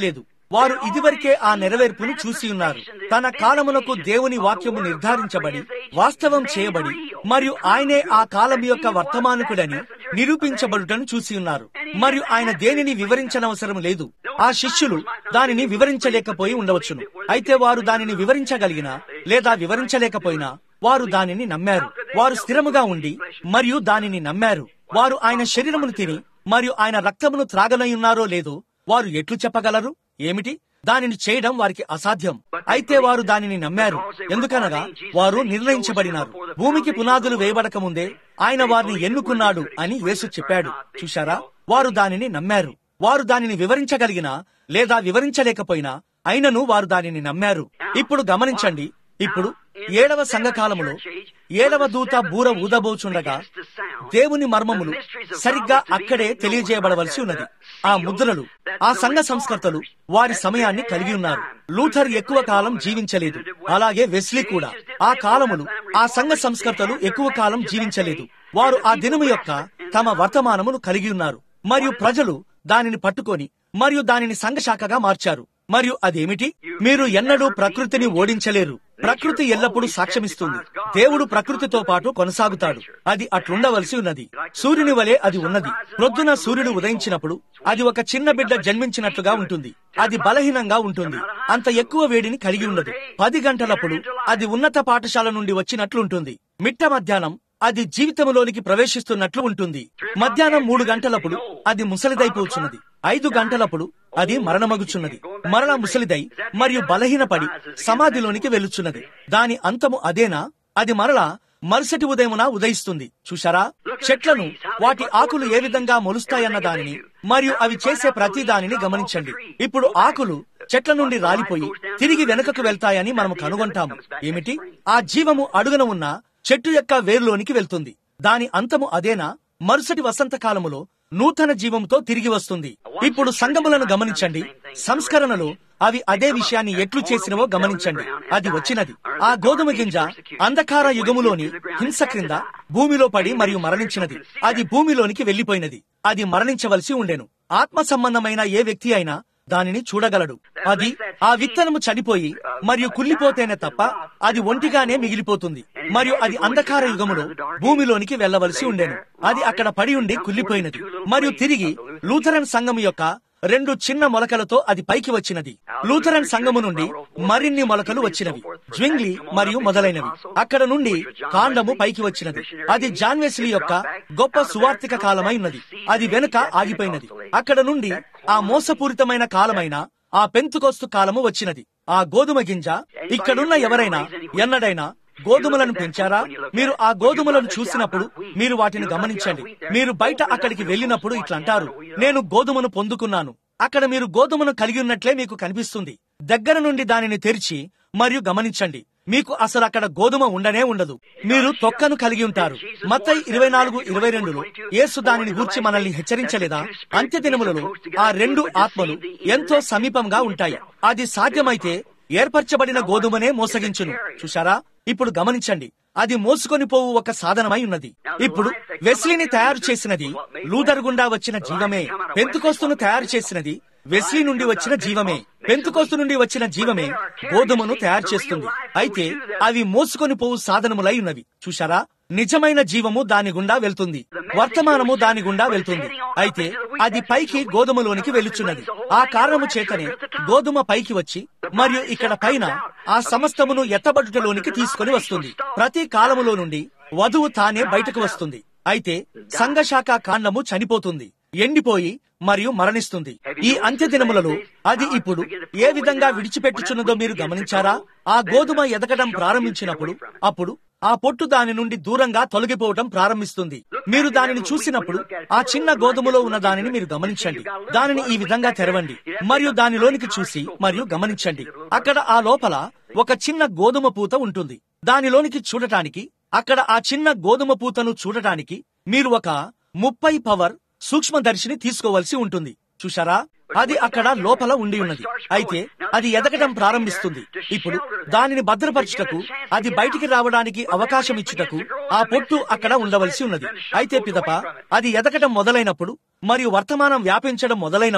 వారు ఇదివరకే ఆ నెరవేర్పును చూసి ఉన్నారు తన కాలమునకు దేవుని వాక్యము నిర్ధారించబడి వాస్తవం చేయబడి మరియు ఆయనే ఆ కాలం యొక్క వర్తమానికుడని నిరూపించబడుటను చూసి ఉన్నారు మరియు ఆయన దేనిని వివరించనవసరం లేదు ఆ శిష్యులు దానిని వివరించలేకపోయి ఉండవచ్చును అయితే వారు దానిని వివరించగలిగిన లేదా వివరించలేకపోయినా వారు దానిని నమ్మారు వారు స్థిరముగా ఉండి మరియు దానిని నమ్మారు వారు ఆయన శరీరమును తిని మరియు ఆయన రక్తమును త్రాగనయున్నారో లేదో వారు ఎట్లు చెప్పగలరు ఏమిటి దానిని చేయడం వారికి అసాధ్యం అయితే వారు దానిని నమ్మారు ఎందుకనగా వారు నిర్ణయించబడినారు భూమికి పునాదులు వేయబడక ముందే ఆయన వారిని ఎన్నుకున్నాడు అని యేసు చెప్పాడు చూశారా వారు దానిని నమ్మారు వారు దానిని వివరించగలిగినా లేదా వివరించలేకపోయినా అయినను వారు దానిని నమ్మారు ఇప్పుడు గమనించండి ఇప్పుడు ఏడవ సంఘకాలములో ఏడవ దూత బూర ఊదబోచుండగా దేవుని మర్మములు సరిగ్గా అక్కడే తెలియజేయబడవలసి ఉన్నది ఆ ముద్రలు ఆ సంఘ సంస్కర్తలు వారి సమయాన్ని కలిగి ఉన్నారు లూథర్ ఎక్కువ కాలం జీవించలేదు అలాగే వెస్లీ కూడా ఆ కాలములు ఆ సంఘ సంస్కర్తలు ఎక్కువ కాలం జీవించలేదు వారు ఆ దినము యొక్క తమ వర్తమానమును కలిగి ఉన్నారు మరియు ప్రజలు దానిని పట్టుకొని మరియు దానిని సంఘశాఖగా మార్చారు మరియు అదేమిటి మీరు ఎన్నడూ ప్రకృతిని ఓడించలేరు ప్రకృతి ఎల్లప్పుడూ సాక్ష్యమిస్తుంది దేవుడు ప్రకృతితో పాటు కొనసాగుతాడు అది అట్లుండవలసి ఉన్నది సూర్యుని వలె అది ఉన్నది ప్రొద్దున సూర్యుడు ఉదయించినప్పుడు అది ఒక చిన్న బిడ్డ జన్మించినట్లుగా ఉంటుంది అది బలహీనంగా ఉంటుంది అంత ఎక్కువ వేడిని కలిగి ఉండదు పది గంటలప్పుడు అది ఉన్నత పాఠశాల నుండి వచ్చినట్లుంటుంది మిట్ట మధ్యాహ్నం అది జీవితంలోనికి ప్రవేశిస్తున్నట్లు ఉంటుంది మధ్యాహ్నం మూడు గంటలప్పుడు అది ముసలిదైపోచున్నది ఐదు గంటలప్పుడు అది మరణమగుచున్నది మరణ ముసలిదై మరియు బలహీనపడి సమాధిలోనికి వెళ్ళుచున్నది దాని అంతము అదేనా అది మరలా మరుసటి ఉదయమున ఉదయిస్తుంది చూశారా చెట్లను వాటి ఆకులు ఏ విధంగా మొలుస్తాయన్న దానిని మరియు అవి చేసే ప్రతి దానిని గమనించండి ఇప్పుడు ఆకులు చెట్ల నుండి రాలిపోయి తిరిగి వెనుకకు వెళ్తాయని మనము కనుగొంటాము ఏమిటి ఆ జీవము అడుగున ఉన్న చెట్టు యొక్క వేరులోనికి వెళ్తుంది దాని అంతము అదేనా మరుసటి వసంతకాలములో నూతన జీవంతో తిరిగి వస్తుంది ఇప్పుడు సంగములను గమనించండి సంస్కరణలో అవి అదే విషయాన్ని ఎట్లు చేసినవో గమనించండి అది వచ్చినది ఆ గోధుమ గింజ అంధకార యుగములోని హింస క్రింద భూమిలో పడి మరియు మరణించినది అది భూమిలోనికి వెళ్లిపోయినది అది మరణించవలసి ఉండెను ఆత్మ సంబంధమైన ఏ వ్యక్తి అయినా దానిని చూడగలడు అది ఆ విత్తనము చనిపోయి మరియు కుళ్ళిపోతేనే తప్ప అది ఒంటిగానే మిగిలిపోతుంది మరియు అది అంధకార యుగములో భూమిలోనికి వెళ్లవలసి ఉండేను అది అక్కడ పడి ఉండి కుళ్ళిపోయినది మరియు తిరిగి లూథరన్ సంఘం యొక్క రెండు చిన్న మొలకలతో అది పైకి వచ్చినది లూథరన్ సంఘము నుండి మరిన్ని మొలకలు వచ్చినవి జ్వింగ్లీ మరియు మొదలైనవి అక్కడ నుండి కాండము పైకి వచ్చినది అది జాన్వెస్లీ యొక్క గొప్ప సువార్థిక కాలమై ఉన్నది అది వెనుక ఆగిపోయినది అక్కడ నుండి ఆ మోసపూరితమైన కాలమైన ఆ పెంతుకోస్తు కాలము వచ్చినది ఆ గోధుమ గింజ ఇక్కడున్న ఎవరైనా ఎన్నడైనా గోధుమలను పెంచారా మీరు ఆ గోధుమలను చూసినప్పుడు మీరు వాటిని గమనించండి మీరు బయట అక్కడికి వెళ్ళినప్పుడు ఇట్లా అంటారు నేను గోధుమను పొందుకున్నాను అక్కడ మీరు గోధుమను కలిగి ఉన్నట్లే మీకు కనిపిస్తుంది దగ్గర నుండి దానిని తెరిచి మరియు గమనించండి మీకు అసలు అక్కడ గోధుమ ఉండనే ఉండదు మీరు తొక్కను కలిగి ఉంటారు మత్తై ఇరవై నాలుగు ఇరవై రెండులో యేసు దానిని గూర్చి మనల్ని హెచ్చరించలేదా అంత్య దినములలో ఆ రెండు ఆత్మలు ఎంతో సమీపంగా ఉంటాయి అది సాధ్యమైతే ఏర్పరచబడిన గోధుమనే మోసగించును చూశారా ఇప్పుడు గమనించండి అది మోసుకొని పోవు ఒక సాధనమై ఉన్నది ఇప్పుడు వెస్లీని తయారు చేసినది లూదర్ గుండా వచ్చిన జీవమే పెంతుకోస్తును తయారు చేసినది వెస్లీ నుండి వచ్చిన జీవమే పెంతుకోస్తు నుండి వచ్చిన జీవమే గోధుమను తయారు చేస్తుంది అయితే అవి మోసుకొని పోవు సాధనములై ఉన్నవి చూశారా నిజమైన జీవము దాని గుండా వెళ్తుంది వర్తమానము దాని గుండా వెళ్తుంది అయితే అది పైకి గోధుమలోనికి వెలుచున్నది ఆ కారణము చేతనే గోధుమ పైకి వచ్చి మరియు ఇక్కడ పైన ఆ సమస్తమును ఎత్తబడుటలోనికి తీసుకొని వస్తుంది ప్రతి కాలములో నుండి వధువు తానే బయటకు వస్తుంది అయితే సంఘశాఖ కాండము చనిపోతుంది ఎండిపోయి మరియు మరణిస్తుంది ఈ అంత్య దినములలో అది ఇప్పుడు ఏ విధంగా విడిచిపెట్టుచున్నదో మీరు గమనించారా ఆ గోధుమ ఎదగడం ప్రారంభించినప్పుడు అప్పుడు ఆ పొట్టు దాని నుండి దూరంగా తొలగిపోవటం ప్రారంభిస్తుంది మీరు దానిని చూసినప్పుడు ఆ చిన్న గోధుమలో ఉన్న దానిని మీరు గమనించండి దానిని ఈ విధంగా తెరవండి మరియు దానిలోనికి చూసి మరియు గమనించండి అక్కడ ఆ లోపల ఒక చిన్న గోధుమ పూత ఉంటుంది దానిలోనికి చూడటానికి అక్కడ ఆ చిన్న గోధుమ పూతను చూడటానికి మీరు ఒక ముప్పై పవర్ సూక్ష్మదర్శిని తీసుకోవలసి ఉంటుంది చూశారా అది అక్కడ లోపల ఉండి ఉన్నది అయితే అది ఎదగటం ప్రారంభిస్తుంది ఇప్పుడు దానిని భద్రపరచుటకు అది బయటికి రావడానికి అవకాశం ఇచ్చుటకు ఆ పొట్టు అక్కడ ఉండవలసి ఉన్నది అయితే పిదప అది ఎదగటం మొదలైనప్పుడు మరియు వర్తమానం వ్యాపించడం మొదలైనప్పుడు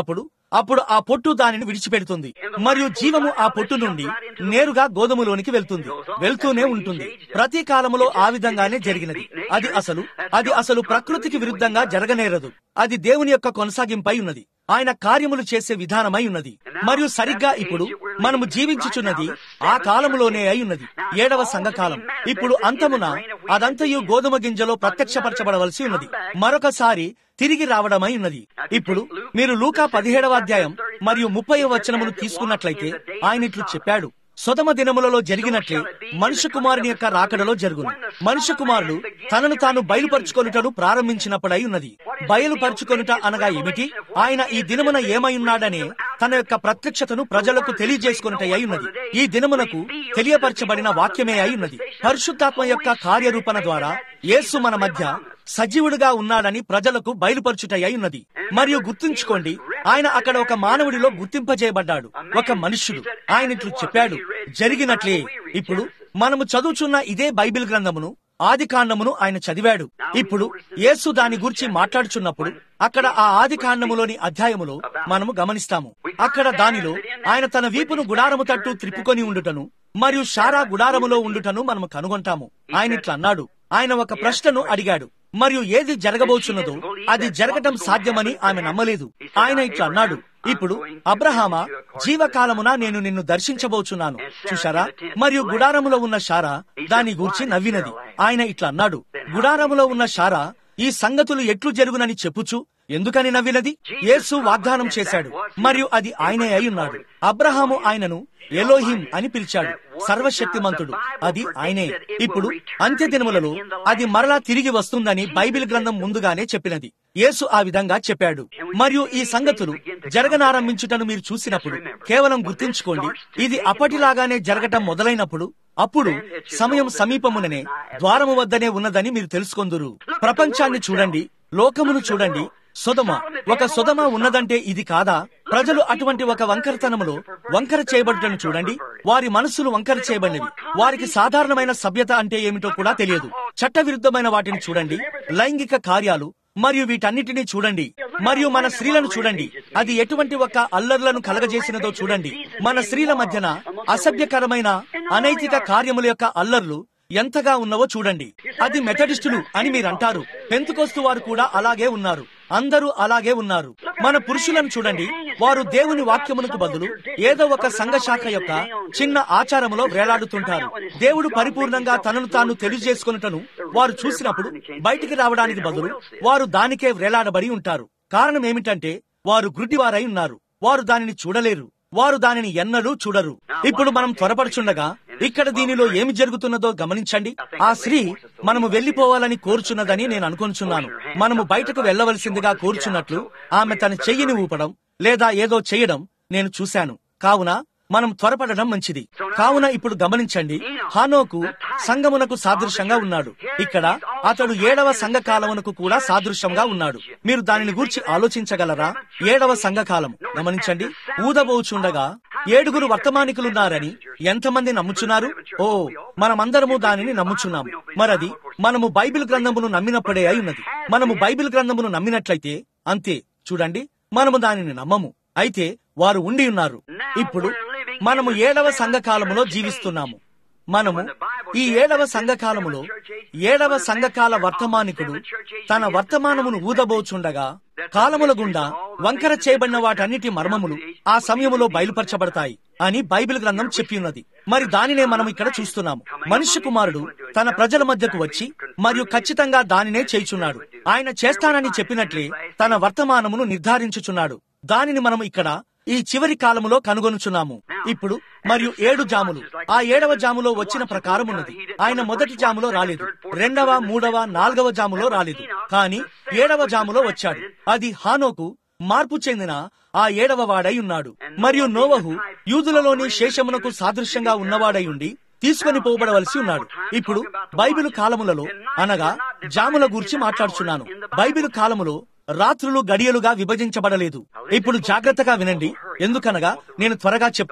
అప్పుడు ఆ పొట్టు దానిని విడిచిపెడుతుంది మరియు జీవము ఆ పొట్టు నుండి నేరుగా గోధుమలోనికి వెళ్తుంది వెళ్తూనే ఉంటుంది ప్రతి కాలములో ఆ విధంగానే జరిగినది అది అసలు అది అసలు ప్రకృతికి విరుద్ధంగా జరగనేరదు అది దేవుని యొక్క కొనసాగింపై ఉన్నది ఆయన కార్యములు చేసే విధానమై ఉన్నది మరియు సరిగ్గా ఇప్పుడు మనము జీవించుచున్నది ఆ కాలములోనే అయి ఉన్నది ఏడవ సంఘకాలం ఇప్పుడు అంతమున అదంతయు గోధుమ గింజలో ప్రత్యక్షపరచబడవలసి ఉన్నది మరొకసారి తిరిగి రావడమై ఉన్నది ఇప్పుడు మీరు లూకా పదిహేడవ అధ్యాయం మరియు ముప్పై వచనమును తీసుకున్నట్లయితే ఆయన ఇట్లు చెప్పాడు సొదమ దినములలో జరిగినట్లే మనుష్య కుమారుని యొక్క రాకడలో జరుగును మనుష్య కుమారుడు తనను తాను బయలుపరుచుకొనుటను ప్రారంభించినప్పుడై ఉన్నది బయలుపరుచుకొనుట అనగా ఏమిటి ఆయన ఈ దినమున ఏమై ఉన్నాడనే తన యొక్క ప్రత్యక్షతను ప్రజలకు తెలియజేసుకొనుట అయి ఉన్నది ఈ దినమునకు తెలియపరచబడిన వాక్యమే అయి ఉన్నది పరిశుద్ధాత్మ యొక్క కార్యరూపణ ద్వారా యేసు మన మధ్య సజీవుడుగా ఉన్నాడని ప్రజలకు బయలుపరచుట అయి ఉన్నది మరియు గుర్తుంచుకోండి ఆయన అక్కడ ఒక మానవుడిలో గుర్తింపజేయబడ్డాడు ఒక మనుష్యుడు ఆయన ఇట్లు చెప్పాడు జరిగినట్లే ఇప్పుడు మనము చదువుచున్న ఇదే బైబిల్ గ్రంథమును ఆది కాండమును ఆయన చదివాడు ఇప్పుడు యేసు దాని గురించి మాట్లాడుచున్నప్పుడు అక్కడ ఆ ఆది కాండములోని అధ్యాయములో మనము గమనిస్తాము అక్కడ దానిలో ఆయన తన వీపును గుడారము తట్టు త్రిప్పుకొని ఉండుటను మరియు షారా గుడారములో ఉండుటను మనము కనుగొంటాము ఆయన ఇట్లా అన్నాడు ఆయన ఒక ప్రశ్నను అడిగాడు మరియు ఏది జరగబోచున్నదో అది జరగటం సాధ్యమని ఆమె నమ్మలేదు ఆయన ఇట్లా అన్నాడు ఇప్పుడు అబ్రహామ జీవకాలమున నేను నిన్ను దర్శించబోచున్నాను చూశారా మరియు గుడారములో ఉన్న షారా దాని గూర్చి నవ్వినది ఆయన ఇట్లా అన్నాడు గుడారములో ఉన్న షారా ఈ సంగతులు ఎట్లు జరుగునని చెప్పుచు ఎందుకని నవ్వినది యేసు వాగ్దానం చేశాడు మరియు అది ఆయనే అయి ఉన్నాడు అబ్రహాము ఆయనను ఎలోహిం అని పిలిచాడు సర్వశక్తిమంతుడు అది ఆయనే ఇప్పుడు అంత్య దినములలో అది మరలా తిరిగి వస్తుందని బైబిల్ గ్రంథం ముందుగానే చెప్పినది యేసు ఆ విధంగా చెప్పాడు మరియు ఈ సంగతులు జరగనారంభించుటను మీరు చూసినప్పుడు కేవలం గుర్తుంచుకోండి ఇది అప్పటిలాగానే జరగటం మొదలైనప్పుడు అప్పుడు సమయం సమీపముననే ద్వారము వద్దనే ఉన్నదని మీరు తెలుసుకొందురు ప్రపంచాన్ని చూడండి లోకమును చూడండి సుధమ ఒక సుధమ ఉన్నదంటే ఇది కాదా ప్రజలు అటువంటి ఒక వంకరతనములో వంకర చేయబడుటను చూడండి వారి మనస్సులు వంకర చేయబడినవి వారికి సాధారణమైన సభ్యత అంటే ఏమిటో కూడా తెలియదు చట్టవిరుద్ధమైన వాటిని చూడండి లైంగిక కార్యాలు మరియు వీటన్నిటినీ చూడండి మరియు మన స్త్రీలను చూడండి అది ఎటువంటి ఒక అల్లర్లను కలగజేసినదో చూడండి మన స్త్రీల మధ్యన అసభ్యకరమైన అనైతిక కార్యముల యొక్క అల్లర్లు ఎంతగా ఉన్నవో చూడండి అది మెథడిస్టులు అని మీరు అంటారు పెంతుకొస్తు వారు కూడా అలాగే ఉన్నారు అందరూ అలాగే ఉన్నారు మన పురుషులను చూడండి వారు దేవుని వాక్యమునకు బదులు ఏదో ఒక సంఘ శాఖ యొక్క చిన్న ఆచారములో వేలాడుతుంటారు దేవుడు పరిపూర్ణంగా తనను తాను తెలియజేసుకున్నటను వారు చూసినప్పుడు బయటికి రావడానికి బదులు వారు దానికే వేలాడబడి ఉంటారు కారణం ఏమిటంటే వారు గుడ్డివారై ఉన్నారు వారు దానిని చూడలేరు వారు దానిని ఎన్నడూ చూడరు ఇప్పుడు మనం త్వరపడుచుండగా ఇక్కడ దీనిలో ఏమి జరుగుతున్నదో గమనించండి ఆ స్త్రీ మనము వెళ్లిపోవాలని కోరుచున్నదని నేను అనుకొంచున్నాను మనము బయటకు వెళ్లవలసిందిగా కోరుచున్నట్లు ఆమె తన చెయ్యిని ఊపడం లేదా ఏదో చేయడం నేను చూశాను కావున మనం త్వరపడడం మంచిది కావున ఇప్పుడు గమనించండి హానోకు సంగమునకు సాదృశ్యంగా ఉన్నాడు ఇక్కడ అతడు ఏడవ సంఘ కాలమునకు కూడా సాదృశ్యంగా ఉన్నాడు మీరు దానిని గూర్చి ఆలోచించగలరా ఏడవ సంఘకాలం గమనించండి ఊదబోచుండగా ఏడుగురు వర్తమానికులున్నారని ఎంతమంది నమ్ముచున్నారు ఓ మనమందరము దానిని నమ్ముచున్నాము మరది మనము బైబిల్ గ్రంథమును నమ్మినప్పుడే అయి ఉన్నది మనము బైబిల్ గ్రంథమును నమ్మినట్లయితే అంతే చూడండి మనము దానిని నమ్మము అయితే వారు ఉండి ఉన్నారు ఇప్పుడు మనము ఏడవ సంఘకాలములో జీవిస్తున్నాము మనము ఈ ఏడవ సంఘకాలములో ఏడవ సంఘకాల వర్తమానికుడు తన వర్తమానమును ఊదబోచుండగా కాలముల గుండా వంకర చేయబడిన వాటన్నిటి మర్మములు ఆ సమయములో బయలుపరచబడతాయి అని బైబిల్ గ్రంథం చెప్పి ఉన్నది మరి దానినే మనం ఇక్కడ చూస్తున్నాము మనుష్య కుమారుడు తన ప్రజల మధ్యకు వచ్చి మరియు ఖచ్చితంగా దానినే చేయుచున్నాడు ఆయన చేస్తానని చెప్పినట్లే తన వర్తమానమును నిర్ధారించుచున్నాడు దానిని మనం ఇక్కడ ఈ చివరి కాలములో కనుగొనుచున్నాము ఇప్పుడు మరియు ఏడు జాములు ఆ ఏడవ జాములో వచ్చిన ప్రకారం ఉన్నది ఆయన మొదటి జాములో రాలేదు రెండవ మూడవ నాలుగవ జాములో రాలేదు కానీ ఏడవ జాములో వచ్చాడు అది హానోకు మార్పు చెందిన ఆ ఏడవ వాడై ఉన్నాడు మరియు నోవహు యూదులలోని శేషమునకు సాదృశ్యంగా ఉన్నవాడై ఉండి తీసుకొని పోబడవలసి ఉన్నాడు ఇప్పుడు బైబిల్ కాలములలో అనగా జాముల గురించి మాట్లాడుచున్నాను బైబిల్ కాలములో రాత్రులు గడియలుగా విభజించబడలేదు ఇప్పుడు జాగ్రత్తగా వినండి ఎందుకనగా నేను త్వరగా చెప్తాను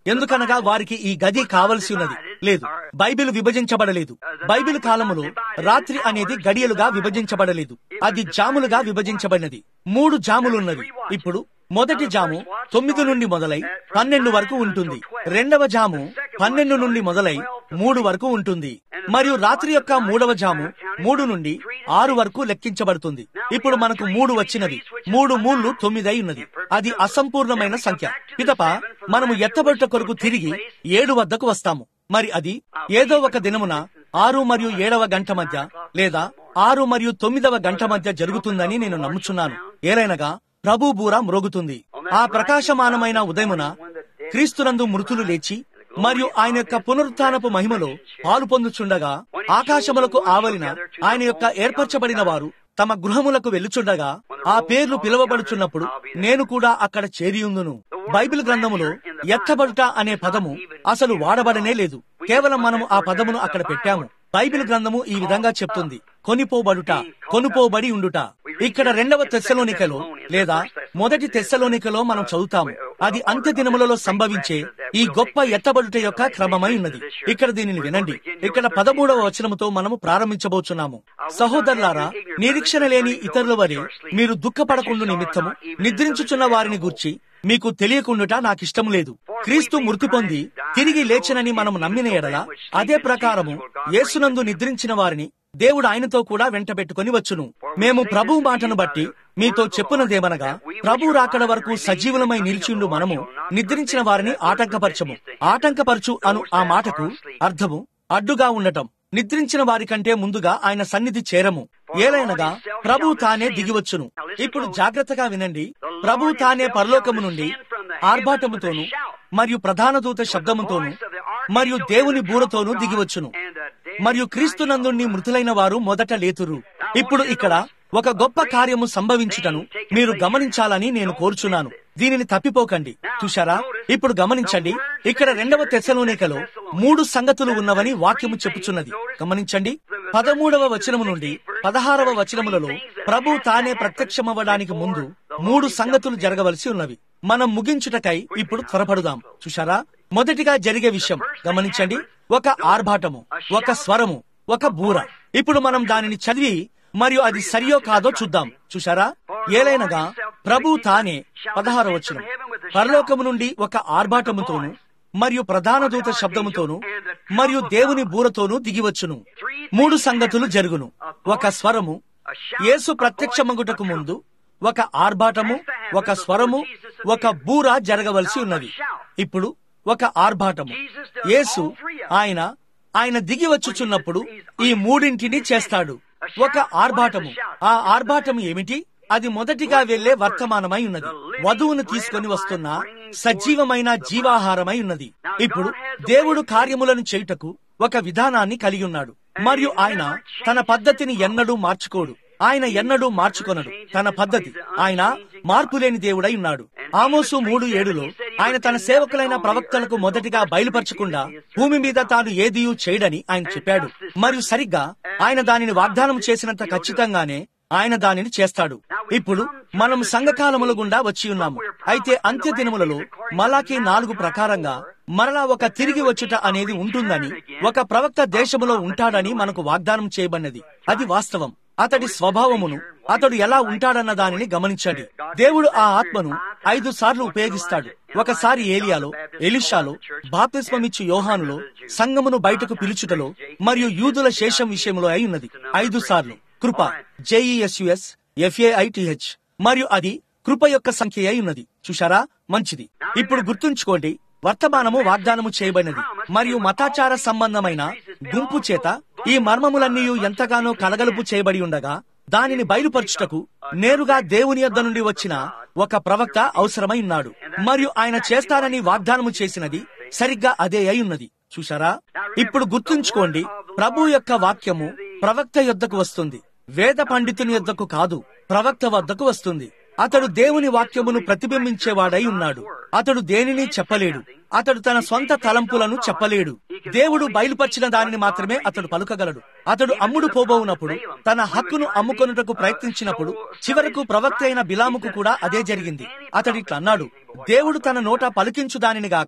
ఎందుకనగా వారికి ఈ గది కావలసి ఉన్నది లేదు బైబిల్ విభజించబడలేదు బైబిల్ కాలములో రాత్రి అనేది గడియలుగా విభజించబడలేదు అది జాములుగా విభజించబడినది మూడు జాములున్నవి ఇప్పుడు మొదటి జాము తొమ్మిది నుండి మొదలై పన్నెండు వరకు ఉంటుంది రెండవ జాము పన్నెండు నుండి మొదలై మూడు వరకు ఉంటుంది మరియు రాత్రి యొక్క మూడవ జాము మూడు నుండి ఆరు వరకు లెక్కించబడుతుంది ఇప్పుడు మనకు మూడు వచ్చినది మూడు మూళ్లు తొమ్మిది అయి ఉన్నది అది అసంపూర్ణమైన సంఖ్య పిదప మనము ఎత్తబడుట కొరకు తిరిగి ఏడు వద్దకు వస్తాము మరి అది ఏదో ఒక దినమున ఆరు మరియు ఏడవ గంట మధ్య లేదా ఆరు మరియు తొమ్మిదవ గంట మధ్య జరుగుతుందని నేను నమ్ముచున్నాను ఏలైనగా ప్రభు బూర మ్రోగుతుంది ఆ ప్రకాశమానమైన ఉదయమున క్రీస్తునందు మృతులు లేచి మరియు ఆయన యొక్క పునరుత్నపు మహిమలో పాలు పొందుచుండగా ఆకాశములకు ఆవలిన ఆయన యొక్క ఏర్పరచబడిన వారు తమ గృహములకు వెళ్ళుచుండగా ఆ పేర్లు పిలువబడుచున్నప్పుడు నేను కూడా అక్కడ చేరియుందును బైబిల్ గ్రంథములో ఎత్తబడుట అనే పదము అసలు వాడబడనే లేదు కేవలం మనము ఆ పదమును అక్కడ పెట్టాము బైబిల్ గ్రంథము ఈ విధంగా చెప్తుంది కొనిపోబడుట కొనుపోబడి ఉండుట ఇక్కడ రెండవ తెస్సలోనికలో లేదా మొదటి తెస్సలోనికలో మనం చదువుతాము అది అంత్య దినములలో సంభవించే ఈ గొప్ప ఎత్తబడుట యొక్క క్రమమై ఉన్నది ఇక్కడ దీనిని వినండి ఇక్కడ పదమూడవ వచనముతో మనము ప్రారంభించబోచున్నాము సహోదరులారా నిరీక్షణ లేని ఇతరుల వరే మీరు దుఃఖపడకుండా నిమిత్తము నిద్రించుచున్న వారిని గూర్చి మీకు తెలియకుండుట నాకిష్టం లేదు క్రీస్తు మృతి పొంది తిరిగి లేచనని మనము నమ్మిన ఎడల అదే ప్రకారము యేసునందు నిద్రించిన వారిని దేవుడు ఆయనతో కూడా వెంటబెట్టుకుని వచ్చును మేము ప్రభు మాటను బట్టి మీతో చెప్పునదేమనగా ప్రభు రాకడ వరకు సజీవులమై నిలిచిండు మనము నిద్రించిన వారిని ఆటంకపరచము ఆటంకపరచు అను ఆ మాటకు అర్థము అడ్డుగా ఉండటం నిద్రించిన వారి కంటే ముందుగా ఆయన సన్నిధి చేరము ఏలైనగా ప్రభు తానే దిగివచ్చును ఇప్పుడు జాగ్రత్తగా వినండి ప్రభు తానే పరలోకము నుండి ఆర్భాటముతోను మరియు ప్రధాన దూత శబ్దముతోను మరియు దేవుని బూరతోనూ దిగివచ్చును మరియు క్రీస్తునందు మృతులైన వారు మొదట లేతురు ఇప్పుడు ఇక్కడ ఒక గొప్ప కార్యము సంభవించుటను మీరు గమనించాలని నేను కోరుచున్నాను దీనిని తప్పిపోకండి చూశారా ఇప్పుడు గమనించండి ఇక్కడ రెండవ తెశలోనికలో మూడు సంగతులు ఉన్నవని వాక్యము చెప్పుచున్నది గమనించండి పదమూడవ వచనము నుండి పదహారవ వచనములలో ప్రభు తానే ప్రత్యక్షమవ్వడానికి ముందు మూడు సంగతులు జరగవలసి ఉన్నవి మనం ముగించుటకై ఇప్పుడు త్వరపడుదాం చూశారా మొదటిగా జరిగే విషయం గమనించండి ఒక ఆర్భాటము ఒక స్వరము ఒక బూర ఇప్పుడు మనం దానిని చదివి మరియు అది సరియో కాదో చూద్దాం చూశారా ఏలైనగా ప్రభు తానే పదహార వచనం పరలోకము నుండి ఒక ఆర్భాటముతోను మరియు ప్రధాన దూత శబ్దముతోను మరియు దేవుని బూరతోనూ దిగివచ్చును మూడు సంగతులు జరుగును ఒక స్వరము యేసు ప్రత్యక్షమగుటకు ముందు ఒక ఆర్భాటము ఒక స్వరము ఒక బూర జరగవలసి ఉన్నది ఇప్పుడు ఒక ఆర్భాటము యేసు ఆయన ఆయన దిగి వచ్చుచున్నప్పుడు ఈ మూడింటిని చేస్తాడు ఒక ఆర్భాటము ఆ ఆర్భాటము ఏమిటి అది మొదటిగా వెళ్లే వర్తమానమై ఉన్నది వధువును తీసుకొని వస్తున్న సజీవమైన జీవాహారమై ఉన్నది ఇప్పుడు దేవుడు కార్యములను చేయుటకు ఒక విధానాన్ని కలిగి ఉన్నాడు మరియు ఆయన తన పద్ధతిని ఎన్నడూ మార్చుకోడు ఆయన ఎన్నడూ మార్చుకొనడు తన పద్ధతి ఆయన మార్పులేని దేవుడై ఉన్నాడు ఆమోసు మూడు ఏడులో ఆయన తన సేవకులైన ప్రవక్తలకు మొదటిగా బయలుపరచకుండా భూమి మీద తాను ఏదియూ చేయడని ఆయన చెప్పాడు మరియు సరిగ్గా ఆయన దానిని వాగ్దానం చేసినంత ఖచ్చితంగానే ఆయన దానిని చేస్తాడు ఇప్పుడు మనం సంఘకాలముల గుండా వచ్చి ఉన్నాము అయితే అంత్య దినములలో మలాకి నాలుగు ప్రకారంగా మరలా ఒక తిరిగి వచ్చుట అనేది ఉంటుందని ఒక ప్రవక్త దేశములో ఉంటాడని మనకు వాగ్దానం చేయబడినది అది వాస్తవం అతడి స్వభావమును అతడు ఎలా ఉంటాడన్న దానిని గమనించండి దేవుడు ఆ ఆత్మను ఐదు సార్లు ఉపయోగిస్తాడు ఒకసారి ఏలియాలో ఎలిషాలో బాప్తిస్మమిచ్చు యోహానులో సంగమును బయటకు పిలుచుటలో మరియు యూదుల శేషం విషయంలో అయి ఉన్నది ఐదు సార్లు కృప జేఈఎస్యుఎస్ ఎఫ్ఏఐటిహెచ్ మరియు అది కృప యొక్క సంఖ్య అయి ఉన్నది చూశారా మంచిది ఇప్పుడు గుర్తుంచుకోండి వర్తమానము వాగ్దానము చేయబడినది మరియు మతాచార సంబంధమైన గుంపు చేత ఈ మర్మములన్నీ ఎంతగానో కలగలుపు చేయబడి ఉండగా దానిని బయలుపరచుటకు నేరుగా దేవుని యొద్ద నుండి వచ్చిన ఒక ప్రవక్త అవసరమై ఉన్నాడు మరియు ఆయన చేస్తానని వాగ్దానము చేసినది సరిగ్గా అదే అయి ఉన్నది చూశారా ఇప్పుడు గుర్తుంచుకోండి ప్రభు యొక్క వాక్యము ప్రవక్త యొద్దకు వస్తుంది వేద పండితుని యొద్దకు కాదు ప్రవక్త వద్దకు వస్తుంది అతడు దేవుని వాక్యమును ప్రతిబింబించేవాడై ఉన్నాడు అతడు దేనిని చెప్పలేడు అతడు తన సొంత తలంపులను చెప్పలేడు దేవుడు బయలుపరిచిన దానిని మాత్రమే అతడు పలుకగలడు అతడు అమ్ముడు పోబోవునప్పుడు తన హక్కును అమ్ముకొనుటకు ప్రయత్నించినప్పుడు చివరకు ప్రవక్త అయిన బిలాముకు కూడా అదే జరిగింది అతడిట్లా అన్నాడు దేవుడు తన నోట పలికించు దానిని గాక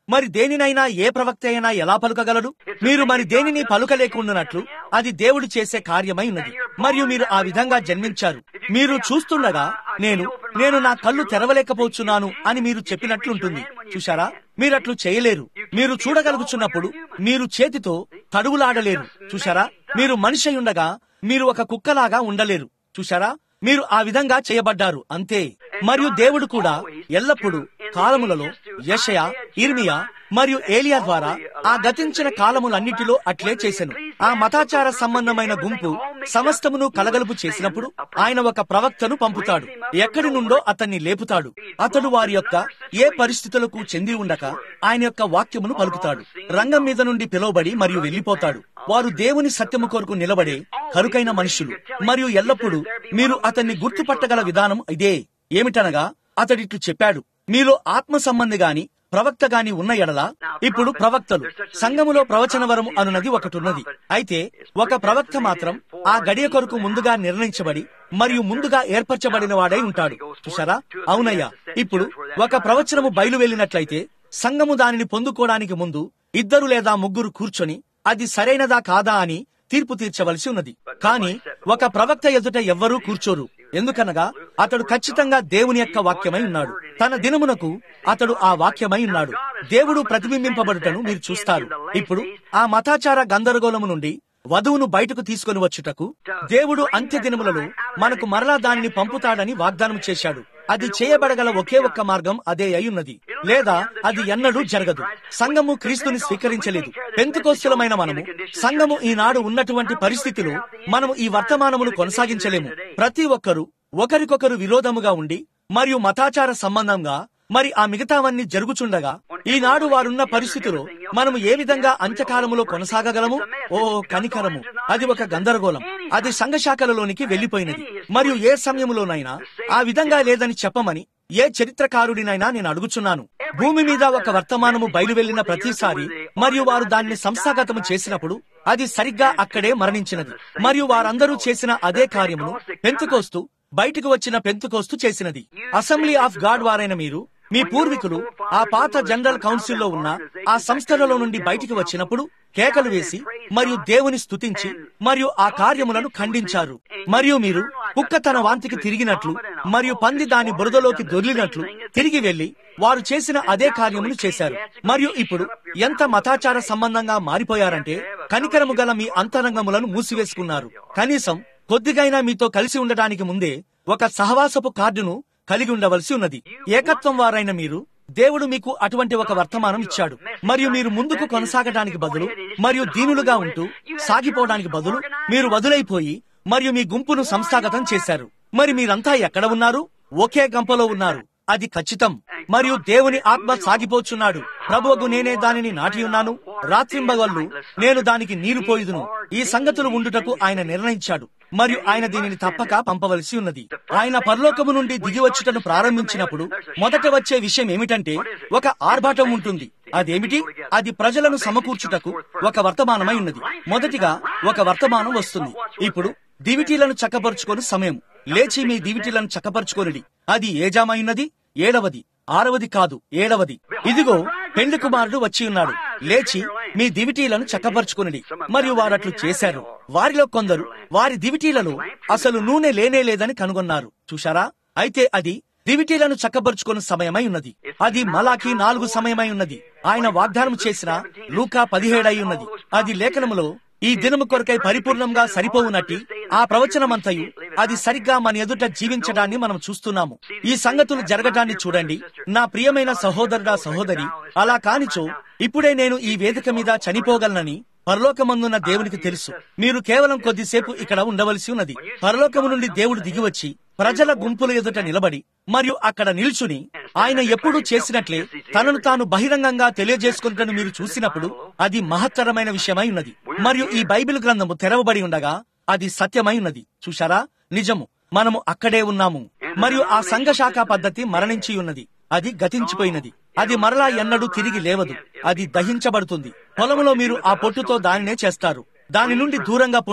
మరి దేనినైనా ఏ ప్రవక్త అయినా ఎలా పలుకగలడు మీరు మరి దేనిని పలుకలేకుండానట్లు అది దేవుడు చేసే కార్యమై ఉన్నది మరియు మీరు ఆ విధంగా జన్మించారు మీరు చూస్తుండగా నేను నేను నా కళ్ళు తెరవలేకపోతున్నాను అని మీరు చెప్పినట్లుంటుంది చూశారా మీరట్లు చేయలేరు మీరు చూడగలుగుచున్నప్పుడు మీరు చేతితో తడువులాడలేరు చూశారా మీరు మనిషి అయి ఉండగా మీరు ఒక కుక్కలాగా ఉండలేరు చూశారా మీరు ఆ విధంగా చేయబడ్డారు అంతే మరియు దేవుడు కూడా ఎల్లప్పుడూ కాలములలో యషయ ఇర్మియా మరియు ఏలియా ద్వారా ఆ గతించిన కాలములన్నిటిలో అట్లే చేసెను ఆ మతాచార సంబంధమైన గుంపు సమస్తమును కలగలుపు చేసినప్పుడు ఆయన ఒక ప్రవక్తను పంపుతాడు ఎక్కడి నుండో అతన్ని లేపుతాడు అతడు వారి యొక్క ఏ పరిస్థితులకు చెంది ఉండక ఆయన యొక్క వాక్యమును పలుకుతాడు రంగం మీద నుండి పిలువబడి మరియు వెళ్లిపోతాడు వారు దేవుని సత్యము కొరకు నిలబడే కరుకైన మనుషులు మరియు ఎల్లప్పుడూ మీరు అతన్ని గుర్తుపట్టగల విధానం ఇదే ఏమిటనగా అతడిట్లు చెప్పాడు మీలో ఆత్మ సంబంధి గాని ప్రవక్త గాని ఉన్న ఎడల ఇప్పుడు ప్రవక్తలు సంఘములో ప్రవచన వరము అనున్నది ఒకటున్నది అయితే ఒక ప్రవక్త మాత్రం ఆ గడియ కొరకు ముందుగా నిర్ణయించబడి మరియు ముందుగా ఏర్పరచబడిన వాడై ఉంటాడు చూసారా అవునయ్యా ఇప్పుడు ఒక ప్రవచనము బయలు వెళ్ళినట్లయితే సంఘము దానిని పొందుకోవడానికి ముందు ఇద్దరు లేదా ముగ్గురు కూర్చొని అది సరైనదా కాదా అని తీర్పు తీర్చవలసి ఉన్నది కానీ ఒక ప్రవక్త ఎదుట ఎవ్వరూ కూర్చోరు ఎందుకనగా అతడు ఖచ్చితంగా దేవుని యొక్క వాక్యమై ఉన్నాడు తన దినమునకు అతడు ఆ వాక్యమై ఉన్నాడు దేవుడు ప్రతిబింబింపబడుటను మీరు చూస్తారు ఇప్పుడు ఆ మతాచార గందరగోళము నుండి వధువును బయటకు తీసుకుని వచ్చుటకు దేవుడు అంత్య దినములలో మనకు మరలా దానిని పంపుతాడని వాగ్దానం చేశాడు అది చేయబడగల ఒకే ఒక్క మార్గం అదే అయ్యున్నది లేదా అది ఎన్నడూ జరగదు సంఘము క్రీస్తుని స్వీకరించలేదు పెంతుకోస్తులమైన మనము సంఘము ఈనాడు ఉన్నటువంటి పరిస్థితిలో మనము ఈ వర్తమానమును కొనసాగించలేము ప్రతి ఒక్కరూ ఒకరికొకరు విరోధముగా ఉండి మరియు మతాచార సంబంధంగా మరి ఆ మిగతావన్నీ జరుగుచుండగా ఈనాడు వారున్న పరిస్థితిలో మనము ఏ విధంగా అంత్యకాలములో కొనసాగగలము ఓ కనికరము అది ఒక గందరగోళం అది సంఘశాఖలలోనికి వెళ్లిపోయినది మరియు ఏ సమయములోనైనా ఆ విధంగా లేదని చెప్పమని ఏ చరిత్రకారుడినైనా నేను అడుగుచున్నాను భూమి మీద ఒక వర్తమానము బయలువెళ్లిన ప్రతిసారి మరియు వారు దాన్ని సంస్థాగతము చేసినప్పుడు అది సరిగ్గా అక్కడే మరణించినది మరియు వారందరూ చేసిన అదే కార్యమును పెంతుకోస్తూ బయటకు వచ్చిన పెంతుకోస్తూ చేసినది అసెంబ్లీ ఆఫ్ గాడ్ వారైన మీరు మీ పూర్వీకులు ఆ పాత జనరల్ కౌన్సిల్లో ఉన్న ఆ సంస్థలలో నుండి బయటికి వచ్చినప్పుడు కేకలు వేసి మరియు దేవుని స్తుతించి మరియు ఆ కార్యములను ఖండించారు మరియు మీరు కుక్క తన వాంతికి తిరిగినట్లు మరియు పంది దాని బురదలోకి దొర్లినట్లు తిరిగి వెళ్లి వారు చేసిన అదే కార్యమును చేశారు మరియు ఇప్పుడు ఎంత మతాచార సంబంధంగా మారిపోయారంటే కనికరము గల మీ అంతరంగములను మూసివేసుకున్నారు కనీసం కొద్దిగైనా మీతో కలిసి ఉండటానికి ముందే ఒక సహవాసపు కార్డును కలిగి ఉండవలసి ఉన్నది ఏకత్వం వారైన మీరు దేవుడు మీకు అటువంటి ఒక వర్తమానం ఇచ్చాడు మరియు మీరు ముందుకు కొనసాగడానికి బదులు మరియు దీనులుగా ఉంటూ సాగిపోవడానికి బదులు మీరు వదులైపోయి మరియు మీ గుంపును సంస్థాగతం చేశారు మరి మీరంతా ఎక్కడ ఉన్నారు ఒకే గంపలో ఉన్నారు అది ఖచ్చితం మరియు దేవుని ఆత్మ సాగిపోచున్నాడు ప్రభువుకు నేనే దానిని నాటి ఉన్నాను రాత్రింబగళ్ళు నేను దానికి నీరు పోయిదును ఈ సంగతులు ఉండుటకు ఆయన నిర్ణయించాడు మరియు ఆయన దీనిని తప్పక పంపవలసి ఉన్నది ఆయన పరలోకము నుండి దిగివచ్చుటను ప్రారంభించినప్పుడు మొదట వచ్చే విషయం ఏమిటంటే ఒక ఆర్భాటం ఉంటుంది అదేమిటి అది ప్రజలను సమకూర్చుటకు ఒక వర్తమానమై ఉన్నది మొదటిగా ఒక వర్తమానం వస్తుంది ఇప్పుడు దివిటీలను చక్కపరుచుకొని సమయం లేచి మీ దివిటీలను చక్కపరుచుకొనిడి అది ఏ జామైనది ఏడవది ఆరవది కాదు ఏడవది ఇదిగో పెండ్లి కుమారుడు వచ్చి ఉన్నాడు లేచి మీ దివిటీలను చక్కపరుచుకుని మరియు వారట్లు చేశారు వారిలో కొందరు వారి దివిటీలలో అసలు నూనె లేనే లేదని కనుగొన్నారు చూశారా అయితే అది దివిటీలను చక్కబరుచుకున్న సమయమై ఉన్నది అది మలాకి నాలుగు సమయమై ఉన్నది ఆయన వాగ్దానం చేసిన లూకా పదిహేడై ఉన్నది అది లేఖనములో ఈ దినము కొరకై పరిపూర్ణంగా సరిపోవునట్టి ఆ ప్రవచనమంతయు అది సరిగ్గా మన ఎదుట జీవించడాన్ని మనం చూస్తున్నాము ఈ సంగతులు జరగటాన్ని చూడండి నా ప్రియమైన సహోదరుడా సహోదరి అలా కానిచో ఇప్పుడే నేను ఈ వేదిక మీద చనిపోగలనని పరలోకమందున్న దేవునికి తెలుసు మీరు కేవలం కొద్దిసేపు ఇక్కడ ఉండవలసి ఉన్నది పరలోకము నుండి దేవుడు దిగివచ్చి ప్రజల గుంపుల ఎదుట నిలబడి మరియు అక్కడ నిల్చుని ఆయన ఎప్పుడూ చేసినట్లే తనను తాను బహిరంగంగా తెలియజేసుకుంటను మీరు చూసినప్పుడు అది మహత్తరమైన విషయమై ఉన్నది మరియు ఈ బైబిల్ గ్రంథము తెరవబడి ఉండగా అది సత్యమై ఉన్నది చూశారా నిజము మనము అక్కడే ఉన్నాము మరియు ఆ సంఘ శాఖ పద్ధతి మరణించి ఉన్నది అది గతించిపోయినది అది మరలా ఎన్నడూ తిరిగి లేవదు అది దహించబడుతుంది పొలంలో మీరు ఆ పొట్టుతో దానినే చేస్తారు దాని నుండి దూరంగా పొండి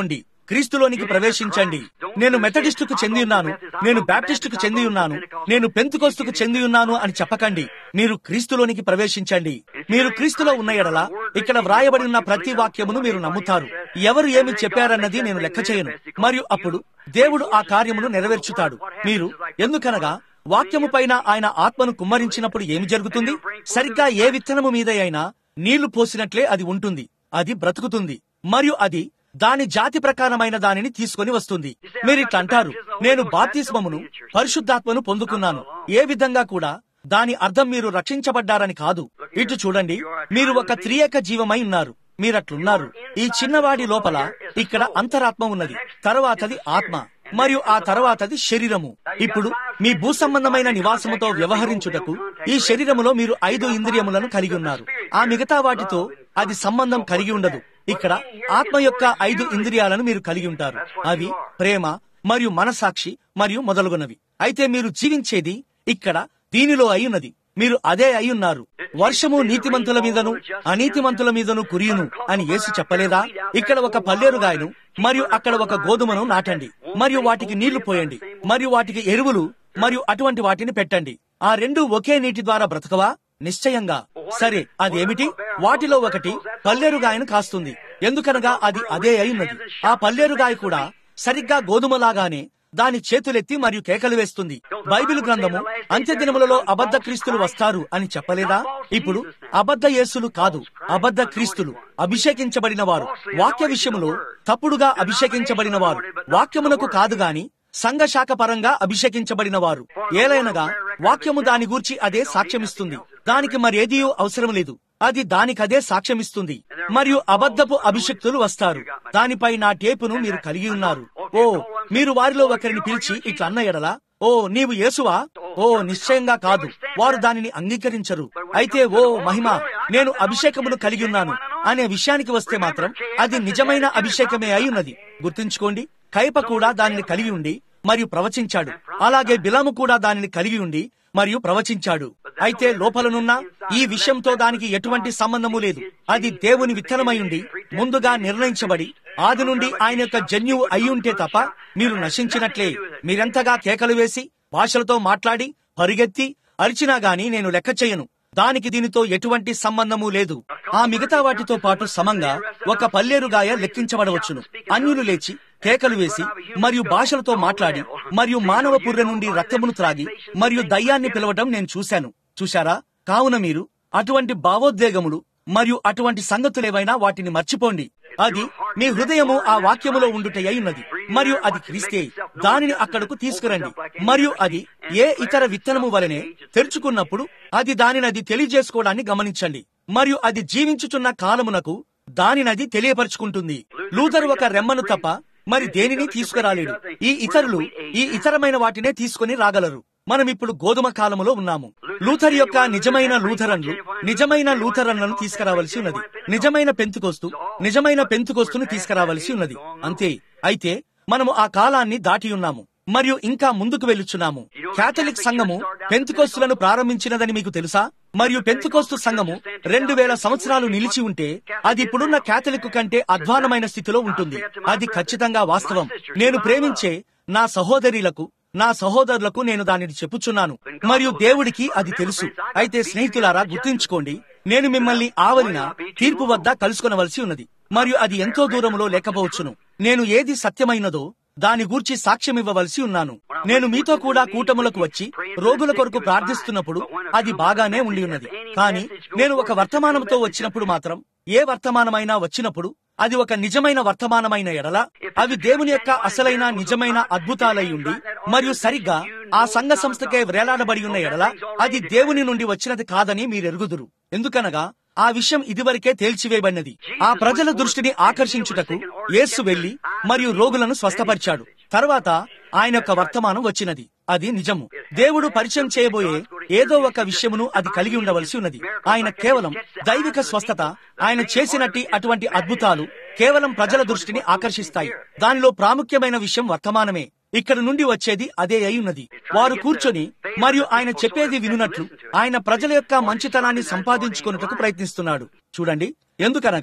క్రీస్తులోనికి ప్రవేశించండి నేను మెథడిస్టుకు చెంది ఉన్నాను నేను బ్యాప్టిస్టుకు చెంది ఉన్నాను నేను పెంతుకోస్తుకు చెంది ఉన్నాను అని చెప్పకండి మీరు క్రీస్తులోనికి ప్రవేశించండి మీరు క్రీస్తులో ఉన్న ఎడల ఇక్కడ వ్రాయబడి ఉన్న ప్రతి వాక్యమును మీరు నమ్ముతారు ఎవరు ఏమి చెప్పారన్నది నేను లెక్క చేయను మరియు అప్పుడు దేవుడు ఆ కార్యమును నెరవేర్చుతాడు మీరు ఎందుకనగా వాక్యము పైన ఆయన ఆత్మను కుమ్మరించినప్పుడు ఏమి జరుగుతుంది సరిగ్గా ఏ విత్తనము మీద అయినా నీళ్లు పోసినట్లే అది ఉంటుంది అది బ్రతుకుతుంది మరియు అది దాని జాతి ప్రకారమైన దానిని తీసుకొని వస్తుంది మీరు ఇట్లా అంటారు నేను బాప్తిస్మమును పరిశుద్ధాత్మను పొందుకున్నాను ఏ విధంగా కూడా దాని అర్థం మీరు రక్షించబడ్డారని కాదు ఇటు చూడండి మీరు ఒక త్రియేక జీవమై ఉన్నారు మీరట్లున్నారు ఈ చిన్నవాడి లోపల ఇక్కడ అంతరాత్మ ఉన్నది తరువాతది ఆత్మ మరియు ఆ తర్వాతది శరీరము ఇప్పుడు మీ భూ సంబంధమైన నివాసముతో వ్యవహరించుటకు ఈ శరీరములో మీరు ఐదు ఇంద్రియములను కలిగి ఉన్నారు ఆ మిగతా వాటితో అది సంబంధం కలిగి ఉండదు ఇక్కడ ఆత్మ యొక్క ఐదు ఇంద్రియాలను మీరు కలిగి ఉంటారు అవి ప్రేమ మరియు మనసాక్షి మరియు మొదలగునవి అయితే మీరు జీవించేది ఇక్కడ దీనిలో అయ్యున్నది మీరు అదే అయ్యున్నారు వర్షము నీతిమంతుల మీదను అనీతిమంతుల మీదను కురియును అని యేసు చెప్పలేదా ఇక్కడ ఒక పల్లేరుగాయను మరియు అక్కడ ఒక గోధుమను నాటండి మరియు వాటికి నీళ్లు పోయండి మరియు వాటికి ఎరువులు మరియు అటువంటి వాటిని పెట్టండి ఆ రెండు ఒకే నీటి ద్వారా బ్రతకవా నిశ్చయంగా సరే అదేమిటి వాటిలో ఒకటి పల్లేరుగాయను కాస్తుంది ఎందుకనగా అది అదే అయినది ఆ పల్లేరుగాయ కూడా సరిగ్గా గోధుమలాగానే దాని చేతులెత్తి మరియు కేకలు వేస్తుంది బైబిల్ గ్రంథము అంత్య దినములలో అబద్ధ క్రీస్తులు వస్తారు అని చెప్పలేదా ఇప్పుడు అబద్ధ యేసులు కాదు అబద్ధ క్రీస్తులు అభిషేకించబడిన వారు వాక్య విషయములో తప్పుడుగా అభిషేకించబడిన వారు వాక్యమునకు కాదు గాని సంఘశాఖ పరంగా అభిషేకించబడిన వారు ఏలైనగా వాక్యము దాని గూర్చి అదే సాక్ష్యమిస్తుంది దానికి మరేదీ అవసరం లేదు అది దానికదే సాక్ష్యమిస్తుంది మరియు అబద్ధపు అభిషక్తులు వస్తారు దానిపై నా టేపును మీరు కలిగి ఉన్నారు ఓ మీరు వారిలో ఒకరిని పిలిచి ఇట్లా అన్న ఎడలా ఓ నీవు యేసువా ఓ నిశ్చయంగా కాదు వారు దానిని అంగీకరించరు అయితే ఓ మహిమ నేను అభిషేకమును కలిగి ఉన్నాను అనే విషయానికి వస్తే మాత్రం అది నిజమైన అభిషేకమే అయి ఉన్నది గుర్తుంచుకోండి కైప కూడా దానిని కలిగి ఉండి మరియు ప్రవచించాడు అలాగే బిలాము కూడా దానిని కలిగి ఉండి మరియు ప్రవచించాడు అయితే లోపలనున్న ఈ విషయంతో దానికి ఎటువంటి సంబంధము లేదు అది దేవుని విత్తనమై ఉండి ముందుగా నిర్ణయించబడి ఆది నుండి ఆయన యొక్క జన్యువు అయి ఉంటే తప్ప మీరు నశించినట్లే మీరెంతగా కేకలు వేసి భాషలతో మాట్లాడి పరిగెత్తి అరిచినా గాని నేను లెక్క చేయను దానికి దీనితో ఎటువంటి సంబంధము లేదు ఆ మిగతా వాటితో పాటు సమంగా ఒక పల్లేరుగాయ లెక్కించబడవచ్చును అన్యులు లేచి కేకలు వేసి మరియు భాషలతో మాట్లాడి మరియు మానవ పుర్రె నుండి రక్తమును త్రాగి మరియు దయ్యాన్ని పిలవటం నేను చూశాను చూశారా కావున మీరు అటువంటి భావోద్వేగములు మరియు అటువంటి సంగతులేవైనా వాటిని మర్చిపోండి అది మీ హృదయము ఆ వాక్యములో ఉండుట ఉన్నది మరియు అది క్రీస్తే దానిని అక్కడకు తీసుకురండి మరియు అది ఏ ఇతర విత్తనము వలనే తెరుచుకున్నప్పుడు అది దానిని అది తెలియజేసుకోవడాన్ని గమనించండి మరియు అది జీవించుచున్న కాలమునకు దానినది తెలియపరుచుకుంటుంది లూథర్ ఒక రెమ్మను తప్ప మరి దేనిని తీసుకురాలేడు ఈ ఇతరులు ఈ ఇతరమైన వాటినే తీసుకుని రాగలరు మనం ఇప్పుడు గోధుమ కాలములో ఉన్నాము లూథర్ యొక్క నిజమైన లూథరన్లు నిజమైన లూథరన్లను తీసుకురావలసి ఉన్నది నిజమైన పెంతుకొస్తు నిజమైన పెంతుకొస్తును తీసుకురావలసి ఉన్నది అంతే అయితే మనము ఆ కాలాన్ని దాటి ఉన్నాము మరియు ఇంకా ముందుకు వెళ్ళుచున్నాము కేథలిక్ సంఘము పెంతుకోస్తులను ప్రారంభించినదని మీకు తెలుసా మరియు పెంతుకోస్తు సంఘము రెండు వేల సంవత్సరాలు నిలిచి ఉంటే అది ఇప్పుడున్న కేథలిక్ కంటే అధ్వానమైన స్థితిలో ఉంటుంది అది ఖచ్చితంగా వాస్తవం నేను ప్రేమించే నా సహోదరులకు నా సహోదరులకు నేను దానిని చెప్పుచున్నాను మరియు దేవుడికి అది తెలుసు అయితే స్నేహితులారా గుర్తుంచుకోండి నేను మిమ్మల్ని ఆవలిన తీర్పు వద్ద కలుసుకొనవలసి ఉన్నది మరియు అది ఎంతో దూరంలో లేకపోవచ్చును నేను ఏది సత్యమైనదో దాని గూర్చి సాక్ష్యం ఇవ్వవలసి ఉన్నాను నేను మీతో కూడా కూటములకు వచ్చి రోగుల కొరకు ప్రార్థిస్తున్నప్పుడు అది బాగానే ఉండి ఉన్నది కానీ నేను ఒక వర్తమానంతో వచ్చినప్పుడు మాత్రం ఏ వర్తమానమైనా వచ్చినప్పుడు అది ఒక నిజమైన వర్తమానమైన ఎడల అవి దేవుని యొక్క అసలైన నిజమైన అద్భుతాలై ఉండి మరియు సరిగ్గా ఆ సంఘ సంస్థకే వ్రేలాడబడి ఉన్న ఎడల అది దేవుని నుండి వచ్చినది కాదని మీరెరుగుదురు ఎందుకనగా ఆ విషయం ఇదివరకే తేల్చివేయబడినది ఆ ప్రజల దృష్టిని ఆకర్షించుటకు యేసు వెళ్లి మరియు రోగులను స్వస్థపరిచాడు తర్వాత ఆయన యొక్క వర్తమానం వచ్చినది అది నిజము దేవుడు పరిచయం చేయబోయే ఏదో ఒక విషయమును అది కలిగి ఉండవలసి ఉన్నది ఆయన కేవలం దైవిక స్వస్థత ఆయన చేసినట్టి అటువంటి అద్భుతాలు కేవలం ప్రజల దృష్టిని ఆకర్షిస్తాయి దానిలో ప్రాముఖ్యమైన విషయం వర్తమానమే ఇక్కడ నుండి వచ్చేది అదే అయి ఉన్నది వారు కూర్చొని మరియు ఆయన చెప్పేది వినున్నట్లు ఆయన ప్రజల యొక్క మంచితనాన్ని సంపాదించుకొనుటకు ప్రయత్నిస్తున్నాడు చూడండి ఎందుకనగా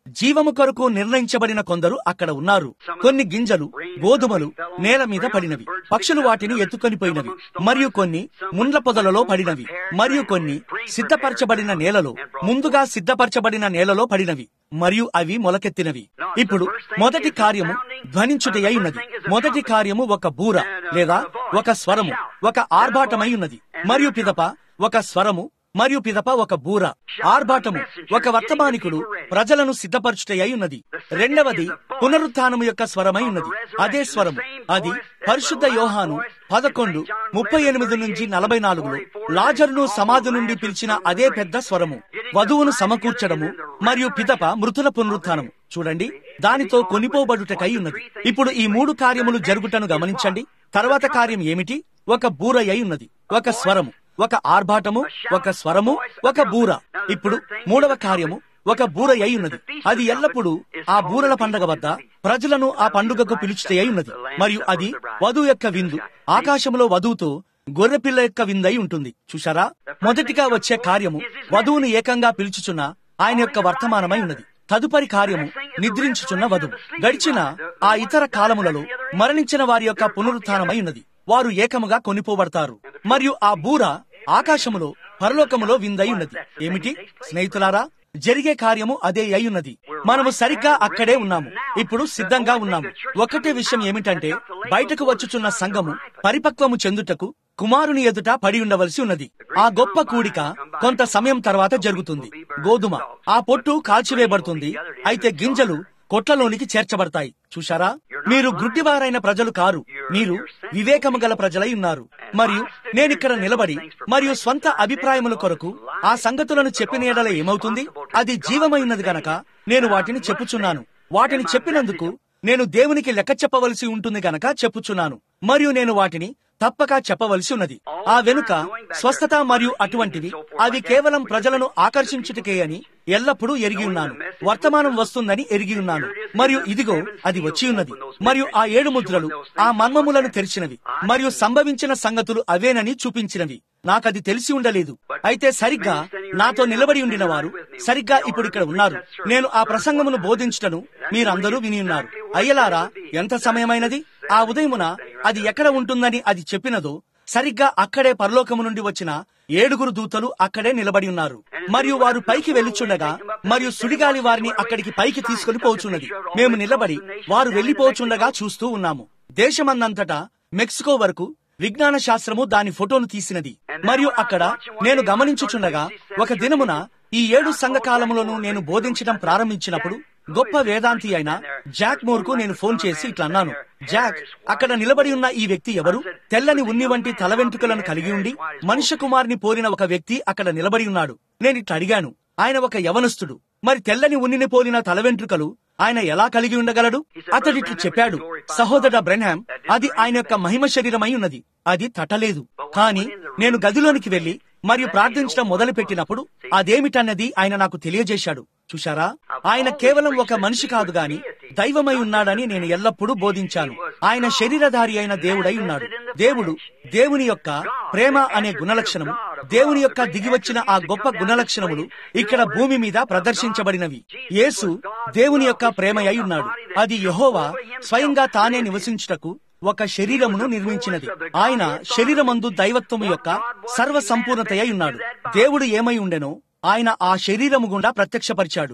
జీవము కొరకు నిర్ణయించబడిన కొందరు అక్కడ ఉన్నారు కొన్ని గింజలు గోధుమలు నేల మీద పడినవి పక్షులు వాటిని ఎత్తుకొని మరియు కొన్ని ముండ్ల పొదలలో పడినవి మరియు కొన్ని సిద్ధపరచబడిన నేలలో ముందుగా సిద్ధపరచబడిన నేలలో పడినవి మరియు అవి మొలకెత్తినవి ఇప్పుడు మొదటి కార్యము ధ్వనించుటయై ఉన్నది మొదటి కార్యము ఒక బూర లేదా ఒక స్వరము ఒక ఆర్భాటమై ఉన్నది మరియు పిదప ఒక స్వరము మరియు పిదప ఒక బూర ఆర్భాటము ఒక వర్తమానికుడు ప్రజలను సిద్ధపరచుటై ఉన్నది రెండవది పునరుత్నము యొక్క స్వరమై ఉన్నది అదే స్వరము అది పరిశుద్ధ యోహాను పదకొండు ముప్పై ఎనిమిది నుంచి నలభై నాలుగులో లాజరును సమాధి నుండి పిలిచిన అదే పెద్ద స్వరము వధువును సమకూర్చడము మరియు పిదప మృతుల పునరుత్నము చూడండి దానితో కొనిపోబడుటకై ఉన్నది ఇప్పుడు ఈ మూడు కార్యములు జరుగుటను గమనించండి తర్వాత కార్యం ఏమిటి ఒక బూర అయి ఉన్నది ఒక స్వరము ఒక ఆర్భాటము ఒక స్వరము ఒక బూర ఇప్పుడు మూడవ కార్యము ఒక బూర అయి ఉన్నది అది ఎల్లప్పుడూ ఆ బూరల పండగ వద్ద ప్రజలను ఆ పండుగకు పిలుచుతే అయి ఉన్నది మరియు అది వధువు యొక్క విందు ఆకాశంలో వధువుతో గొర్రెపిల్ల యొక్క విందై ఉంటుంది చూశారా మొదటిగా వచ్చే కార్యము వధువును ఏకంగా పిలుచుచున్న ఆయన యొక్క వర్తమానమై ఉన్నది తదుపరి కార్యము నిద్రించుచున్న వధువు గడిచిన ఆ ఇతర కాలములలో మరణించిన వారి యొక్క పునరుత్నమై ఉన్నది వారు ఏకముగా కొనిపోబడతారు మరియు ఆ బూర ఆకాశములో పరలోకములో విందై ఉన్నది ఏమిటి స్నేహితులారా జరిగే కార్యము అదే అయ్యున్నది మనము సరిగ్గా అక్కడే ఉన్నాము ఇప్పుడు సిద్ధంగా ఉన్నాము ఒకటే విషయం ఏమిటంటే బయటకు వచ్చుచున్న సంఘము పరిపక్వము చెందుటకు కుమారుని ఎదుట పడి ఉండవలసి ఉన్నది ఆ గొప్ప కూడిక కొంత సమయం తర్వాత జరుగుతుంది గోధుమ ఆ పొట్టు కాల్చివేయబడుతుంది అయితే గింజలు కొట్లలోనికి చేర్చబడతాయి చూశారా మీరు గుడ్డివారైన ప్రజలు కారు మీరు వివేకము గల ప్రజలై ఉన్నారు మరియు నేనిక్కడ నిలబడి మరియు స్వంత అభిప్రాయముల కొరకు ఆ సంగతులను చెప్పిన ఎడల ఏమవుతుంది అది జీవమైనది గనక నేను వాటిని చెప్పుచున్నాను వాటిని చెప్పినందుకు నేను దేవునికి లెక్క చెప్పవలసి ఉంటుంది గనక చెప్పుచున్నాను మరియు నేను వాటిని తప్పక చెప్పవలసి ఉన్నది ఆ వెనుక స్వస్థత మరియు అటువంటివి అవి కేవలం ప్రజలను ఆకర్షించుటకే అని ఎల్లప్పుడూ ఎరిగి ఉన్నాను వర్తమానం వస్తుందని ఎరిగి ఉన్నాను మరియు ఇదిగో అది వచ్చి ఉన్నది మరియు ఆ ఏడు ముద్రలు ఆ మర్మములను తెరిచినవి మరియు సంభవించిన సంగతులు అవేనని చూపించినవి నాకది తెలిసి ఉండలేదు అయితే సరిగ్గా నాతో నిలబడి ఉండిన వారు సరిగ్గా ఇప్పుడు ఇక్కడ ఉన్నారు నేను ఆ ప్రసంగమును బోధించటను మీరందరూ విని ఉన్నారు అయ్యలారా ఎంత సమయమైనది ఆ ఉదయమున అది ఎక్కడ ఉంటుందని అది చెప్పినదో సరిగ్గా అక్కడే పరలోకము నుండి వచ్చిన ఏడుగురు దూతలు అక్కడే నిలబడి ఉన్నారు మరియు వారు పైకి వెళ్ళుచుండగా మరియు సుడిగాలి వారిని అక్కడికి పైకి తీసుకుని పోచున్నది మేము నిలబడి వారు వెళ్లిపోచుండగా చూస్తూ ఉన్నాము దేశమందంతటా మెక్సికో వరకు విజ్ఞాన శాస్త్రము దాని ఫోటోను తీసినది మరియు అక్కడ నేను గమనించుచుండగా ఒక దినమున ఈ ఏడు సంఘకాలములను నేను బోధించడం ప్రారంభించినప్పుడు గొప్ప వేదాంతి అయిన జాక్ మోర్ కు నేను ఫోన్ చేసి ఇట్లా అన్నాను జాక్ అక్కడ నిలబడి ఉన్న ఈ వ్యక్తి ఎవరు తెల్లని ఉన్ని వంటి తల వెంట్రుకలను కలిగి ఉండి మనుష్య కుమార్ని పోలిన ఒక వ్యక్తి అక్కడ నిలబడి ఉన్నాడు నేను ఇట్లా అడిగాను ఆయన ఒక యవనస్తుడు మరి తెల్లని ఉన్నిని పోలిన తల వెంట్రుకలు ఆయన ఎలా కలిగి ఉండగలడు అతడిట్లు చెప్పాడు సహోదర బ్రెన్హామ్ అది ఆయన యొక్క మహిమ శరీరమై ఉన్నది అది తట్టలేదు కాని నేను గదిలోనికి వెళ్లి మరియు ప్రార్థించడం మొదలు పెట్టినప్పుడు అదేమిటన్నది ఆయన నాకు తెలియజేశాడు చూశారా ఆయన కేవలం ఒక మనిషి కాదు గాని దైవమై ఉన్నాడని నేను ఎల్లప్పుడూ బోధించాను ఆయన శరీరధారి అయిన దేవుడై ఉన్నాడు దేవుడు దేవుని యొక్క ప్రేమ అనే గుణలక్షణము దేవుని యొక్క దిగివచ్చిన ఆ గొప్ప గుణలక్షణములు ఇక్కడ భూమి మీద ప్రదర్శించబడినవి యేసు దేవుని యొక్క ప్రేమ అయి ఉన్నాడు అది యహోవా స్వయంగా తానే నివసించుటకు ఒక శరీరమును నిర్మించినది ఆయన శరీరమందు దైవత్వము యొక్క సర్వ సంపూర్ణత అయి ఉన్నాడు దేవుడు ఏమై ఉండెనో ఆయన ఆ శరీరము గుండా ప్రత్యక్షపరిచాడు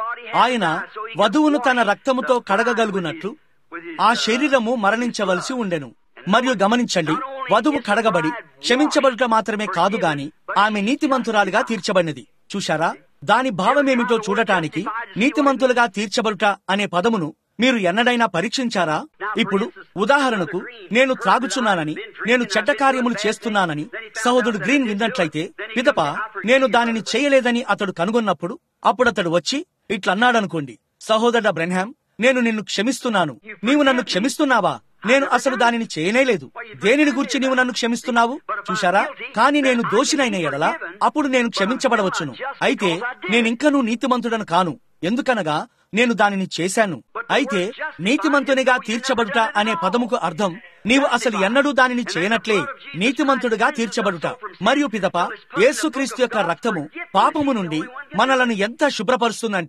ఆయన వధువును తన రక్తముతో కడగగలుగునట్లు ఆ శరీరము మరణించవలసి ఉండెను మరియు గమనించండి వధువు కడగబడి క్షమించబడుట మాత్రమే కాదు గాని ఆమె నీతిమంతురాలిగా తీర్చబడినది చూశారా దాని భావమేమిటో చూడటానికి నీతిమంతులుగా తీర్చబడుట అనే పదమును మీరు ఎన్నడైనా పరీక్షించారా ఇప్పుడు ఉదాహరణకు నేను త్రాగుచున్నానని నేను చెడ్డ కార్యములు చేస్తున్నానని సహోదరుడు గ్రీన్ విన్నట్లయితే పిదప నేను దానిని చేయలేదని అతడు కనుగొన్నప్పుడు అప్పుడు అతడు వచ్చి ఇట్లన్నాడనుకోండి సహోదరుడ బ్రెన్హామ్ నేను నిన్ను క్షమిస్తున్నాను నీవు నన్ను క్షమిస్తున్నావా నేను అసలు దానిని చేయనేలేదు దేనిని గురించి నీవు నన్ను క్షమిస్తున్నావు చూశారా కాని నేను దోషినైన ఎడలా అప్పుడు నేను క్షమించబడవచ్చును అయితే నేనింకనూ నీతిమంతుడను కాను ఎందుకనగా నేను దానిని చేశాను అయితే నీతిమంతునిగా తీర్చబడుట అనే పదముకు అర్థం నీవు అసలు ఎన్నడూ దానిని చేయనట్లే నీతిమంతుడుగా తీర్చబడుట మరియు పిదప యేసుక్రీస్తు యొక్క రక్తము పాపము నుండి మనలను ఎంత శుభ్రపరుస్తుందంటే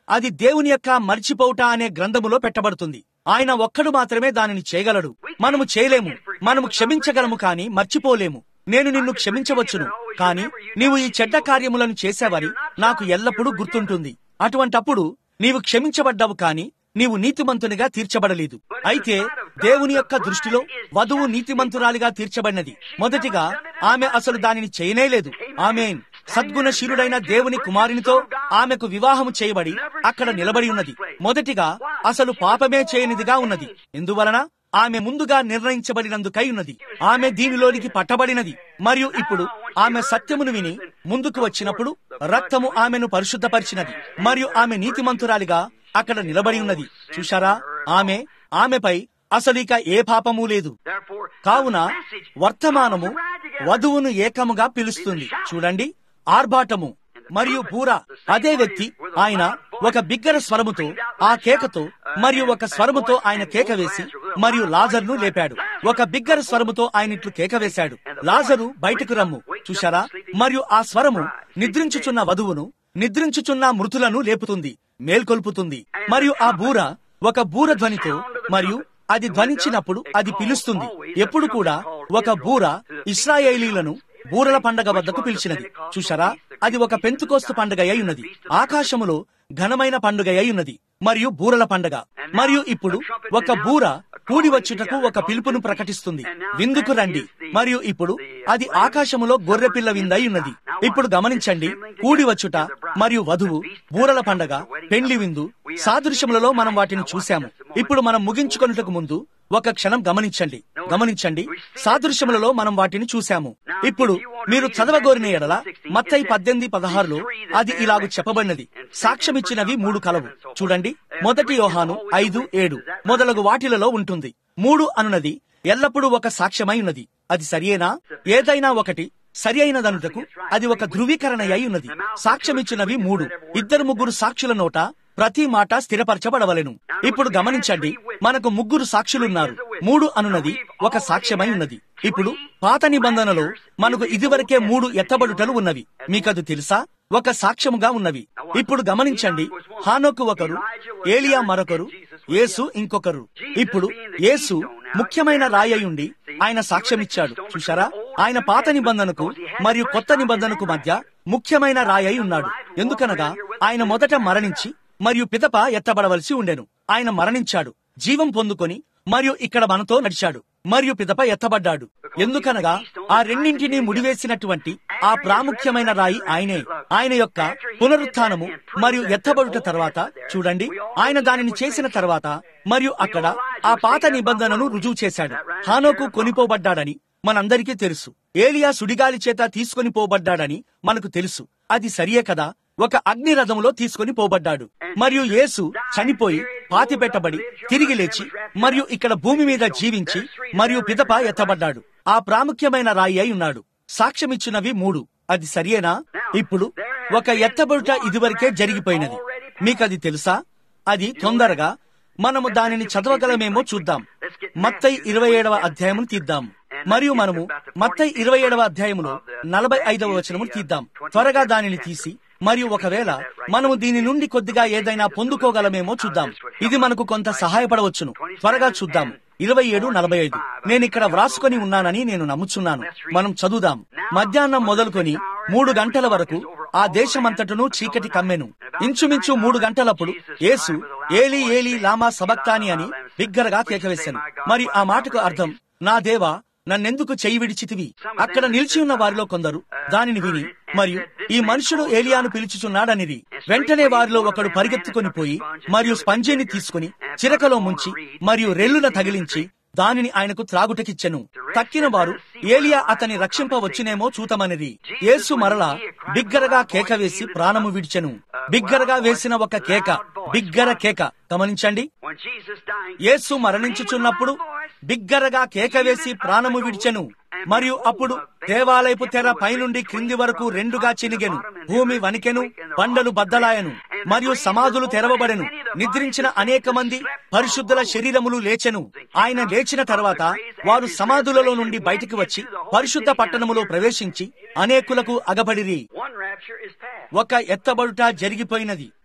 అది దేవుని యొక్క మర్చిపోవుట అనే గ్రంథములో పెట్టబడుతుంది ఆయన ఒక్కడు మాత్రమే దానిని చేయగలడు మనము చేయలేము మనము క్షమించగలము కాని మర్చిపోలేము నేను నిన్ను క్షమించవచ్చును కాని నీవు ఈ చెడ్డ కార్యములను చేశావని నాకు ఎల్లప్పుడూ గుర్తుంటుంది అటువంటప్పుడు నీవు క్షమించబడ్డావు కాని నీవు నీతిమంతునిగా తీర్చబడలేదు అయితే దేవుని యొక్క దృష్టిలో వధువు నీతిమంతురాలిగా తీర్చబడినది మొదటిగా ఆమె అసలు దానిని చేయనేలేదు ఆమె సద్గుణశీలుడైన దేవుని కుమారునితో ఆమెకు వివాహము చేయబడి అక్కడ నిలబడి ఉన్నది మొదటిగా అసలు పాపమే చేయనిదిగా ఉన్నది ఎందువలన ఆమె ముందుగా నిర్ణయించబడినందుకై ఉన్నది ఆమె దీనిలోనికి పట్టబడినది మరియు ఇప్పుడు ఆమె సత్యమును విని ముందుకు వచ్చినప్పుడు రక్తము ఆమెను పరిశుద్ధపరిచినది మరియు ఆమె నీతిమంతురాలిగా అక్కడ నిలబడి ఉన్నది చూశారా ఆమె ఆమెపై అసలు ఇక ఏ పాపము లేదు కావున వర్తమానము వధువును ఏకముగా పిలుస్తుంది చూడండి ఆర్భాటము మరియు బూర అదే వ్యక్తి ఆయన ఒక బిగ్గర స్వరముతో ఆ కేకతో మరియు ఒక స్వరముతో ఆయన కేక వేసి మరియు లాజర్ను లేపాడు ఒక బిగ్గర స్వరముతో ఆయన ఇట్లు కేక వేశాడు లాజరు బయటకు రమ్ము చూశారా మరియు ఆ స్వరము నిద్రించుచున్న వధువును నిద్రించుచున్న మృతులను లేపుతుంది మేల్కొల్పుతుంది మరియు ఆ బూర ఒక బూర ధ్వనితో మరియు అది ధ్వనించినప్పుడు అది పిలుస్తుంది ఎప్పుడు కూడా ఒక బూర ఇస్రాయేలీలను బూరల పండగ వద్దకు పిలిచినది చూశారా అది ఒక పెంతుకోస్తు పండుగ అయి ఉన్నది ఆకాశములో ఘనమైన పండుగ అయి ఉన్నది మరియు బూరల పండగ మరియు ఇప్పుడు ఒక బూర కూడి వచ్చుటకు ఒక పిలుపును ప్రకటిస్తుంది విందుకు రండి మరియు ఇప్పుడు అది ఆకాశములో గొర్రెపిల్ల విందై ఉన్నది ఇప్పుడు గమనించండి కూడి వచ్చుట మరియు వధువు బూరల పండగ పెండ్లి విందు సాదృశ్యములలో మనం వాటిని చూశాము ఇప్పుడు మనం ముగించుకొనుటకు ముందు ఒక క్షణం గమనించండి గమనించండి సాదృశ్యములలో మనం వాటిని చూశాము ఇప్పుడు మీరు చదవగోరిన ఎడల మత్తై పద్దెనిమిది పదహారులో అది ఇలాగు చెప్పబడినది సాక్ష్యమిచ్చినవి మూడు కలవు చూడండి మొదటి యోహాను ఐదు ఏడు మొదలగు వాటిలలో ఉంటుంది మూడు అనున్నది ఎల్లప్పుడూ ఒక సాక్ష్యమై ఉన్నది అది సరియేనా ఏదైనా ఒకటి సరి అయినదనుటకు అది ఒక ధృవీకరణ అయి ఉన్నది సాక్ష్యమిచ్చినవి మూడు ఇద్దరు ముగ్గురు సాక్షుల నోట ప్రతి మాట స్థిరపరచబడవలెను ఇప్పుడు గమనించండి మనకు ముగ్గురు సాక్షులున్నారు మూడు అనున్నది ఒక సాక్ష్యమై ఉన్నది ఇప్పుడు పాత నిబంధనలో మనకు ఇదివరకే మూడు ఎత్తబడుటలు ఉన్నవి మీకది తెలుసా ఒక సాక్ష్యముగా ఉన్నవి ఇప్పుడు గమనించండి హానోకు ఒకరు ఏలియా మరొకరు యేసు ఇంకొకరు ఇప్పుడు యేసు ముఖ్యమైన రాయయుండి ఆయన సాక్ష్యమిచ్చాడు చూశారా ఆయన పాత నిబంధనకు మరియు కొత్త నిబంధనకు మధ్య ముఖ్యమైన రాయై ఉన్నాడు ఎందుకనగా ఆయన మొదట మరణించి మరియు పిదప ఎత్తబడవలసి ఉండెను ఆయన మరణించాడు జీవం పొందుకొని మరియు ఇక్కడ మనతో నడిచాడు మరియు పిదప ఎత్తబడ్డాడు ఎందుకనగా ఆ రెండింటినీ ముడివేసినటువంటి ఆ ప్రాముఖ్యమైన రాయి ఆయనే ఆయన యొక్క పునరుత్నము మరియు ఎత్తబడుట తర్వాత చూడండి ఆయన దానిని చేసిన తర్వాత మరియు అక్కడ ఆ పాత నిబంధనను రుజువు చేశాడు హానోకు కొనిపోబడ్డాడని మనందరికీ తెలుసు ఏలియా సుడిగాలి చేత తీసుకొని పోబడ్డాడని మనకు తెలుసు అది సరియే కదా ఒక అగ్ని రథములో తీసుకొని పోబడ్డాడు మరియు యేసు చనిపోయి పాతి పెట్టబడి తిరిగి లేచి మరియు ఇక్కడ భూమి మీద జీవించి మరియు పిదప ఎత్తబడ్డాడు ఆ ప్రాముఖ్యమైన రాయి అయి ఉన్నాడు సాక్ష్యమిచ్చినవి మూడు అది సరియేనా ఇప్పుడు ఒక ఎత్తబడుట ఇదివరకే జరిగిపోయినది మీకది తెలుసా అది తొందరగా మనము దానిని చదవగలమేమో చూద్దాం మత్తై ఇరవై ఏడవ అధ్యాయమును తీద్దాం మరియు మనము మత్తై ఇరవై ఏడవ అధ్యాయములో నలభై ఐదవ వచనము తీద్దాం త్వరగా దానిని తీసి మరియు ఒకవేళ మనము దీని నుండి కొద్దిగా ఏదైనా పొందుకోగలమేమో చూద్దాం ఇది మనకు కొంత సహాయపడవచ్చును త్వరగా చూద్దాం ఇరవై ఏడు నలభై ఐదు నేను ఇక్కడ వ్రాసుకొని ఉన్నానని నేను నమ్ముచున్నాను మనం చదువుదాం మధ్యాహ్నం మొదలుకొని మూడు గంటల వరకు ఆ దేశమంతటను చీకటి కమ్మెను ఇంచుమించు మూడు గంటలప్పుడు యేసు ఏలి ఏలి లామా సబక్తాని అని బిగ్గరగా కేకవేశాను మరి ఆ మాటకు అర్థం నా దేవా నన్నెందుకు చెయ్యి విడిచితివి అక్కడ నిలిచి ఉన్న వారిలో కొందరు దానిని విని మరియు ఈ మనుషుడు ఏలియాను పిలుచుచున్నాడనిది వెంటనే వారిలో ఒకడు పరిగెత్తుకొని పోయి మరియు స్పంజీని తీసుకుని చిరకలో ముంచి మరియు రెల్లున తగిలించి దానిని ఆయనకు త్రాగుటకిచ్చెను తక్కిన వారు ఏలియా అతని రక్షింపవచ్చునేమో చూతమనిది యేసు మరలా బిగ్గరగా కేక వేసి ప్రాణము విడిచెను బిగ్గరగా వేసిన ఒక కేక బిగ్గర కేక గమనించండి యేసు మరణించుచున్నప్పుడు బిగ్గరగా కేక వేసి ప్రాణము విడిచెను మరియు అప్పుడు దేవాలయపు తెర పైనుండి క్రింది వరకు రెండుగా చినిగెను భూమి వణికెను బండలు బద్దలాయను మరియు సమాధులు తెరవబడెను నిద్రించిన అనేక మంది పరిశుద్ధుల శరీరములు లేచెను ఆయన లేచిన తర్వాత వారు సమాధులలో నుండి బయటికి వచ్చి పరిశుద్ధ పట్టణములో ప్రవేశించి అనేకులకు అగబడిరి ఒక ఎత్తబడుట జరిగిపోయినది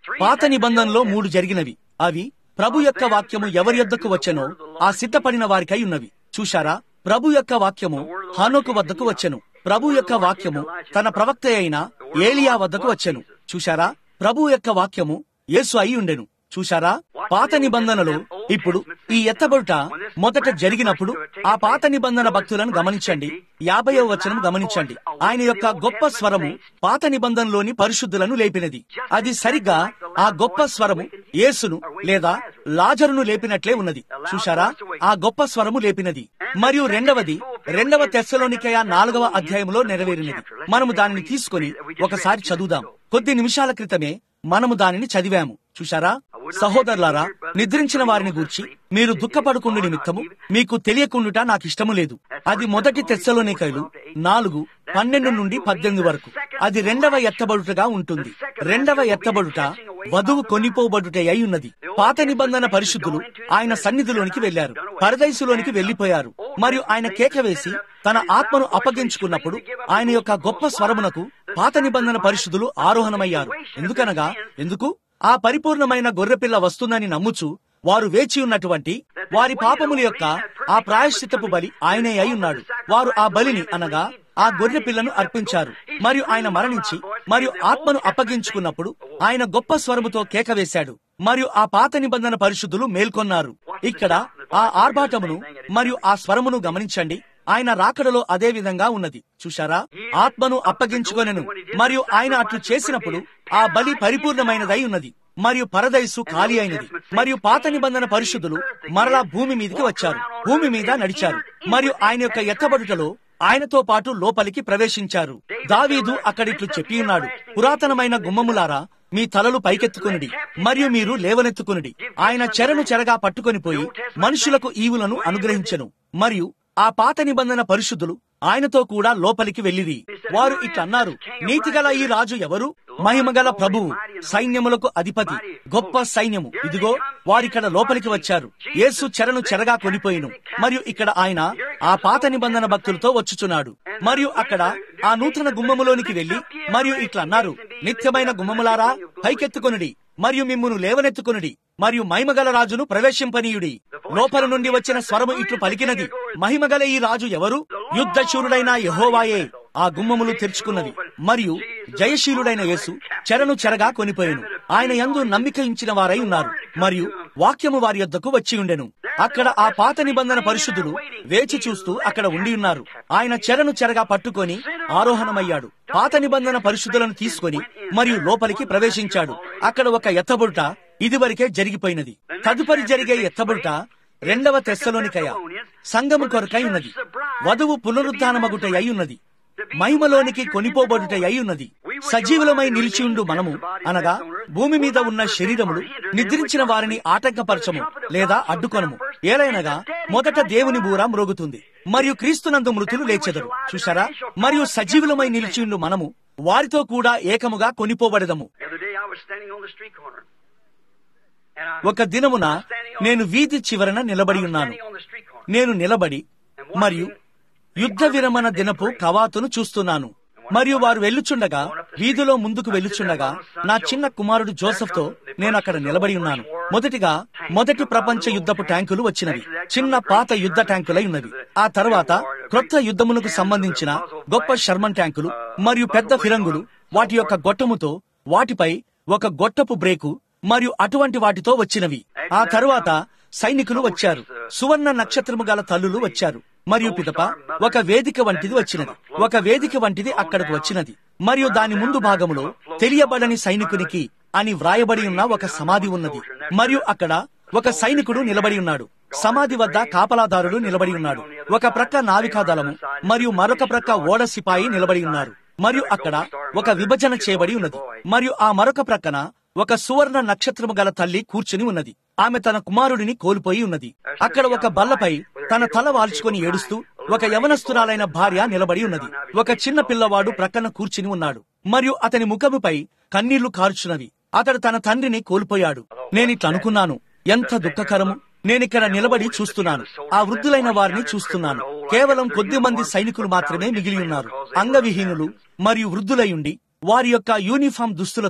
పాత నిబంధనలో మూడు జరిగినవి అవి ప్రభు యొక్క వాక్యము ఎవరి యొద్దకు వచ్చెనో ఆ సిద్ధపడిన వారికై ఉన్నవి చూశారా ప్రభు యొక్క వాక్యము హానోకు వద్దకు వచ్చెను ప్రభు యొక్క వాక్యము తన ప్రవక్త అయిన ఏలియా వద్దకు వచ్చెను చూశారా ప్రభు యొక్క వాక్యము యేసు అయి ఉండెను చూశారా పాత నిబంధనలో ఇప్పుడు ఈ ఎత్తబడుట మొదట జరిగినప్పుడు ఆ పాత నిబంధన భక్తులను గమనించండి యాభైవ వచనం గమనించండి ఆయన యొక్క గొప్ప స్వరము పాత నిబంధనలోని పరిశుద్ధులను లేపినది అది సరిగ్గా ఆ గొప్ప స్వరము యేసును లేదా లాజరును లేపినట్లే ఉన్నది చూశారా ఆ గొప్ప స్వరము లేపినది మరియు రెండవది రెండవ తెస్సలోనికయ నాలుగవ అధ్యాయంలో నెరవేరినది మనము దానిని తీసుకొని ఒకసారి చదువుదాం కొద్ది నిమిషాల క్రితమే మనము దానిని చదివాము చూశారా సహోదరులారా నిద్రించిన వారిని గూర్చి మీరు దుఃఖపడుకుండు నిమిత్తము మీకు తెలియకుండుట నాకు ఇష్టము లేదు అది మొదటి తెస్సలోనికైలు నాలుగు పన్నెండు నుండి పద్దెనిమిది వరకు అది రెండవ ఎత్తబడుటగా ఉంటుంది రెండవ ఎత్తబడుట వధువు కొనిపోబడుట అయి ఉన్నది పాత నిబంధన పరిశుద్ధులు ఆయన సన్నిధిలోనికి వెళ్లారు పరదైసులోనికి వెళ్లిపోయారు మరియు ఆయన కేక వేసి తన ఆత్మను అప్పగించుకున్నప్పుడు ఆయన యొక్క గొప్ప స్వరమునకు పాత నిబంధన పరిశుద్ధులు ఆరోహణమయ్యారు ఎందుకనగా ఎందుకు ఆ పరిపూర్ణమైన గొర్రెపిల్ల వస్తుందని నమ్ముచు వారు వేచి ఉన్నటువంటి వారి పాపముల యొక్క ఆ ప్రాయశ్చిత్తపు బలి ఆయనే అయి ఉన్నాడు వారు ఆ బలిని అనగా ఆ గొర్రె పిల్లను అర్పించారు మరియు ఆయన మరణించి మరియు ఆత్మను అప్పగించుకున్నప్పుడు ఆయన గొప్ప స్వరముతో కేక వేశాడు మరియు ఆ పాత నిబంధన పరిశుద్ధులు మేల్కొన్నారు ఇక్కడ ఆ ఆర్భాటమును మరియు ఆ స్వరమును గమనించండి ఆయన రాకడలో అదే విధంగా ఉన్నది చూశారా ఆత్మను అప్పగించుకొనెను మరియు ఆయన అట్లు చేసినప్పుడు ఆ బలి పరిపూర్ణమైనదై ఉన్నది మరియు పరదైసు ఖాళీ అయినది మరియు పాత నిబంధన పరిశుద్ధులు మరలా భూమి మీదకి వచ్చారు భూమి మీద నడిచారు మరియు ఆయన యొక్క ఎత్తబడుటలో ఆయనతో పాటు లోపలికి ప్రవేశించారు దావీదు అక్కడిట్లు చెప్పి ఉన్నాడు పురాతనమైన గుమ్మములారా మీ తలలు పైకెత్తుకునుడి మరియు మీరు లేవనెత్తుకునుడి ఆయన చెరను చెరగా పట్టుకొని పోయి మనుషులకు ఈవులను అనుగ్రహించెను మరియు ఆ పాత నిబంధన పరిశుద్ధులు ఆయనతో కూడా లోపలికి వెళ్ళిరి వారు ఇట్లన్నారు నీతిగల ఈ రాజు ఎవరు మహిమగల ప్రభువు సైన్యములకు అధిపతి గొప్ప సైన్యము ఇదిగో వారిక్కడ లోపలికి వచ్చారు యేసు చెరను చెరగా కొనిపోయిను మరియు ఇక్కడ ఆయన ఆ పాత నిబంధన భక్తులతో వచ్చుచున్నాడు మరియు అక్కడ ఆ నూతన గుమ్మములోనికి వెళ్లి మరియు ఇట్లా అన్నారు నిత్యమైన గుమ్మములారా పైకెత్తుకొనుడి మరియు మిమ్మును లేవనెత్తుకొనుడి మరియు మహిమగల రాజును ప్రవేశింపనీయుడి లోపల నుండి వచ్చిన స్వరము ఇట్లు పలికినది మహిమగల ఈ రాజు ఎవరు యుద్ధశూరుడైన యహోవాయే ఆ గుమ్మములు తెరుచుకున్నది మరియు జయశీలుడైన యేసు చెరను చెరగా కొనిపోయాను ఆయన యందు నమ్మిక ఇచ్చిన వారై ఉన్నారు మరియు వాక్యము వారి యొద్దకు వచ్చి ఉండెను అక్కడ ఆ పాత నిబంధన పరిశుద్ధులు వేచి చూస్తూ అక్కడ ఉండి ఉన్నారు ఆయన చెరను చెరగా పట్టుకొని ఆరోహణమయ్యాడు పాత నిబంధన పరిశుద్ధులను తీసుకొని మరియు లోపలికి ప్రవేశించాడు అక్కడ ఒక ఎత్తబడుట ఇదివరకే జరిగిపోయినది తదుపరి జరిగే ఎత్తబడుట రెండవ తెస్సలోనికయ సంగము కొరకై ఉన్నది వధువు పునరుద్ధానమగుట అయి ఉన్నది మహిమలోనికి కొనిపోబడుట అయి ఉన్నది సజీవులమై నిలిచియుండు మనము అనగా భూమి మీద ఉన్న శరీరములు నిద్రించిన వారిని ఆటంకపరచము లేదా అడ్డుకొనము ఏలైనగా మొదట దేవుని బూర మ్రోగుతుంది మరియు క్రీస్తునందు మృతులు లేచెదరు చూసారా మరియు సజీవులమై నిలిచియుండు మనము వారితో కూడా ఏకముగా కొనిపోబడదము ఒక దినమున నేను వీధి చివరన నిలబడి ఉన్నాను నేను నిలబడి మరియు యుద్ధ విరమణ దినపు కవాతును చూస్తున్నాను మరియు వారు వెళ్ళుచుండగా వీధిలో ముందుకు వెళ్ళుచుండగా నా చిన్న కుమారుడు జోసెఫ్ తో నేను అక్కడ నిలబడి ఉన్నాను మొదటిగా మొదటి ప్రపంచ యుద్ధపు ట్యాంకులు వచ్చినవి చిన్న పాత యుద్ధ ట్యాంకులై ఉన్నవి ఆ తర్వాత క్రొత్త యుద్ధమునకు సంబంధించిన గొప్ప షర్మన్ ట్యాంకులు మరియు పెద్ద ఫిరంగులు వాటి యొక్క గొట్టముతో వాటిపై ఒక గొట్టపు బ్రేకు మరియు అటువంటి వాటితో వచ్చినవి ఆ తరువాత సైనికులు వచ్చారు సువర్ణ నక్షత్రము గల తల్లులు వచ్చారు మరియు పిదప ఒక వేదిక వంటిది వచ్చినది ఒక వేదిక వంటిది అక్కడకు వచ్చినది మరియు దాని ముందు భాగములో తెలియబడని సైనికునికి అని వ్రాయబడి ఉన్న ఒక సమాధి ఉన్నది మరియు అక్కడ ఒక సైనికుడు నిలబడి ఉన్నాడు సమాధి వద్ద కాపలాదారుడు నిలబడి ఉన్నాడు ఒక ప్రక్క నావికా దళము మరియు మరొక ప్రక్క ఓడ సిపాయి నిలబడి ఉన్నారు మరియు అక్కడ ఒక విభజన చేయబడి ఉన్నది మరియు ఆ మరొక ప్రక్కన ఒక సువర్ణ నక్షత్రము గల తల్లి కూర్చుని ఉన్నది ఆమె తన కుమారుడిని కోల్పోయి ఉన్నది అక్కడ ఒక బల్లపై తన తల వాల్చుకొని ఏడుస్తూ ఒక యవనస్తురాలైన భార్య నిలబడి ఉన్నది ఒక చిన్న పిల్లవాడు ప్రక్కన కూర్చుని ఉన్నాడు మరియు అతని ముఖముపై కన్నీళ్లు కార్చున్నవి అతడు తన తండ్రిని కోల్పోయాడు నేనిట్లా అనుకున్నాను ఎంత దుఃఖకరము నేనిక్కడ నిలబడి చూస్తున్నాను ఆ వృద్ధులైన వారిని చూస్తున్నాను కేవలం కొద్ది మంది సైనికులు మాత్రమే మిగిలి ఉన్నారు అంగవిహీనులు మరియు వృద్ధులయుండి వారి యొక్క యూనిఫామ్ దుస్తులతో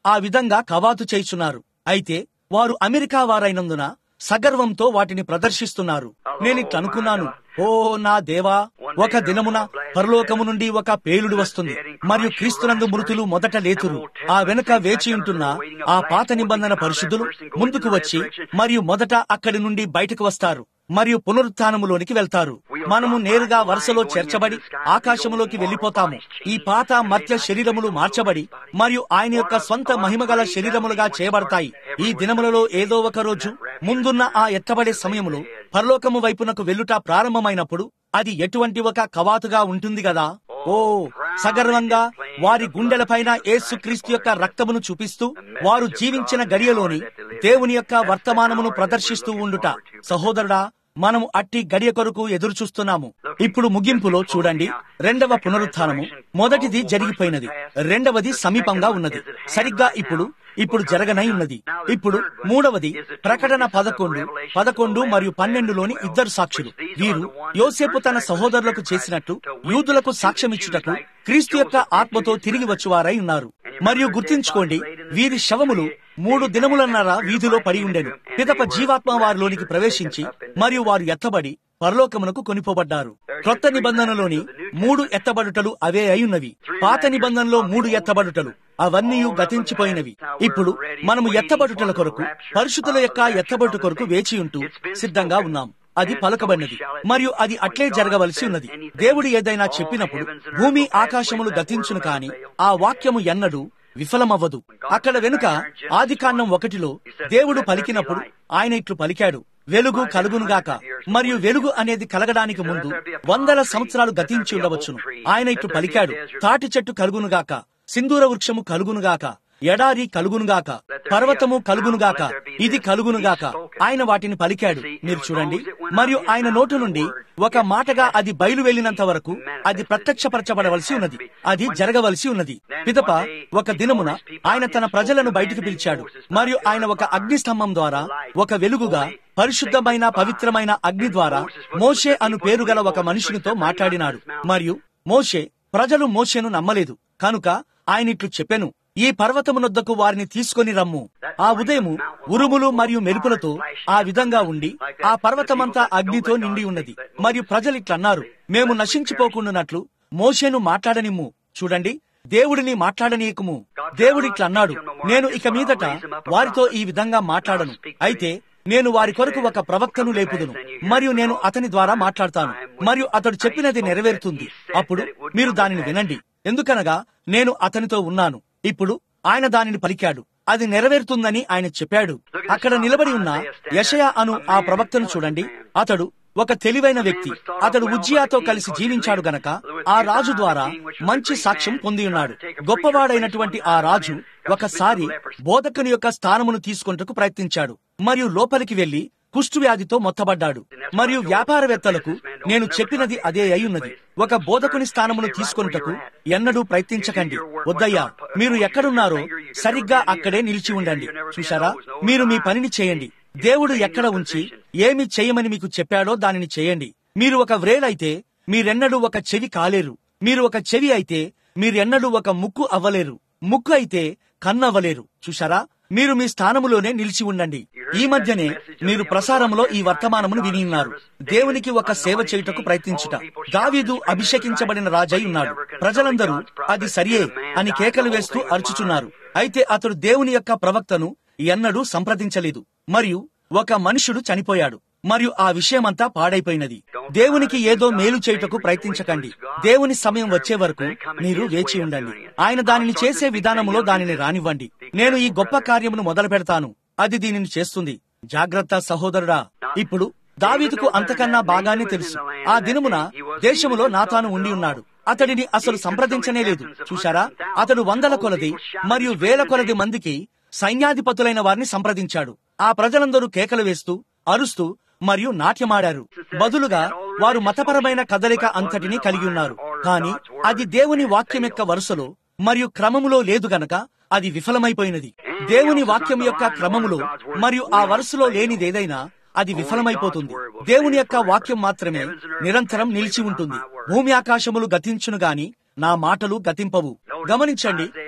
ఆ విధంగా కవాతు చేయుచున్నారు అయితే వారు అమెరికా వారైనందున సగర్వంతో వాటిని ప్రదర్శిస్తున్నారు నేనిట్లా అనుకున్నాను ఓ నా దేవా ఒక దినమున పరలోకము నుండి ఒక పేలుడు వస్తుంది మరియు క్రీస్తునందు మృతులు మొదట లేతురు ఆ వెనుక వేచి ఉంటున్న ఆ పాత నిబంధన పరిశుద్ధులు ముందుకు వచ్చి మరియు మొదట అక్కడి నుండి బయటకు వస్తారు మరియు పునరుత్నములోనికి వెళ్తారు మనము నేరుగా వరుసలో చేర్చబడి ఆకాశములోకి వెళ్లిపోతాము ఈ పాత మర్త్య శరీరములు మార్చబడి మరియు ఆయన యొక్క స్వంత మహిమగల శరీరములుగా చేయబడతాయి ఈ దినములలో ఏదో ఒక రోజు ముందున్న ఆ ఎత్తబడే సమయములో పరలోకము వైపునకు వెల్లుట ప్రారంభమైనప్పుడు అది ఎటువంటి ఒక కవాతుగా ఉంటుంది కదా ఓ సగర్వంగా వారి గుండెలపైన యేసుక్రీస్తు యొక్క రక్తమును చూపిస్తూ వారు జీవించిన గడియలోని దేవుని యొక్క వర్తమానమును ప్రదర్శిస్తూ ఉండుట సహోదరుడా మనము అట్టి గడియ కొరకు ఎదురు చూస్తున్నాము ఇప్పుడు ముగింపులో చూడండి రెండవ పునరుత్థానము మొదటిది జరిగిపోయినది రెండవది సమీపంగా ఉన్నది సరిగ్గా ఇప్పుడు ఇప్పుడు జరగనై ఉన్నది ఇప్పుడు మూడవది ప్రకటన పదకొండు పదకొండు మరియు పన్నెండులోని ఇద్దరు సాక్షులు వీరు యోసేపు తన సహోదరులకు చేసినట్టు యూదులకు సాక్ష్యమిచ్చుటకు క్రీస్తు యొక్క ఆత్మతో తిరిగి వచ్చువారై ఉన్నారు మరియు గుర్తించుకోండి వీరి శవములు మూడు దినములన్నర వీధిలో పడి ఉండెను పిదప జీవాత్మ వారిలోనికి ప్రవేశించి మరియు వారు ఎత్తబడి పరలోకమునకు కొనిపోబడ్డారు క్రొత్త నిబంధనలోని మూడు ఎత్తబడుటలు అవే అయున్నవి పాత నిబంధనలో మూడు ఎత్తబడుటలు అవన్నీ గతించిపోయినవి ఇప్పుడు మనము ఎత్తబడుటల కొరకు పరిశుద్ధుల యొక్క ఎత్తబడుట కొరకు వేచి ఉంటూ సిద్ధంగా ఉన్నాం అది పలకబడినది మరియు అది అట్లే జరగవలసి ఉన్నది దేవుడు ఏదైనా చెప్పినప్పుడు భూమి ఆకాశములు గతించును కాని ఆ వాక్యము ఎన్నడూ విఫలమవ్వదు అక్కడ వెనుక ఆదికాండం ఒకటిలో దేవుడు పలికినప్పుడు ఆయన ఇట్లు పలికాడు వెలుగు కలుగునుగాక మరియు వెలుగు అనేది కలగడానికి ముందు వందల సంవత్సరాలు గతించి ఉండవచ్చును ఆయన ఇట్లు పలికాడు తాటి చెట్టు కలుగునుగాక సింధూర వృక్షము కలుగునుగాక ఎడారి కలుగునుగాక పర్వతము కలుగునుగాక ఇది కలుగునుగాక ఆయన వాటిని పలికాడు మీరు చూడండి మరియు ఆయన నోటు నుండి ఒక మాటగా అది బయలు వెళ్లినంత వరకు అది ప్రత్యక్షపరచబడవలసి ఉన్నది అది జరగవలసి ఉన్నది పిదప ఒక దినమున ఆయన తన ప్రజలను బయటికి పిలిచాడు మరియు ఆయన ఒక అగ్ని స్తంభం ద్వారా ఒక వెలుగుగా పరిశుద్ధమైన పవిత్రమైన అగ్ని ద్వారా మోషే అను పేరు గల ఒక మనుషునితో మాట్లాడినాడు మరియు మోషే ప్రజలు మోషేను నమ్మలేదు కనుక ఆయన ఇట్లు చెప్పెను ఈ పర్వతమునొద్దకు వారిని తీసుకొని రమ్ము ఆ ఉదయము ఉరుములు మరియు మెరుపులతో ఆ విధంగా ఉండి ఆ పర్వతమంతా అగ్నితో నిండి ఉన్నది మరియు ప్రజలు ఇట్లన్నారు మేము నశించిపోకుండానట్లు మోషేను మాట్లాడనిమ్ము చూడండి దేవుడిని మాట్లాడనీయకము దేవుడిట్లన్నాడు నేను ఇక మీదట వారితో ఈ విధంగా మాట్లాడను అయితే నేను వారి కొరకు ఒక ప్రవక్తను లేపుదును మరియు నేను అతని ద్వారా మాట్లాడతాను మరియు అతడు చెప్పినది నెరవేరుతుంది అప్పుడు మీరు దానిని వినండి ఎందుకనగా నేను అతనితో ఉన్నాను ఇప్పుడు ఆయన దానిని పలికాడు అది నెరవేరుతుందని ఆయన చెప్పాడు అక్కడ నిలబడి ఉన్న యషయా అను ఆ ప్రవక్తను చూడండి అతడు ఒక తెలివైన వ్యక్తి అతడు ఉజ్జియాతో కలిసి జీవించాడు గనక ఆ రాజు ద్వారా మంచి సాక్ష్యం పొంది ఉన్నాడు గొప్పవాడైనటువంటి ఆ రాజు ఒకసారి బోధకుని యొక్క స్థానమును తీసుకుంటకు ప్రయత్నించాడు మరియు లోపలికి వెళ్లి కుష్టు వ్యాధితో మొత్తబడ్డాడు మరియు వ్యాపారవేత్తలకు నేను చెప్పినది అదే అయ్యున్నది ఒక బోధకుని స్థానమును తీసుకొనుటకు ఎన్నడూ ప్రయత్నించకండి వద్దయ్యా మీరు ఎక్కడున్నారో సరిగ్గా అక్కడే నిలిచి ఉండండి చూశారా మీరు మీ పనిని చేయండి దేవుడు ఎక్కడ ఉంచి ఏమి చేయమని మీకు చెప్పాడో దానిని చేయండి మీరు ఒక వ్రేలైతే మీరెన్నడూ ఒక చెవి కాలేరు మీరు ఒక చెవి అయితే మీరెన్నడూ ఒక ముక్కు అవ్వలేరు ముక్కు అయితే కన్ను అవ్వలేరు చూశారా మీరు మీ స్థానములోనే నిలిచి ఉండండి ఈ మధ్యనే మీరు ప్రసారములో ఈ వర్తమానమును విని ఉన్నారు దేవునికి ఒక సేవ చేయుటకు ప్రయత్నించుట దావీదు అభిషేకించబడిన రాజై ఉన్నాడు ప్రజలందరూ అది సరియే అని కేకలు వేస్తూ అరుచుచున్నారు అయితే అతడు దేవుని యొక్క ప్రవక్తను ఎన్నడూ సంప్రదించలేదు మరియు ఒక మనుషుడు చనిపోయాడు మరియు ఆ విషయమంతా పాడైపోయినది దేవునికి ఏదో మేలు చేయుటకు ప్రయత్నించకండి దేవుని సమయం వచ్చే వరకు మీరు వేచి ఉండండి ఆయన దానిని చేసే విధానములో దానిని రానివ్వండి నేను ఈ గొప్ప కార్యమును మొదలు పెడతాను అది దీనిని చేస్తుంది జాగ్రత్త సహోదరుడా ఇప్పుడు దావీదుకు అంతకన్నా బాగానే తెలుసు ఆ దినమున దేశములో నాతాను ఉండి ఉన్నాడు అతడిని అసలు సంప్రదించనే లేదు చూశారా అతడు వందల కొలది మరియు వేల కొలది మందికి సైన్యాధిపతులైన వారిని సంప్రదించాడు ఆ ప్రజలందరూ కేకలు వేస్తూ అరుస్తూ మరియు నాట్యమాడారు బదులుగా వారు మతపరమైన కదలిక అంతటినీ కలిగి ఉన్నారు కానీ అది దేవుని వాక్యం యొక్క వరుసలో మరియు క్రమములో లేదు గనక అది విఫలమైపోయినది దేవుని వాక్యం యొక్క క్రమములో మరియు ఆ వరుసలో లేనిదేదైనా అది విఫలమైపోతుంది దేవుని యొక్క వాక్యం మాత్రమే నిరంతరం నిలిచి ఉంటుంది భూమి ఆకాశములు గతించును గాని నా మాటలు గతింపవు గమనించండి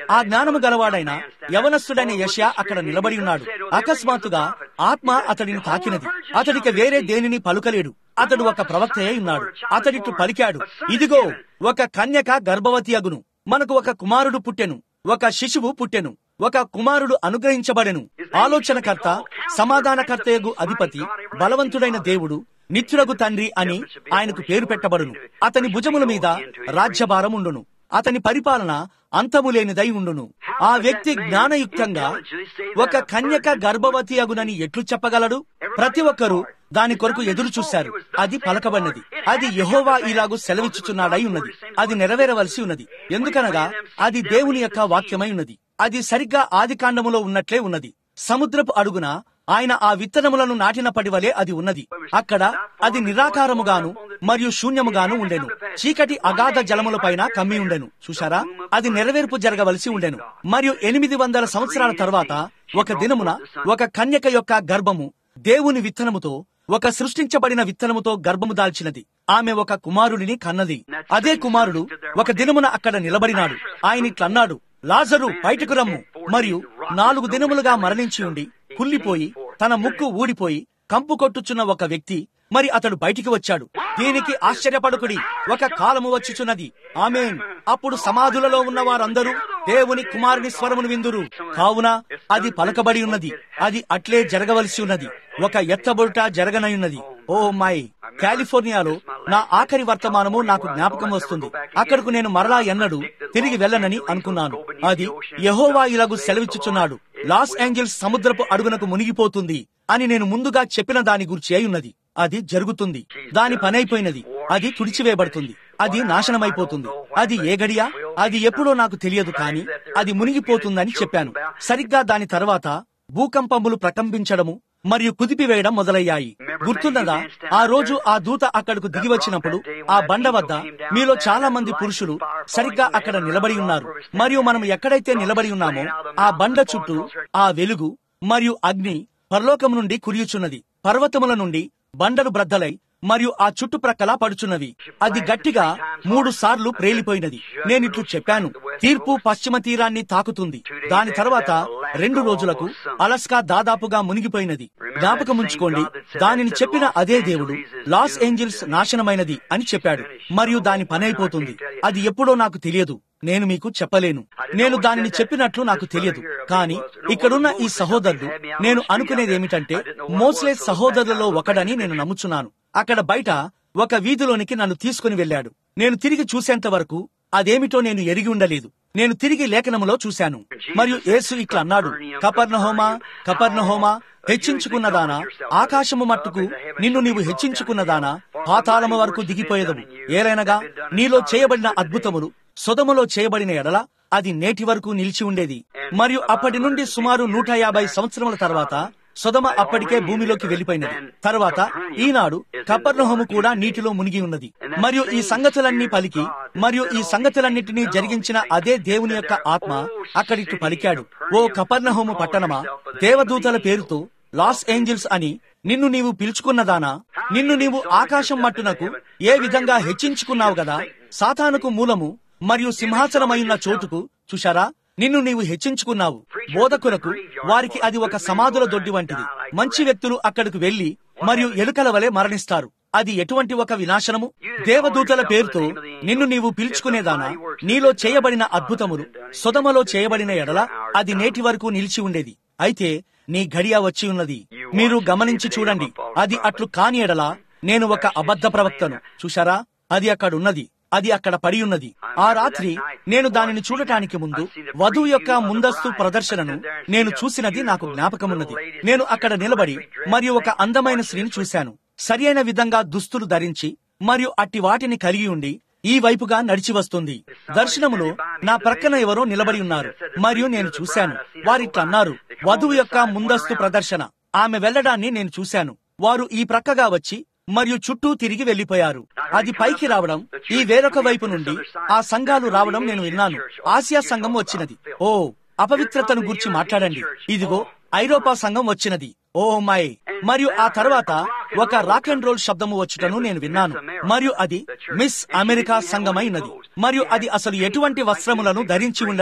ఆ జ్ఞానము గలవాడైన యవనస్తుడైన యష్యా అక్కడ నిలబడి ఉన్నాడు అకస్మాత్తుగా ఆత్మ అతడిని తాకినది అతడికి వేరే దేనిని పలుకలేడు అతడు ఒక ప్రవక్త అయి ఉన్నాడు అతడిట్లు పలికాడు ఇదిగో ఒక కన్యక గర్భవతి అగును మనకు ఒక కుమారుడు పుట్టెను ఒక శిశువు పుట్టెను ఒక కుమారుడు అనుగ్రహించబడెను ఆలోచనకర్త సమాధానకర్తయగు అధిపతి బలవంతుడైన దేవుడు నిత్యుడగు తండ్రి అని ఆయనకు పేరు పెట్టబడును అతని భుజముల మీద రాజ్యభారం ఉండును అతని పరిపాలన అంతము లేనిదై ఉండును ఆ వ్యక్తి జ్ఞానయుక్తంగా ఒక కన్యక గర్భవతి అగునని ఎట్లు చెప్పగలడు ప్రతి ఒక్కరూ దాని కొరకు ఎదురు చూశారు అది పలకబడినది అది యహోవా ఇలాగు సెలవిచ్చుచున్నాడై ఉన్నది అది నెరవేరవలసి ఉన్నది ఎందుకనగా అది దేవుని యొక్క వాక్యమై ఉన్నది అది సరిగ్గా ఆది కాండములో ఉన్నట్లే ఉన్నది సముద్రపు అడుగున ఆయన ఆ విత్తనములను నాటినప్పటి వలె అది ఉన్నది అక్కడ అది నిరాకారముగాను మరియు శూన్యముగాను ఉండెను చీకటి అగాధ జలములపైన కమ్మి ఉండెను చూశారా అది నెరవేర్పు జరగవలసి ఉండెను మరియు ఎనిమిది వందల సంవత్సరాల తర్వాత ఒక దినమున ఒక కన్యక యొక్క గర్భము దేవుని విత్తనముతో ఒక సృష్టించబడిన విత్తనముతో గర్భము దాల్చినది ఆమె ఒక కుమారుడిని కన్నది అదే కుమారుడు ఒక దినమున అక్కడ నిలబడినాడు ఆయన ఇట్లన్నాడు లాజరు బయటకు రమ్ము మరియు నాలుగు దినములుగా మరణించి ఉండి కుల్లిపోయి తన ముక్కు ఊడిపోయి కంపు కొట్టుచున్న ఒక వ్యక్తి మరి అతడు బయటికి వచ్చాడు దీనికి ఆశ్చర్యపడుకుడి ఒక కాలము వచ్చుచున్నది ఆమెన్ అప్పుడు సమాధులలో ఉన్న వారందరూ దేవుని కుమారుని స్వరమును విందురు కావున అది పలకబడి ఉన్నది అది అట్లే జరగవలసి ఉన్నది ఒక ఎత్తబొట జరగనయున్నది ఓ మై కాలిఫోర్నియాలో నా ఆఖరి వర్తమానము నాకు జ్ఞాపకం వస్తుంది అక్కడకు నేను మరలా ఎన్నడూ తిరిగి వెళ్ళనని అనుకున్నాను అది యహోవా ఇలాగు సెలవిచ్చుచున్నాడు లాస్ ఏంజల్స్ సముద్రపు అడుగునకు మునిగిపోతుంది అని నేను ముందుగా చెప్పిన దాని గురించి అయి ఉన్నది అది జరుగుతుంది దాని పనైపోయినది అది తుడిచివేయబడుతుంది అది నాశనమైపోతుంది అది ఏ గడియా అది ఎప్పుడో నాకు తెలియదు కానీ అది మునిగిపోతుందని చెప్పాను సరిగ్గా దాని తర్వాత భూకంపములు ప్రకంపించడము మరియు కుదిపివేయడం మొదలయ్యాయి గుర్తున్నదా ఆ రోజు ఆ దూత అక్కడకు దిగి వచ్చినప్పుడు ఆ బండ వద్ద మీలో చాలా మంది పురుషులు సరిగ్గా అక్కడ నిలబడి ఉన్నారు మరియు మనం ఎక్కడైతే నిలబడి ఉన్నామో ఆ బండ చుట్టూ ఆ వెలుగు మరియు అగ్ని పరలోకం నుండి కురియుచున్నది పర్వతముల నుండి బండలు బ్రద్దలై మరియు ఆ చుట్టుప్రక్కల పడుచున్నవి అది గట్టిగా మూడు సార్లు ప్రేలిపోయినది నేనిట్లు చెప్పాను తీర్పు పశ్చిమ తీరాన్ని తాకుతుంది దాని తర్వాత రెండు రోజులకు అలస్కా దాదాపుగా మునిగిపోయినది జ్ఞాపకముంచుకోండి దానిని చెప్పిన అదే దేవుడు లాస్ ఏంజల్స్ నాశనమైనది అని చెప్పాడు మరియు దాని పని అయిపోతుంది అది ఎప్పుడో నాకు తెలియదు నేను మీకు చెప్పలేను నేను దానిని చెప్పినట్లు నాకు తెలియదు కానీ ఇక్కడున్న ఈ సహోదరుడు నేను అనుకునేది ఏమిటంటే మోస్లే సహోదరులలో ఒకడని నేను నమ్ముచున్నాను అక్కడ బయట ఒక వీధిలోనికి నన్ను తీసుకుని వెళ్ళాడు నేను తిరిగి చూసేంత వరకు అదేమిటో నేను ఎరిగి ఉండలేదు నేను తిరిగి లేఖనములో చూశాను మరియు యేసు ఇట్లా అన్నాడు కపర్ణహోమా కపర్ణహోమా హెచ్చించుకున్నదానా ఆకాశము మట్టుకు నిన్ను నీవు హెచ్చించుకున్నదానా పాతాళము వరకు దిగిపోయేదము ఏలైనగా నీలో చేయబడిన అద్భుతములు సొదములో చేయబడిన ఎడల అది నేటి వరకు నిలిచి ఉండేది మరియు అప్పటి నుండి సుమారు నూట యాభై సంవత్సరముల తర్వాత సొదమ అప్పటికే భూమిలోకి వెళ్లిపోయినది తర్వాత ఈనాడు కపర్ణహోము కూడా నీటిలో మునిగి ఉన్నది మరియు ఈ సంగతులన్నీ పలికి మరియు ఈ సంగతులన్నిటినీ జరిగించిన అదే దేవుని యొక్క ఆత్మ అక్కడికి పలికాడు ఓ కపర్ణహోము పట్టణమా దేవదూతల పేరుతో లాస్ ఏంజల్స్ అని నిన్ను నీవు పిలుచుకున్నదానా నిన్ను నీవు ఆకాశం మట్టునకు ఏ విధంగా హెచ్చించుకున్నావు గదా సాతానుకు మూలము మరియు సింహాసనమైన చోటుకు చూశారా నిన్ను నీవు హెచ్చించుకున్నావు బోధకులకు వారికి అది ఒక సమాధుల దొడ్డి వంటిది మంచి వ్యక్తులు అక్కడికి వెళ్లి మరియు ఎలుకల వలె మరణిస్తారు అది ఎటువంటి ఒక వినాశనము దేవదూతల పేరుతో నిన్ను నీవు పిలుచుకునేదానా నీలో చేయబడిన అద్భుతములు సొదమలో చేయబడిన ఎడల అది నేటి వరకు నిలిచి ఉండేది అయితే నీ గడియ వచ్చి ఉన్నది మీరు గమనించి చూడండి అది అట్లు కాని ఎడల నేను ఒక అబద్ధ ప్రవక్తను చూశారా అది అక్కడ ఉన్నది అది అక్కడ పడి ఉన్నది ఆ రాత్రి నేను దానిని చూడటానికి ముందు వధువు యొక్క ముందస్తు ప్రదర్శనను నేను చూసినది నాకు జ్ఞాపకమున్నది నేను అక్కడ నిలబడి మరియు ఒక అందమైన స్త్రీని చూశాను సరియైన విధంగా దుస్తులు ధరించి మరియు అట్టి వాటిని కలిగి ఉండి ఈ వైపుగా నడిచి వస్తుంది దర్శనములో నా ప్రక్కన ఎవరో నిలబడి ఉన్నారు మరియు నేను చూశాను వారిట్లన్నారు వధువు యొక్క ముందస్తు ప్రదర్శన ఆమె వెళ్లడాన్ని నేను చూశాను వారు ఈ ప్రక్కగా వచ్చి మరియు చుట్టూ తిరిగి వెళ్లిపోయారు అది పైకి రావడం ఈ వేరొక వైపు నుండి ఆ సంఘాలు రావడం నేను విన్నాను ఆసియా సంఘం వచ్చినది ఓ అపవిత్రతను గురించి మాట్లాడండి ఇదిగో ఐరోపా సంఘం వచ్చినది ఓ మై మరియు ఆ తర్వాత ఒక రాక్ అండ్ రోల్ శబ్దము వచ్చుటను నేను విన్నాను మరియు అది మిస్ అమెరికా సంఘమైనది మరియు అది అసలు ఎటువంటి వస్త్రములను ధరించి ఉండలేదు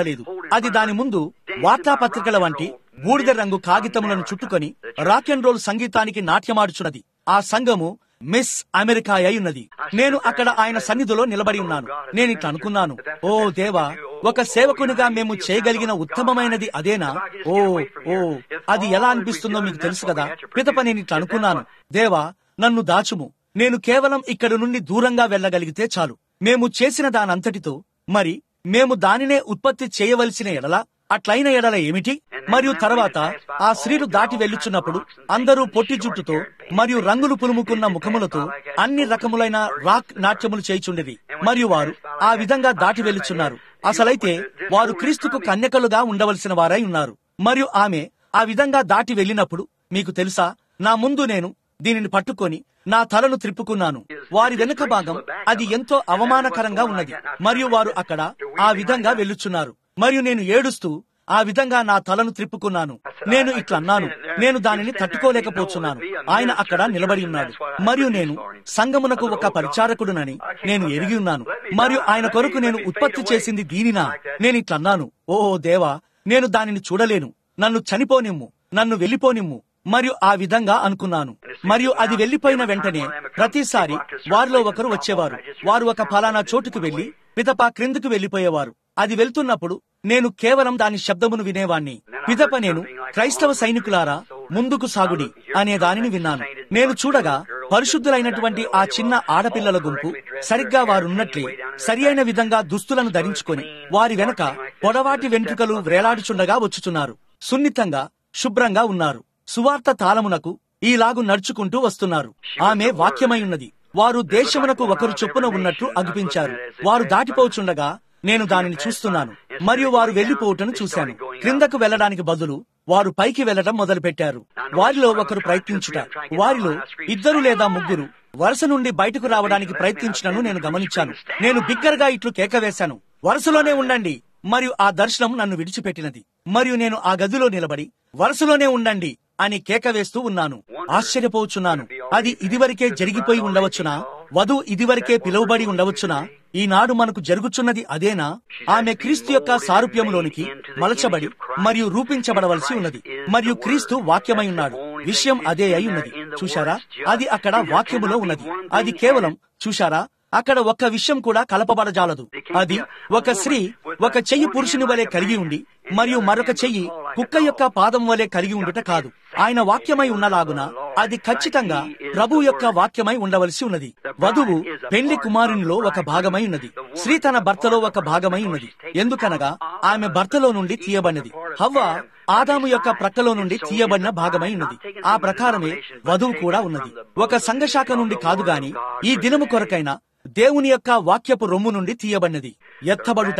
అది దాని ముందు వార్తాపత్రికల వంటి బూడిద రంగు కాగితములను చుట్టుకొని రాక్ అండ్ రోల్ సంగీతానికి నాట్యమాడుచున్నది ఆ సంఘము మిస్ అమెరికా అయి ఉన్నది నేను అక్కడ ఆయన సన్నిధిలో నిలబడి ఉన్నాను నేను ఇట్లా అనుకున్నాను ఓ దేవా ఒక సేవకునిగా మేము చేయగలిగిన ఉత్తమమైనది అదేనా ఓ ఓ అది ఎలా అనిపిస్తుందో మీకు తెలుసు కదా పితప నేను ఇట్లా అనుకున్నాను దేవా నన్ను దాచుము నేను కేవలం ఇక్కడి నుండి దూరంగా వెళ్ళగలిగితే చాలు మేము చేసిన దానంతటితో మరి మేము దానినే ఉత్పత్తి చేయవలసిన ఎడల అట్లైన ఎడల ఏమిటి మరియు తర్వాత ఆ స్త్రీలు దాటి వెళ్ళుచున్నప్పుడు అందరూ పొట్టి జుట్టుతో మరియు రంగులు పులుముకున్న ముఖములతో అన్ని రకములైన రాక్ నాట్యములు చేయుచుండిరి మరియు వారు ఆ విధంగా దాటి వెళ్ళుచున్నారు అసలైతే వారు క్రీస్తుకు కన్యకలుగా ఉండవలసిన వారై ఉన్నారు మరియు ఆమె ఆ విధంగా దాటి వెళ్ళినప్పుడు మీకు తెలుసా నా ముందు నేను దీనిని పట్టుకొని నా తలను త్రిప్పుకున్నాను వారి వెనుక భాగం అది ఎంతో అవమానకరంగా ఉన్నది మరియు వారు అక్కడ ఆ విధంగా వెళ్ళుచున్నారు మరియు నేను ఏడుస్తూ ఆ విధంగా నా తలను త్రిప్పుకున్నాను నేను ఇట్లా అన్నాను నేను దానిని తట్టుకోలేకపోతున్నాను ఆయన అక్కడ నిలబడి ఉన్నాడు మరియు నేను సంగమునకు ఒక పరిచారకుడునని నేను ఎరిగి ఉన్నాను మరియు ఆయన కొరకు నేను ఉత్పత్తి చేసింది దీనినా నేను ఇట్లా అన్నాను ఓహో దేవా నేను దానిని చూడలేను నన్ను చనిపోనిమ్ము నన్ను వెళ్ళిపోనిమ్ము మరియు ఆ విధంగా అనుకున్నాను మరియు అది వెళ్లిపోయిన వెంటనే ప్రతిసారి వారిలో ఒకరు వచ్చేవారు వారు ఒక ఫలానా చోటుకు వెళ్లి పిదప క్రిందకు వెళ్లిపోయేవారు అది వెళ్తున్నప్పుడు నేను కేవలం దాని శబ్దమును వినేవాణ్ణి పిదప నేను క్రైస్తవ సైనికులారా ముందుకు సాగుడి అనే దానిని విన్నాను నేను చూడగా పరిశుద్ధులైనటువంటి ఆ చిన్న ఆడపిల్లల గుంపు సరిగ్గా వారున్నట్లే సరి అయిన విధంగా దుస్తులను ధరించుకొని వారి వెనక పొడవాటి వెంట్రుకలు వ్రేలాడుచుండగా వచ్చుచున్నారు సున్నితంగా శుభ్రంగా ఉన్నారు సువార్త తాళమునకు ఈలాగు నడుచుకుంటూ వస్తున్నారు ఆమె వాక్యమై ఉన్నది వారు దేశమునకు ఒకరు చొప్పున ఉన్నట్లు అగుపించారు వారు దాటిపోచుండగా నేను దానిని చూస్తున్నాను మరియు వారు వెళ్లిపోవుటను చూశాను క్రిందకు వెళ్లడానికి బదులు వారు పైకి వెళ్లడం మొదలుపెట్టారు వారిలో ఒకరు ప్రయత్నించుట వారిలో ఇద్దరు లేదా ముగ్గురు వరుస నుండి బయటకు రావడానికి ప్రయత్నించినను నేను గమనించాను నేను బిగ్గరగా ఇట్లు కేక వేశాను వరుసలోనే ఉండండి మరియు ఆ దర్శనం నన్ను విడిచిపెట్టినది మరియు నేను ఆ గదిలో నిలబడి వరుసలోనే ఉండండి అని కేక వేస్తూ ఉన్నాను ఆశ్చర్యపోవచ్చున్నాను అది ఇదివరకే జరిగిపోయి ఉండవచ్చునా వధువు ఇదివరకే పిలువబడి ఉండవచ్చునా ఈనాడు మనకు జరుగుచున్నది అదేనా ఆమె క్రీస్తు యొక్క సారూప్యములోనికి మలచబడి మరియు రూపించబడవలసి ఉన్నది మరియు క్రీస్తు వాక్యమై ఉన్నాడు విషయం అదే అయి ఉన్నది చూశారా అది అక్కడ వాక్యములో ఉన్నది అది కేవలం చూశారా అక్కడ ఒక్క విషయం కూడా కలపబడజాలదు అది ఒక స్త్రీ ఒక చెయ్యి పురుషుని వలె కలిగి ఉండి మరియు మరొక చెయ్యి కుక్క యొక్క పాదం వలె కలిగి ఉండుట కాదు ఆయన వాక్యమై ఉన్నలాగున అది ఖచ్చితంగా ప్రభు యొక్క వాక్యమై ఉండవలసి ఉన్నది వధువు పెళ్లి కుమారునిలో ఒక భాగమై ఉన్నది స్త్రీ తన భర్తలో ఒక భాగమై ఉన్నది ఎందుకనగా ఆమె భర్తలో నుండి తీయబడినది హవ్వ ఆదాము యొక్క ప్రక్కలో నుండి తీయబడిన భాగమై ఉన్నది ఆ ప్రకారమే వధువు కూడా ఉన్నది ఒక సంఘశాఖ నుండి కాదు గాని ఈ దినము కొరకైన దేవుని యొక్క వాక్యపు రొమ్ము నుండి తీయబడినది ఎత్తబడుట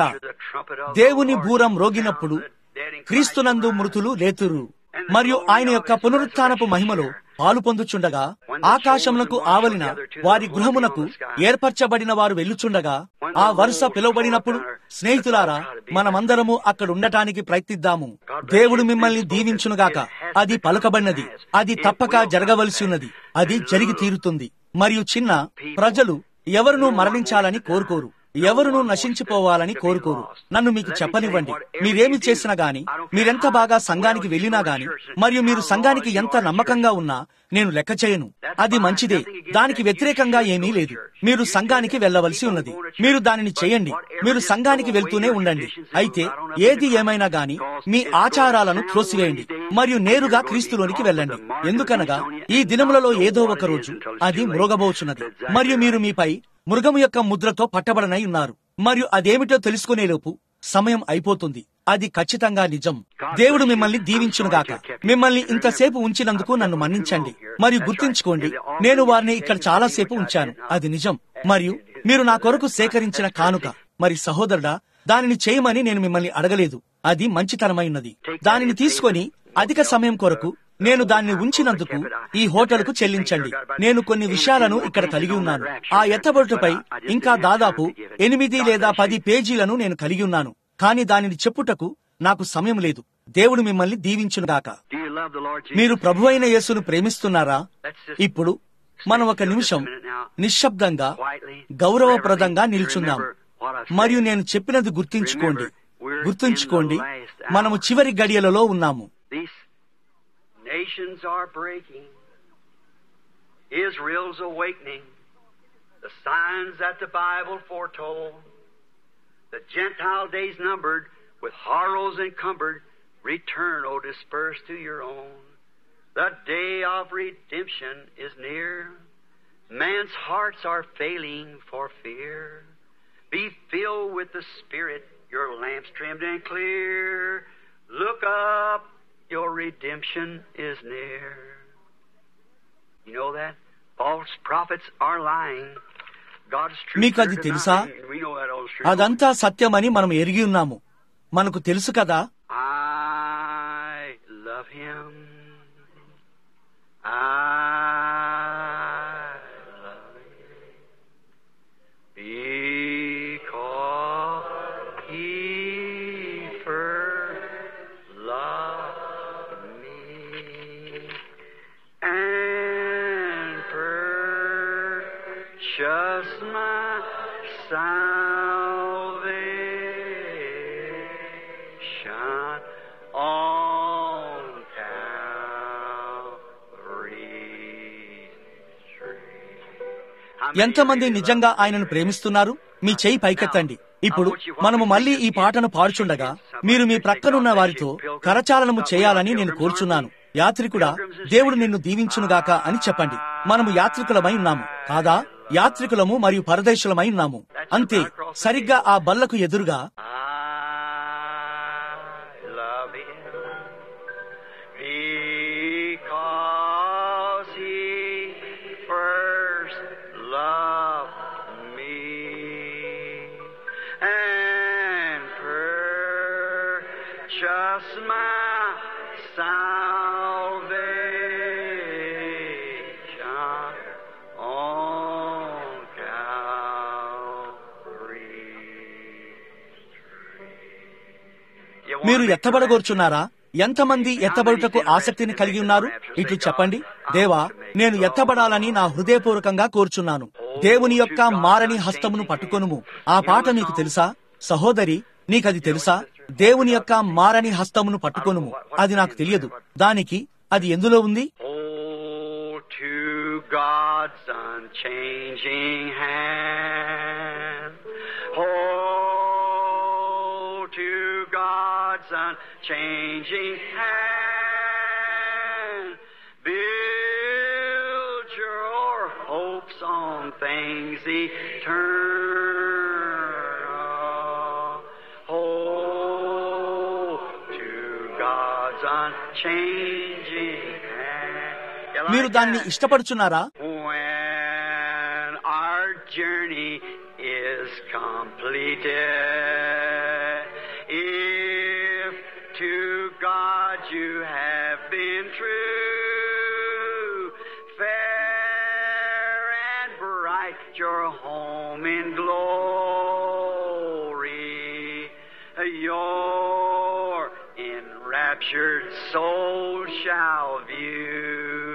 దేవుని బూరం రోగినప్పుడు క్రీస్తునందు మృతులు లేతురు మరియు ఆయన యొక్క పునరుత్నపు మహిమలో పాలు పొందుచుండగా ఆకాశమునకు ఆవలిన వారి గృహమునకు ఏర్పరచబడిన వారు వెళ్ళుచుండగా ఆ వరుస పిలువబడినప్పుడు స్నేహితులారా మనమందరము అక్కడ ఉండటానికి ప్రయత్నిద్దాము దేవుడు మిమ్మల్ని దీవించునుగాక అది పలకబడినది అది తప్పక జరగవలసి ఉన్నది అది జరిగి తీరుతుంది మరియు చిన్న ప్రజలు ఎవరునూ మరణించాలని కోరుకోరు ఎవరునూ నశించిపోవాలని కోరుకోరు నన్ను మీకు చెప్పనివ్వండి మీరేమి చేసినా గాని మీరెంత బాగా సంఘానికి వెళ్ళినా గాని మరియు మీరు సంఘానికి ఎంత నమ్మకంగా ఉన్నా నేను లెక్క చేయను అది మంచిదే దానికి వ్యతిరేకంగా ఏమీ లేదు మీరు సంఘానికి వెళ్ళవలసి ఉన్నది మీరు దానిని చేయండి మీరు సంఘానికి వెళ్తూనే ఉండండి అయితే ఏది ఏమైనా గాని మీ ఆచారాలను త్రోసివేయండి మరియు నేరుగా క్రీస్తులోనికి వెళ్ళండి ఎందుకనగా ఈ దినములలో ఏదో ఒక రోజు అది మృగబోచున్నది మరియు మీరు మీపై మృగము యొక్క ముద్రతో పట్టబడనై ఉన్నారు మరియు అదేమిటో తెలుసుకునేలోపు సమయం అయిపోతుంది అది ఖచ్చితంగా నిజం దేవుడు మిమ్మల్ని దీవించునుగాక మిమ్మల్ని ఇంతసేపు ఉంచినందుకు నన్ను మన్నించండి మరియు గుర్తుంచుకోండి నేను వారిని ఇక్కడ చాలాసేపు ఉంచాను అది నిజం మరియు మీరు నా కొరకు సేకరించిన కానుక మరి సహోదరుడా దానిని చేయమని నేను మిమ్మల్ని అడగలేదు అది మంచితనమైనది దానిని తీసుకొని అధిక సమయం కొరకు నేను దాన్ని ఉంచినందుకు ఈ హోటల్కు చెల్లించండి నేను కొన్ని విషయాలను ఇక్కడ కలిగి ఉన్నాను ఆ ఎత్తబడుటపై ఇంకా దాదాపు ఎనిమిది లేదా పది పేజీలను నేను కలిగి ఉన్నాను కానీ దానిని చెప్పుటకు నాకు సమయం లేదు దేవుడు మిమ్మల్ని దీవించునుగాక మీరు ప్రభు అయిన యేసును ప్రేమిస్తున్నారా ఇప్పుడు మనం ఒక నిమిషం నిశ్శబ్దంగా గౌరవప్రదంగా నిల్చుందాం మరియు నేను చెప్పినది గుర్తించుకోండి గుర్తుంచుకోండి మనము చివరి గడియలలో ఉన్నాము These nations are breaking. Israel's awakening. The signs that the Bible foretold. The Gentile days numbered, with horrors encumbered. Return, O disperse to your own. The day of redemption is near. Man's hearts are failing for fear. Be filled with the Spirit, your lamps trimmed and clear. Look up, your redemption is near. You know that? False prophets are lying. God's truth మీకు అది are తెలుసా? denying. We know that old truth. అదంతా సత్యమని మనం ఎరిగి ఉన్నాము మనకు తెలుసు కదా I love him. I love him. Because he first loved me and purchased my salvation on Calvary's tree. How many ఎంతమంది of you నిజంగా love ఆయనను ప్రేమిస్తున్నారు మీ చేయి పైకెత్తండి ఇప్పుడు మనము మళ్ళీ ఈ పాటను పాడుచుండగా మీరు మీ ప్రక్కనున్న వారితో కరచాలనము చేయాలని నేను కోరుచున్నాను యాత్రికుడా దేవుడు నిన్ను దీవించునుగాక అని చెప్పండి మనము యాత్రికులమై ఉన్నాము కాదా యాత్రికులము మరియు పరదేశులమై ఉన్నాము అంతే సరిగ్గా ఆ బల్లకు ఎదురుగా I love him because he first loved me and purchased my salvation on Calvary's మీరు ఎత్తబడగోర్చున్నారా ఎంతమంది ఎత్తబడుటకు ఆసక్తిని కలిగి ఉన్నారు ఇట్లు చెప్పండి దేవా నేను ఎత్తబడాలని నా హృదయపూర్వకంగా కోరుచున్నాను దేవుని యొక్క మారని హస్తమును పట్టుకొనుము ఆ పాట మీకు తెలుసా సహోదరి నీకది తెలుసా దేవుని యొక్క మారని హస్తమును పట్టుకొనుము అది నాకు తెలియదు దానికి అది ఎందులో ఉంది Hold to God's unchanging hand. Hold to God's unchanging hand. Build your hopes on things eternal. Hold to God's unchanging hand. You మీరు like దాన్ని that? ఇష్టపడుచున్నారా When our journey is completed, if to God you have been true, fair and bright your home in glory, your enraptured soul shall view.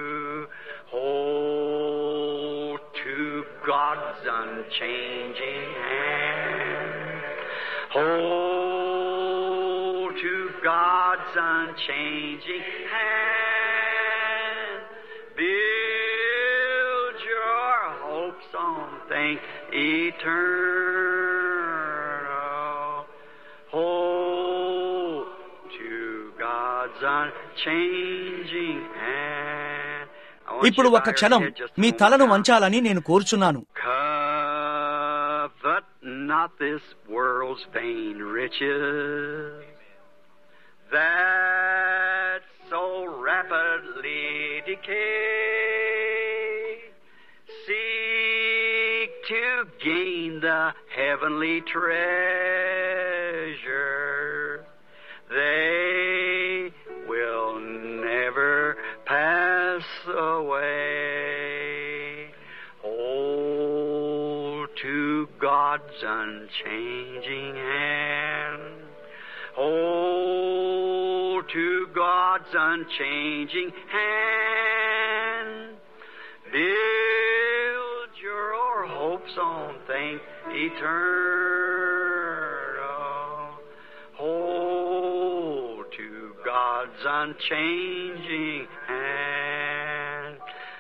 Hold to God's unchanging hand. Hold to God's unchanging hand. Build your hopes on things eternal. Hold to God's unchanging hand. I want ఇప్పుడు you to ఒక bow your క్షణం head just a me moment తలను now. వంచాలని నేను కోరుచున్నాను Covet not this world's vain riches that so rapidly decay. Seek to gain the heavenly treasure. They will never pass away. Hold to God's unchanging hand. Hold to God's unchanging hand. Build your hopes on things eternal. Hold God's unchanging hand.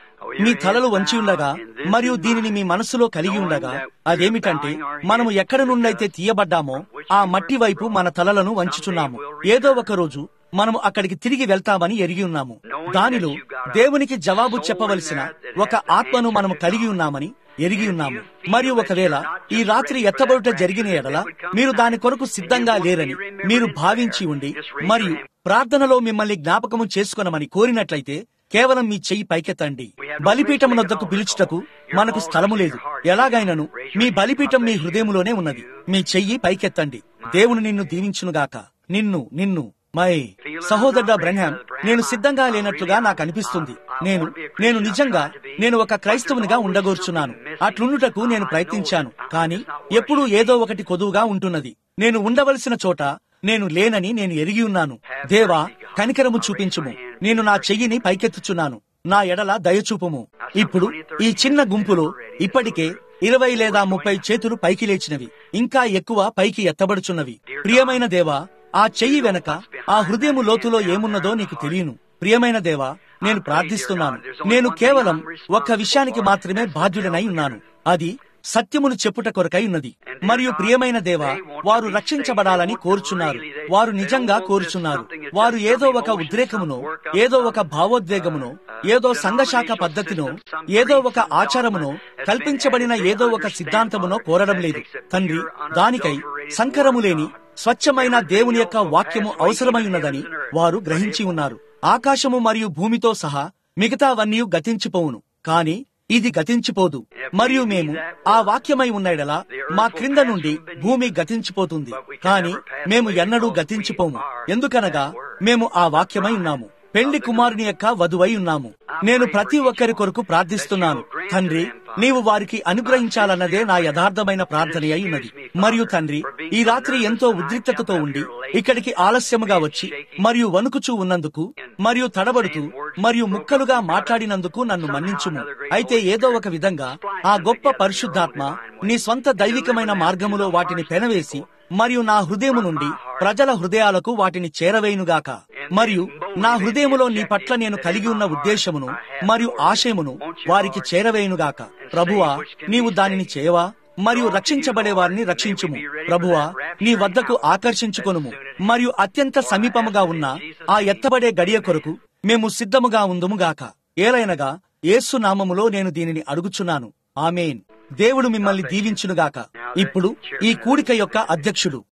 మీ తలలు వంచి ఉండగా మరియు దీనిని మీ మనసులో కలిగి ఉండగా అదేమిటంటే మనము ఎక్కడ నుండైతే తీయబడ్డామో ఆ మట్టి వైపు మన తలలను వంచుచున్నాము ఏదో ఒక రోజు మనము అక్కడికి తిరిగి వెళ్తామని ఎరిగి ఉన్నాము దానిలో దేవునికి జవాబు చెప్పవలసిన ఒక ఆత్మను మనము కలిగి ఉన్నామని ఎరిగి ఉన్నాము మరియు ఒకవేళ ఈ రాత్రి ఎత్తబడుట జరిగిన ఎడల మీరు దాని కొరకు సిద్ధంగా లేరని మీరు భావించి ఉండి మరియు ప్రార్థనలో మిమ్మల్ని జ్ఞాపకము చేసుకొనమని కోరినట్లయితే కేవలం మీ చెయ్యి పైకెత్తండి బలిపీఠం వద్దకు పిలుచుటకు మనకు స్థలము లేదు ఎలాగైనను మీ బలిపీఠం మీ హృదయములోనే ఉన్నది మీ చెయ్యి పైకెత్తండి దేవుని నిన్ను దీవించునుగాక నిన్ను నిన్ను మై సహోదరుడా బ్రహ్యాం నేను సిద్ధంగా లేనట్లుగా నాకు అనిపిస్తుంది నేను నేను నిజంగా నేను ఒక క్రైస్తవునిగా ఉండగోర్చున్నాను అట్లుండుటకు నేను ప్రయత్నించాను కానీ ఎప్పుడూ ఏదో ఒకటి కొదువుగా ఉంటున్నది నేను ఉండవలసిన చోట నేను లేనని నేను ఎరిగి ఉన్నాను దేవా కనికరము చూపించుము నేను నా చెయ్యిని పైకెత్తుచున్నాను నా ఎడల దయచూపుము ఇప్పుడు ఈ చిన్న గుంపులో ఇప్పటికే ఇరవై లేదా ముప్పై చేతులు పైకి లేచినవి ఇంకా ఎక్కువ పైకి ఎత్తబడుచున్నవి ప్రియమైన దేవా ఆ చెయ్యి వెనక ఆ హృదయము లోతులో ఏమున్నదో నీకు తెలియను ప్రియమైన దేవా నేను ప్రార్థిస్తున్నాను నేను కేవలం ఒక్క విషయానికి మాత్రమే బాధ్యుడనై ఉన్నాను అది సత్యమును చెప్పుట కొరకై ఉన్నది మరియు ప్రియమైన దేవ వారు రక్షించబడాలని కోరుచున్నారు వారు నిజంగా కోరుచున్నారు వారు ఏదో ఒక ఉద్రేకమునో ఏదో ఒక భావోద్వేగమునో ఏదో సంఘశాఖ పద్ధతినో ఏదో ఒక ఆచారమునో కల్పించబడిన ఏదో ఒక సిద్ధాంతమునో కోరడం లేదు తండ్రి దానికై సంకరము లేని స్వచ్ఛమైన దేవుని యొక్క వాక్యము అవసరమై ఉన్నదని వారు గ్రహించి ఉన్నారు ఆకాశము మరియు భూమితో సహా మిగతావన్నీ గతించిపోవును కాని ఇది గతించిపోదు మరియు మేము ఆ వాక్యమై ఉన్నడలా మా క్రింద నుండి భూమి గతించిపోతుంది కాని మేము ఎన్నడూ గతించిపోము ఎందుకనగా మేము ఆ వాక్యమై ఉన్నాము పెళ్లి కుమారుని యొక్క వధువై ఉన్నాము నేను ప్రతి ఒక్కరి కొరకు ప్రార్థిస్తున్నాను తండ్రి నీవు వారికి అనుగ్రహించాలన్నదే నా యథార్థమైన ప్రార్థన అయి ఉన్నది మరియు తండ్రి ఈ రాత్రి ఎంతో ఉద్రిక్తతతో ఉండి ఇక్కడికి ఆలస్యముగా వచ్చి మరియు వణుకుచూ ఉన్నందుకు మరియు తడబడుతూ మరియు ముక్కలుగా మాట్లాడినందుకు నన్ను మన్నించుము అయితే ఏదో ఒక విధంగా ఆ గొప్ప పరిశుద్ధాత్మ నీ స్వంత దైవికమైన మార్గములో వాటిని పెనవేసి మరియు నా హృదయము నుండి ప్రజల హృదయాలకు వాటిని చేరవేయునుగాక మరియు నా హృదయములో నీ పట్ల నేను కలిగి ఉన్న ఉద్దేశమును మరియు ఆశయమును వారికి చేరవేయునుగాక ప్రభువా నీవు దానిని చేయవా మరియు రక్షించబడే వారిని రక్షించుము ప్రభువా నీ వద్దకు ఆకర్షించుకొనుము మరియు అత్యంత సమీపముగా ఉన్న ఆ ఎత్తబడే గడియ కొరకు మేము సిద్ధముగా ఉందుముగాక ఏలైనగా యేసు నామములో నేను దీనిని అడుగుచున్నాను ఆమెన్ దేవుడు మిమ్మల్ని దీవించునుగాక ఇప్పుడు ఈ కూడిక యొక్క అధ్యక్షుడు